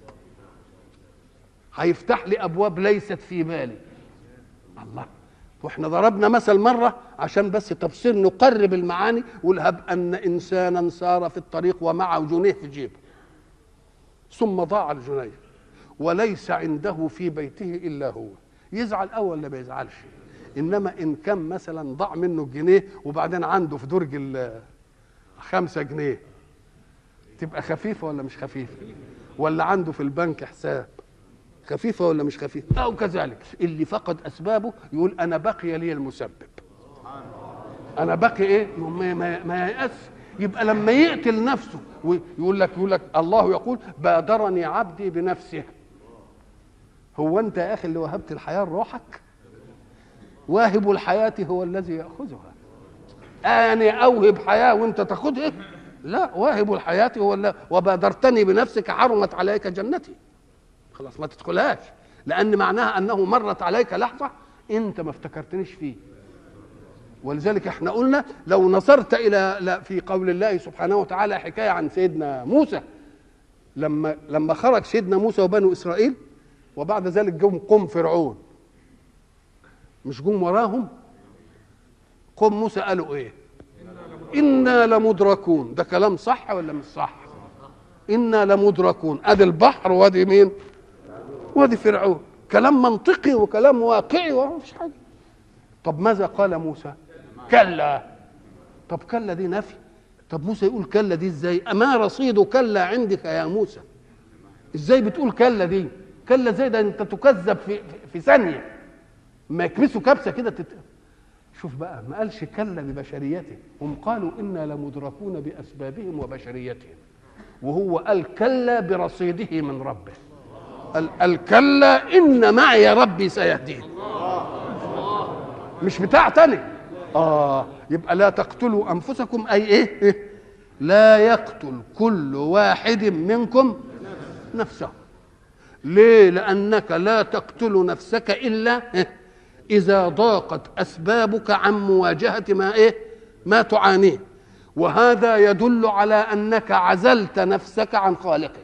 هيفتح لي ابواب ليست في بالي الله واحنا ضربنا مثل مره عشان بس تفسير نقرب المعاني ولهب ان انسانا سار في الطريق ومعه جنيه في جيبه ثم ضاع الجنيه وليس عنده في بيته الا هو يزعل او ولا ما يزعلش انما ان كان مثلا ضاع منه الجنيه وبعدين عنده في درج خمسة جنيه تبقى خفيفة ولا مش خفيفة ولا عنده في البنك حساب خفيفة ولا مش خفيفة أو كذلك اللي فقد أسبابه يقول أنا بقي لي المسبب أنا بقي إيه ما, ما, ما ييأس يبقى لما يقتل نفسه ويقول لك يقول لك الله يقول بادرني عبدي بنفسه هو أنت يا أخي اللي وهبت الحياة لروحك واهب الحياة هو الذي يأخذها أنا أوهب حياة وأنت تاخذها لا واهب الحياة هو الله وبادرتني بنفسك حرمت عليك جنتي خلاص ما تدخلهاش لأن معناها أنه مرت عليك لحظة أنت ما افتكرتنيش فيه ولذلك احنا قلنا لو نظرت إلى في قول الله سبحانه وتعالى حكاية عن سيدنا موسى لما لما خرج سيدنا موسى وبنو إسرائيل وبعد ذلك جم قم فرعون مش جم وراهم قم موسى قالوا ايه انا لمدركون ده كلام صح ولا مش صح انا لمدركون ادي البحر وادي مين وادي فرعون كلام منطقي وكلام واقعي ومفيش حاجه طب ماذا قال موسى كلا طب كلا دي نفي طب موسى يقول كلا دي ازاي اما رصيد كلا عندك يا موسى ازاي بتقول كلا دي كلا زي ده انت تكذب في في ثانيه ما يكبسوا كبسه كده تت... شوف بقى ما قالش كلا ببشريته هم قالوا انا لمدركون باسبابهم وبشريتهم وهو قال كلا برصيده من ربه قال الكلا ان معي ربي سيهدين مش بتاع تاني اه يبقى لا تقتلوا انفسكم اي ايه, إيه؟ لا يقتل كل واحد منكم نفسه ليه لانك لا تقتل نفسك الا إيه؟ اذا ضاقت اسبابك عن مواجهه ما ايه ما تعانيه وهذا يدل على انك عزلت نفسك عن خالقك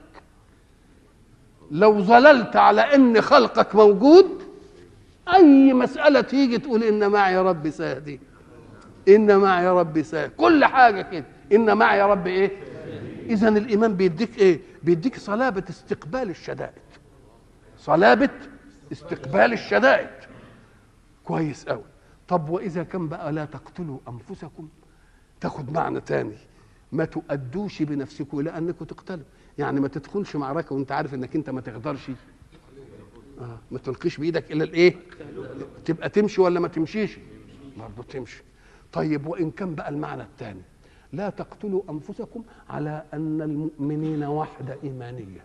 لو ظللت على ان خلقك موجود اي مساله تيجي تقول ان معي ربي سيهدي ان معي ربي سيهدي كل حاجه كده ان معي ربي ايه اذا الايمان بيديك ايه بيديك صلابه استقبال الشدائد صلابه استقبال الشدائد كويس قوي طب واذا كان بقى لا تقتلوا انفسكم تاخد معنى تاني ما تؤدوش بنفسكم الى انكم تقتلوا يعني ما تدخلش معركه وانت عارف انك انت ما تقدرش آه. ما تلقيش بايدك الى الايه تبقى تمشي ولا ما تمشيش برضه تمشي طيب وان كان بقى المعنى الثاني لا تقتلوا انفسكم على ان المؤمنين وحده ايمانيه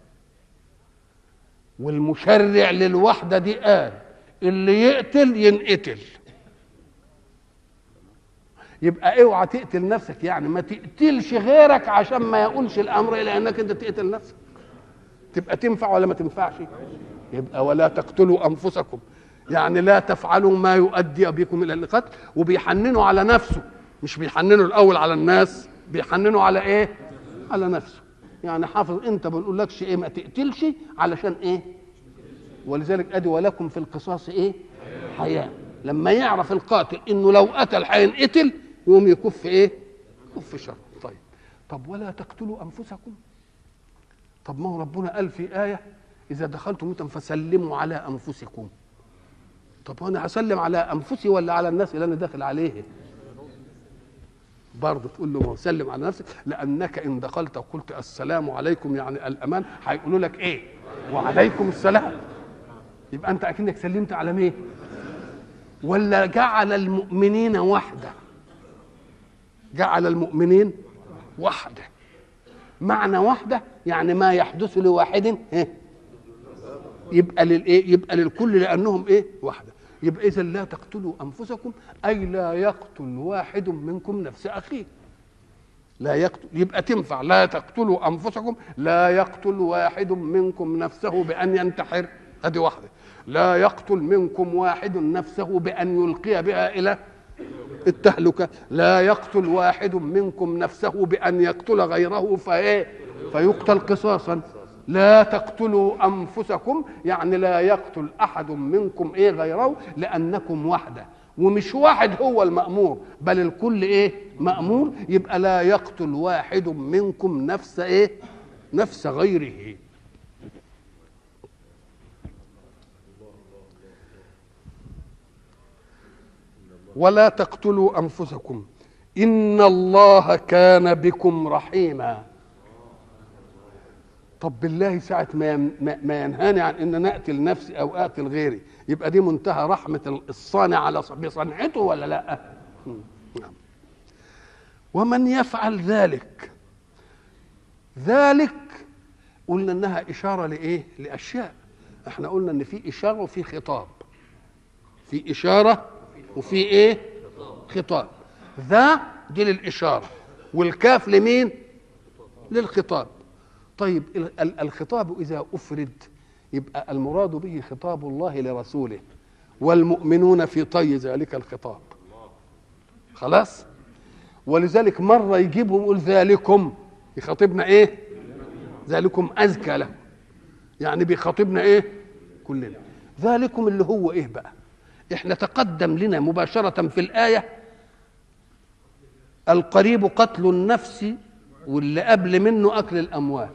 والمشرع للوحده دي قال اللي يقتل ينقتل يبقى اوعى تقتل نفسك يعني ما تقتلش غيرك عشان ما يقولش الامر الى انك انت تقتل نفسك تبقى تنفع ولا ما تنفعش يبقى ولا تقتلوا انفسكم يعني لا تفعلوا ما يؤدي بكم الى القتل وبيحننوا على نفسه مش بيحننوا الاول على الناس بيحننوا على ايه على نفسه يعني حافظ انت ما بنقولكش ايه ما تقتلش علشان ايه ولذلك ادي ولكم في القصاص ايه حياه لما يعرف القاتل انه لو قتل هينقتل يقوم يكف ايه يكف شر طيب طب ولا تقتلوا انفسكم طب ما هو ربنا قال في ايه اذا دخلتم بيوتا فسلموا على انفسكم طب انا هسلم على انفسي ولا على الناس اللي انا داخل عليه برضه تقول له ما هو سلم على نفسك لانك ان دخلت وقلت السلام عليكم يعني الامان هيقولوا لك ايه وعليكم السلام يبقى انت اكنك سلمت على مين ولا جعل المؤمنين وحده جعل المؤمنين وحده معنى وحده يعني ما يحدث لواحد إيه؟ يبقى للايه يبقى للكل لانهم ايه وحده يبقى اذا لا تقتلوا انفسكم اي لا يقتل واحد منكم نفس اخيه لا يقتل يبقى تنفع لا تقتلوا انفسكم لا يقتل واحد منكم نفسه بان ينتحر هذه واحده لا يقتل منكم واحد نفسه بان يلقي بها الى التهلكه لا يقتل واحد منكم نفسه بان يقتل غيره فايه فيقتل قصاصا لا تقتلوا انفسكم يعني لا يقتل احد منكم ايه غيره لانكم وحده ومش واحد هو المامور بل الكل ايه مامور يبقى لا يقتل واحد منكم نفس ايه نفس غيره ولا تقتلوا انفسكم ان الله كان بكم رحيما طب بالله ساعة ما ما ينهاني عن ان انا اقتل نفسي او اقتل غيري يبقى دي منتهى رحمة الصانع على بصنعته ولا لا؟ نعم. ومن يفعل ذلك ذلك قلنا انها اشارة لايه؟ لاشياء احنا قلنا ان في اشارة وفي خطاب في اشارة وفي ايه؟ خطاب ذا دي للاشارة والكاف لمين؟ للخطاب طيب الخطاب اذا افرد يبقى المراد به خطاب الله لرسوله والمؤمنون في طي ذلك الخطاب خلاص ولذلك مره يجيبهم يقول ذلكم يخاطبنا ايه ذلكم ازكى له يعني بيخاطبنا ايه كلنا ذلكم اللي هو ايه بقى احنا تقدم لنا مباشره في الايه القريب قتل النفس واللي قبل منه اكل الاموال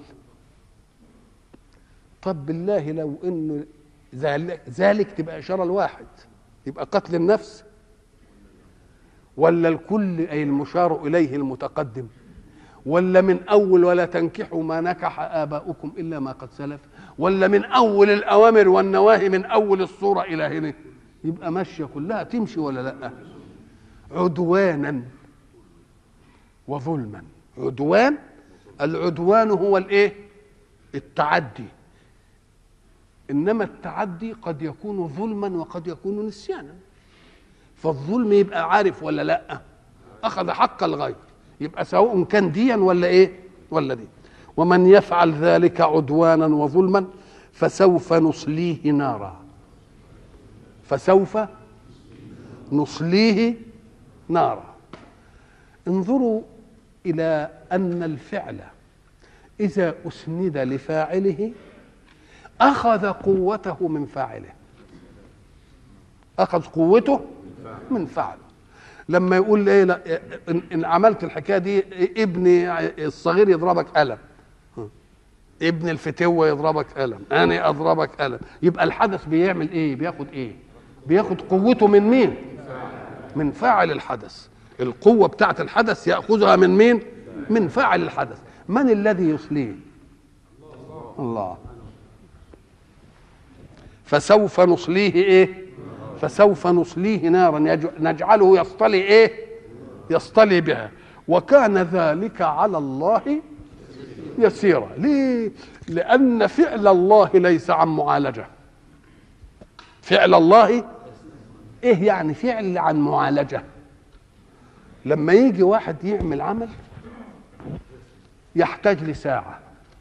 طب بالله لو انه ذلك, ذلك تبقى اشاره لواحد يبقى قتل النفس ولا الكل اي المشار اليه المتقدم ولا من اول ولا تنكحوا ما نكح اباؤكم الا ما قد سلف ولا من اول الاوامر والنواهي من اول الصوره الى هنا يبقى ماشيه كلها تمشي ولا لا عدوانا وظلما عدوان العدوان هو الايه التعدي انما التعدي قد يكون ظلما وقد يكون نسيانا فالظلم يبقى عارف ولا لا اخذ حق الغير يبقى سواء كان ديا ولا ايه ولا دي ومن يفعل ذلك عدوانا وظلما فسوف نصليه نارا فسوف نصليه نارا انظروا الى ان الفعل اذا اسند لفاعله اخذ قوته من فاعله اخذ قوته من فعله لما يقول ايه لا إن, ان عملت الحكايه دي ابني الصغير يضربك قلم ابن الفتوه يضربك قلم انا اضربك قلم يبقى الحدث بيعمل ايه بياخد ايه بياخد قوته من مين من فاعل الحدث القوه بتاعت الحدث ياخذها من مين من فاعل الحدث من الذي يصليه الله فسوف نصليه ايه فسوف نصليه نارا نجعله يصطلي ايه يصطلي بها وكان ذلك على الله يسيرا ليه لان فعل الله ليس عن معالجه فعل الله ايه يعني فعل عن معالجه لما يجي واحد يعمل عمل يحتاج لساعه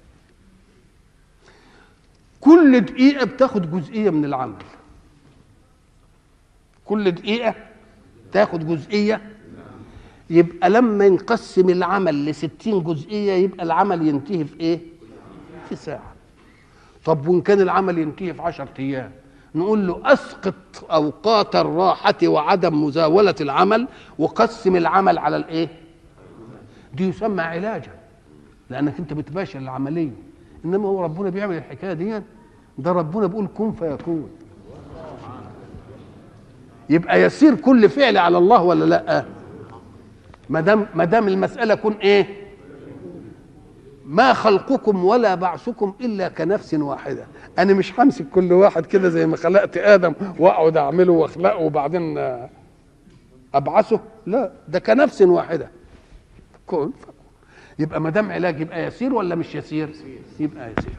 كل دقيقه بتاخد جزئيه من العمل كل دقيقة تاخد جزئية يبقى لما نقسم العمل لستين جزئية يبقى العمل ينتهي في ايه في ساعة طب وإن كان العمل ينتهي في عشرة أيام نقول له أسقط أوقات الراحة وعدم مزاولة العمل وقسم العمل على الإيه دي يسمى علاجا لأنك أنت بتباشر العملية إنما هو ربنا بيعمل الحكاية دي ده ربنا بيقول كن فيكون يبقى يسير كل فعل على الله ولا لا ما دام ما دام المساله كن ايه ما خلقكم ولا بعثكم الا كنفس واحده انا مش همسك كل واحد كده زي ما خلقت ادم واقعد اعمله واخلقه وبعدين ابعثه لا ده كنفس واحده كن يبقى ما دام علاج يبقى يسير ولا مش يسير يبقى يسير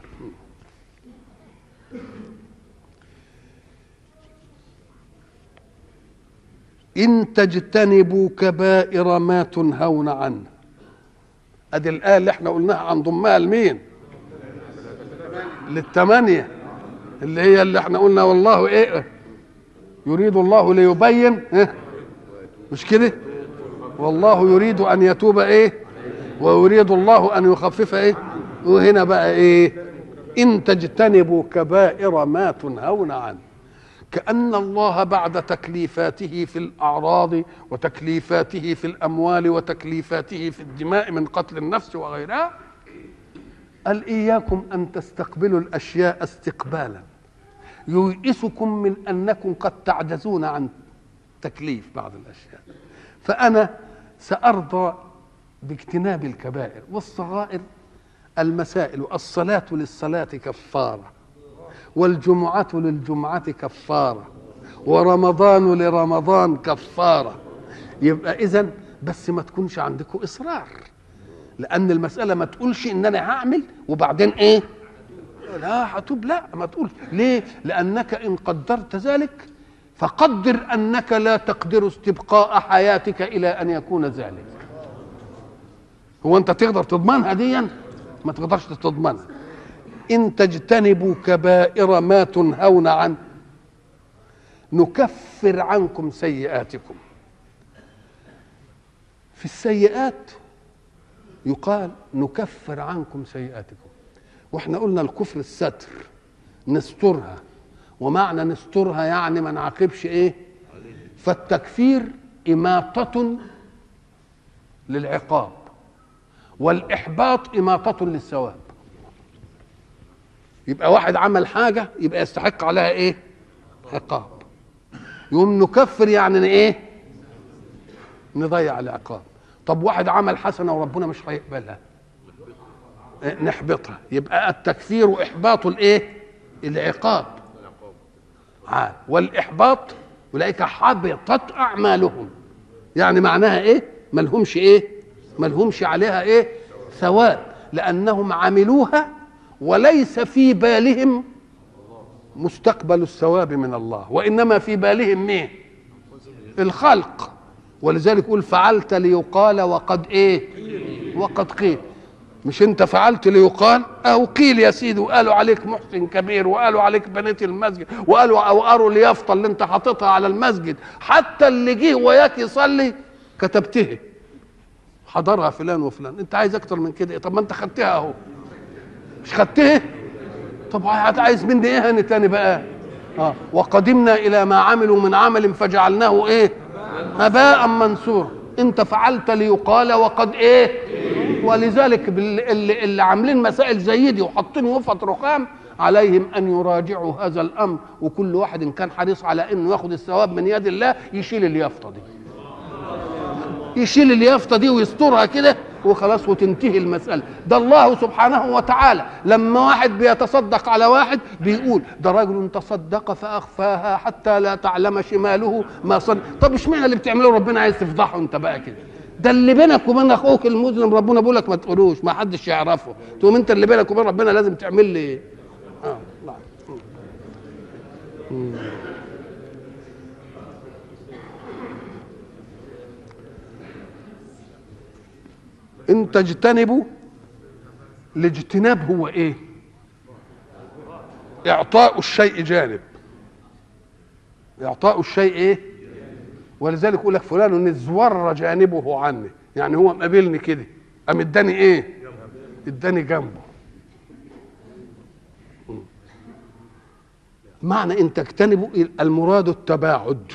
إن تجتنبوا كبائر ما تنهون عنه ادي الآية اللي احنا قلناها عن ضمها لمين للثمانية اللي هي اللي احنا قلنا والله ايه يريد الله ليبين إيه؟ مش كده والله يريد ان يتوب ايه ويريد الله ان يخفف ايه وهنا بقى ايه ان تجتنبوا كبائر ما تنهون عنه كأن الله بعد تكليفاته في الأعراض وتكليفاته في الأموال وتكليفاته في الدماء من قتل النفس وغيرها قال إياكم أن تستقبلوا الأشياء استقبالا ييئسكم من أنكم قد تعجزون عن تكليف بعض الأشياء فأنا سأرضى باجتناب الكبائر والصغائر المسائل الصلاة للصلاة كفارة والجمعة للجمعة كفارة ورمضان لرمضان كفارة يبقى إذا بس ما تكونش عندكم إصرار لأن المسألة ما تقولش إن أنا هعمل وبعدين إيه لا هتوب لا ما تقول ليه لأنك إن قدرت ذلك فقدر أنك لا تقدر استبقاء حياتك إلى أن يكون ذلك هو أنت تقدر تضمنها ديا ما تقدرش تضمنها إن تجتنبوا كبائر ما تنهون عنه نكفر عنكم سيئاتكم في السيئات يقال نكفر عنكم سيئاتكم واحنا قلنا الكفر الستر نسترها ومعنى نسترها يعني ما نعاقبش ايه فالتكفير إماطة للعقاب والإحباط إماطة للثواب يبقى واحد عمل حاجة يبقى يستحق عليها ايه عقاب يقوم نكفر يعني ايه نضيع العقاب طب واحد عمل حسنه وربنا مش هيقبلها إيه، نحبطها يبقى التكفير احباط الايه العقاب عاد. والاحباط اولئك حبطت اعمالهم يعني معناها ايه ملهمش ايه ملهمش عليها ايه ثواب لانهم عملوها وليس في بالهم مستقبل الثواب من الله وانما في بالهم مين الخلق ولذلك يقول فعلت ليقال وقد ايه وقد قيل مش انت فعلت ليقال او قيل يا سيدي وقالوا عليك محسن كبير وقالوا عليك بنيت المسجد وقالوا او قروا اليافطه اللي انت حاططها على المسجد حتى اللي جه وياك يصلي كتبته حضرها فلان وفلان انت عايز اكتر من كده طب ما انت خدتها اهو مش خدتها طب عايز مني ايه هاني تاني بقى اه وقدمنا الى ما عملوا من عمل فجعلناه ايه هباء منثورا انت فعلت ليقال وقد ايه ولذلك اللي, اللي عاملين مسائل زي دي وحاطين وفط رخام عليهم ان يراجعوا هذا الامر وكل واحد ان كان حريص على انه ياخذ الثواب من يد الله يشيل اليافطه دي يشيل اليافطه دي ويسترها كده وخلاص وتنتهي المسألة ده الله سبحانه وتعالى لما واحد بيتصدق على واحد بيقول ده رجل تصدق فأخفاها حتى لا تعلم شماله ما صنع طب اشمعنى اللي بتعمله ربنا عايز تفضحه انت بقى كده ده اللي بينك وبين اخوك المذنب ربنا بيقول لك ما تقولوش ما حدش يعرفه تقوم انت اللي بينك وبين ربنا لازم تعمل لي اه لا. ان تجتنبوا الاجتناب هو ايه اعطاء الشيء جانب اعطاء الشيء ايه ولذلك يقول لك فلان ازور جانبه عني يعني هو مقابلني كده قام اداني ايه اداني جنبه معنى ان تجتنبوا المراد التباعد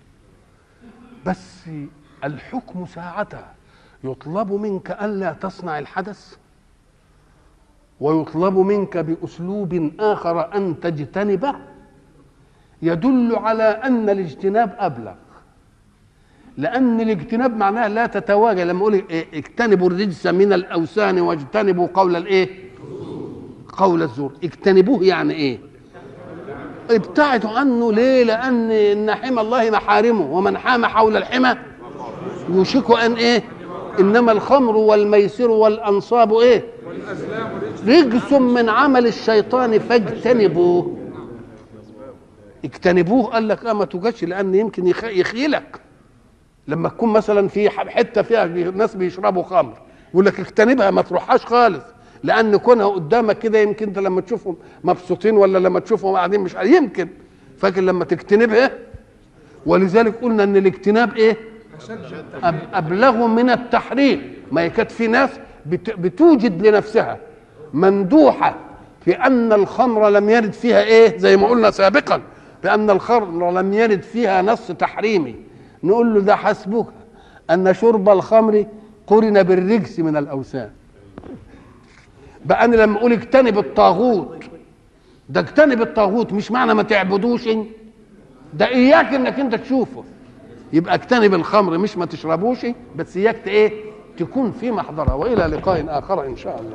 بس الحكم ساعتها يطلب منك الا تصنع الحدث ويطلب منك باسلوب اخر ان تجتنبه يدل على ان الاجتناب ابلغ لان الاجتناب معناه لا تتواجه لما اقول إيه اجتنبوا الرجس من الاوثان واجتنبوا قول الايه قول الزور اجتنبوه يعني ايه ابتعدوا عنه ليه لان ان حمى الله محارمه ومن حام حول الحمى يوشك ان ايه انما الخمر والميسر والانصاب ايه رجس من عمل الشيطان فاجتنبوه اجتنبوه قال لك اه ما توجدش لان يمكن يخيلك لما تكون مثلا في حته فيها ناس بيشربوا خمر يقول لك اجتنبها ما تروحهاش خالص لان كونها قدامك كده يمكن انت لما تشوفهم مبسوطين ولا لما تشوفهم قاعدين مش يمكن فاكر لما تجتنبها ولذلك قلنا ان الاجتناب ايه ابلغ من التحريم ما كانت في ناس بتوجد لنفسها مندوحه في ان الخمر لم يرد فيها ايه زي ما قلنا سابقا بان الخمر لم يرد فيها نص تحريمي نقول له ده حسبك ان شرب الخمر قرن بالرجس من الاوثان بقى انا لما اقول اجتنب الطاغوت ده اجتنب الطاغوت مش معنى ما تعبدوش ده اياك انك انت تشوفه يبقى اجتنب الخمر مش ما تشربوش بس اياك ايه تكون في محضرها والى لقاء اخر ان شاء الله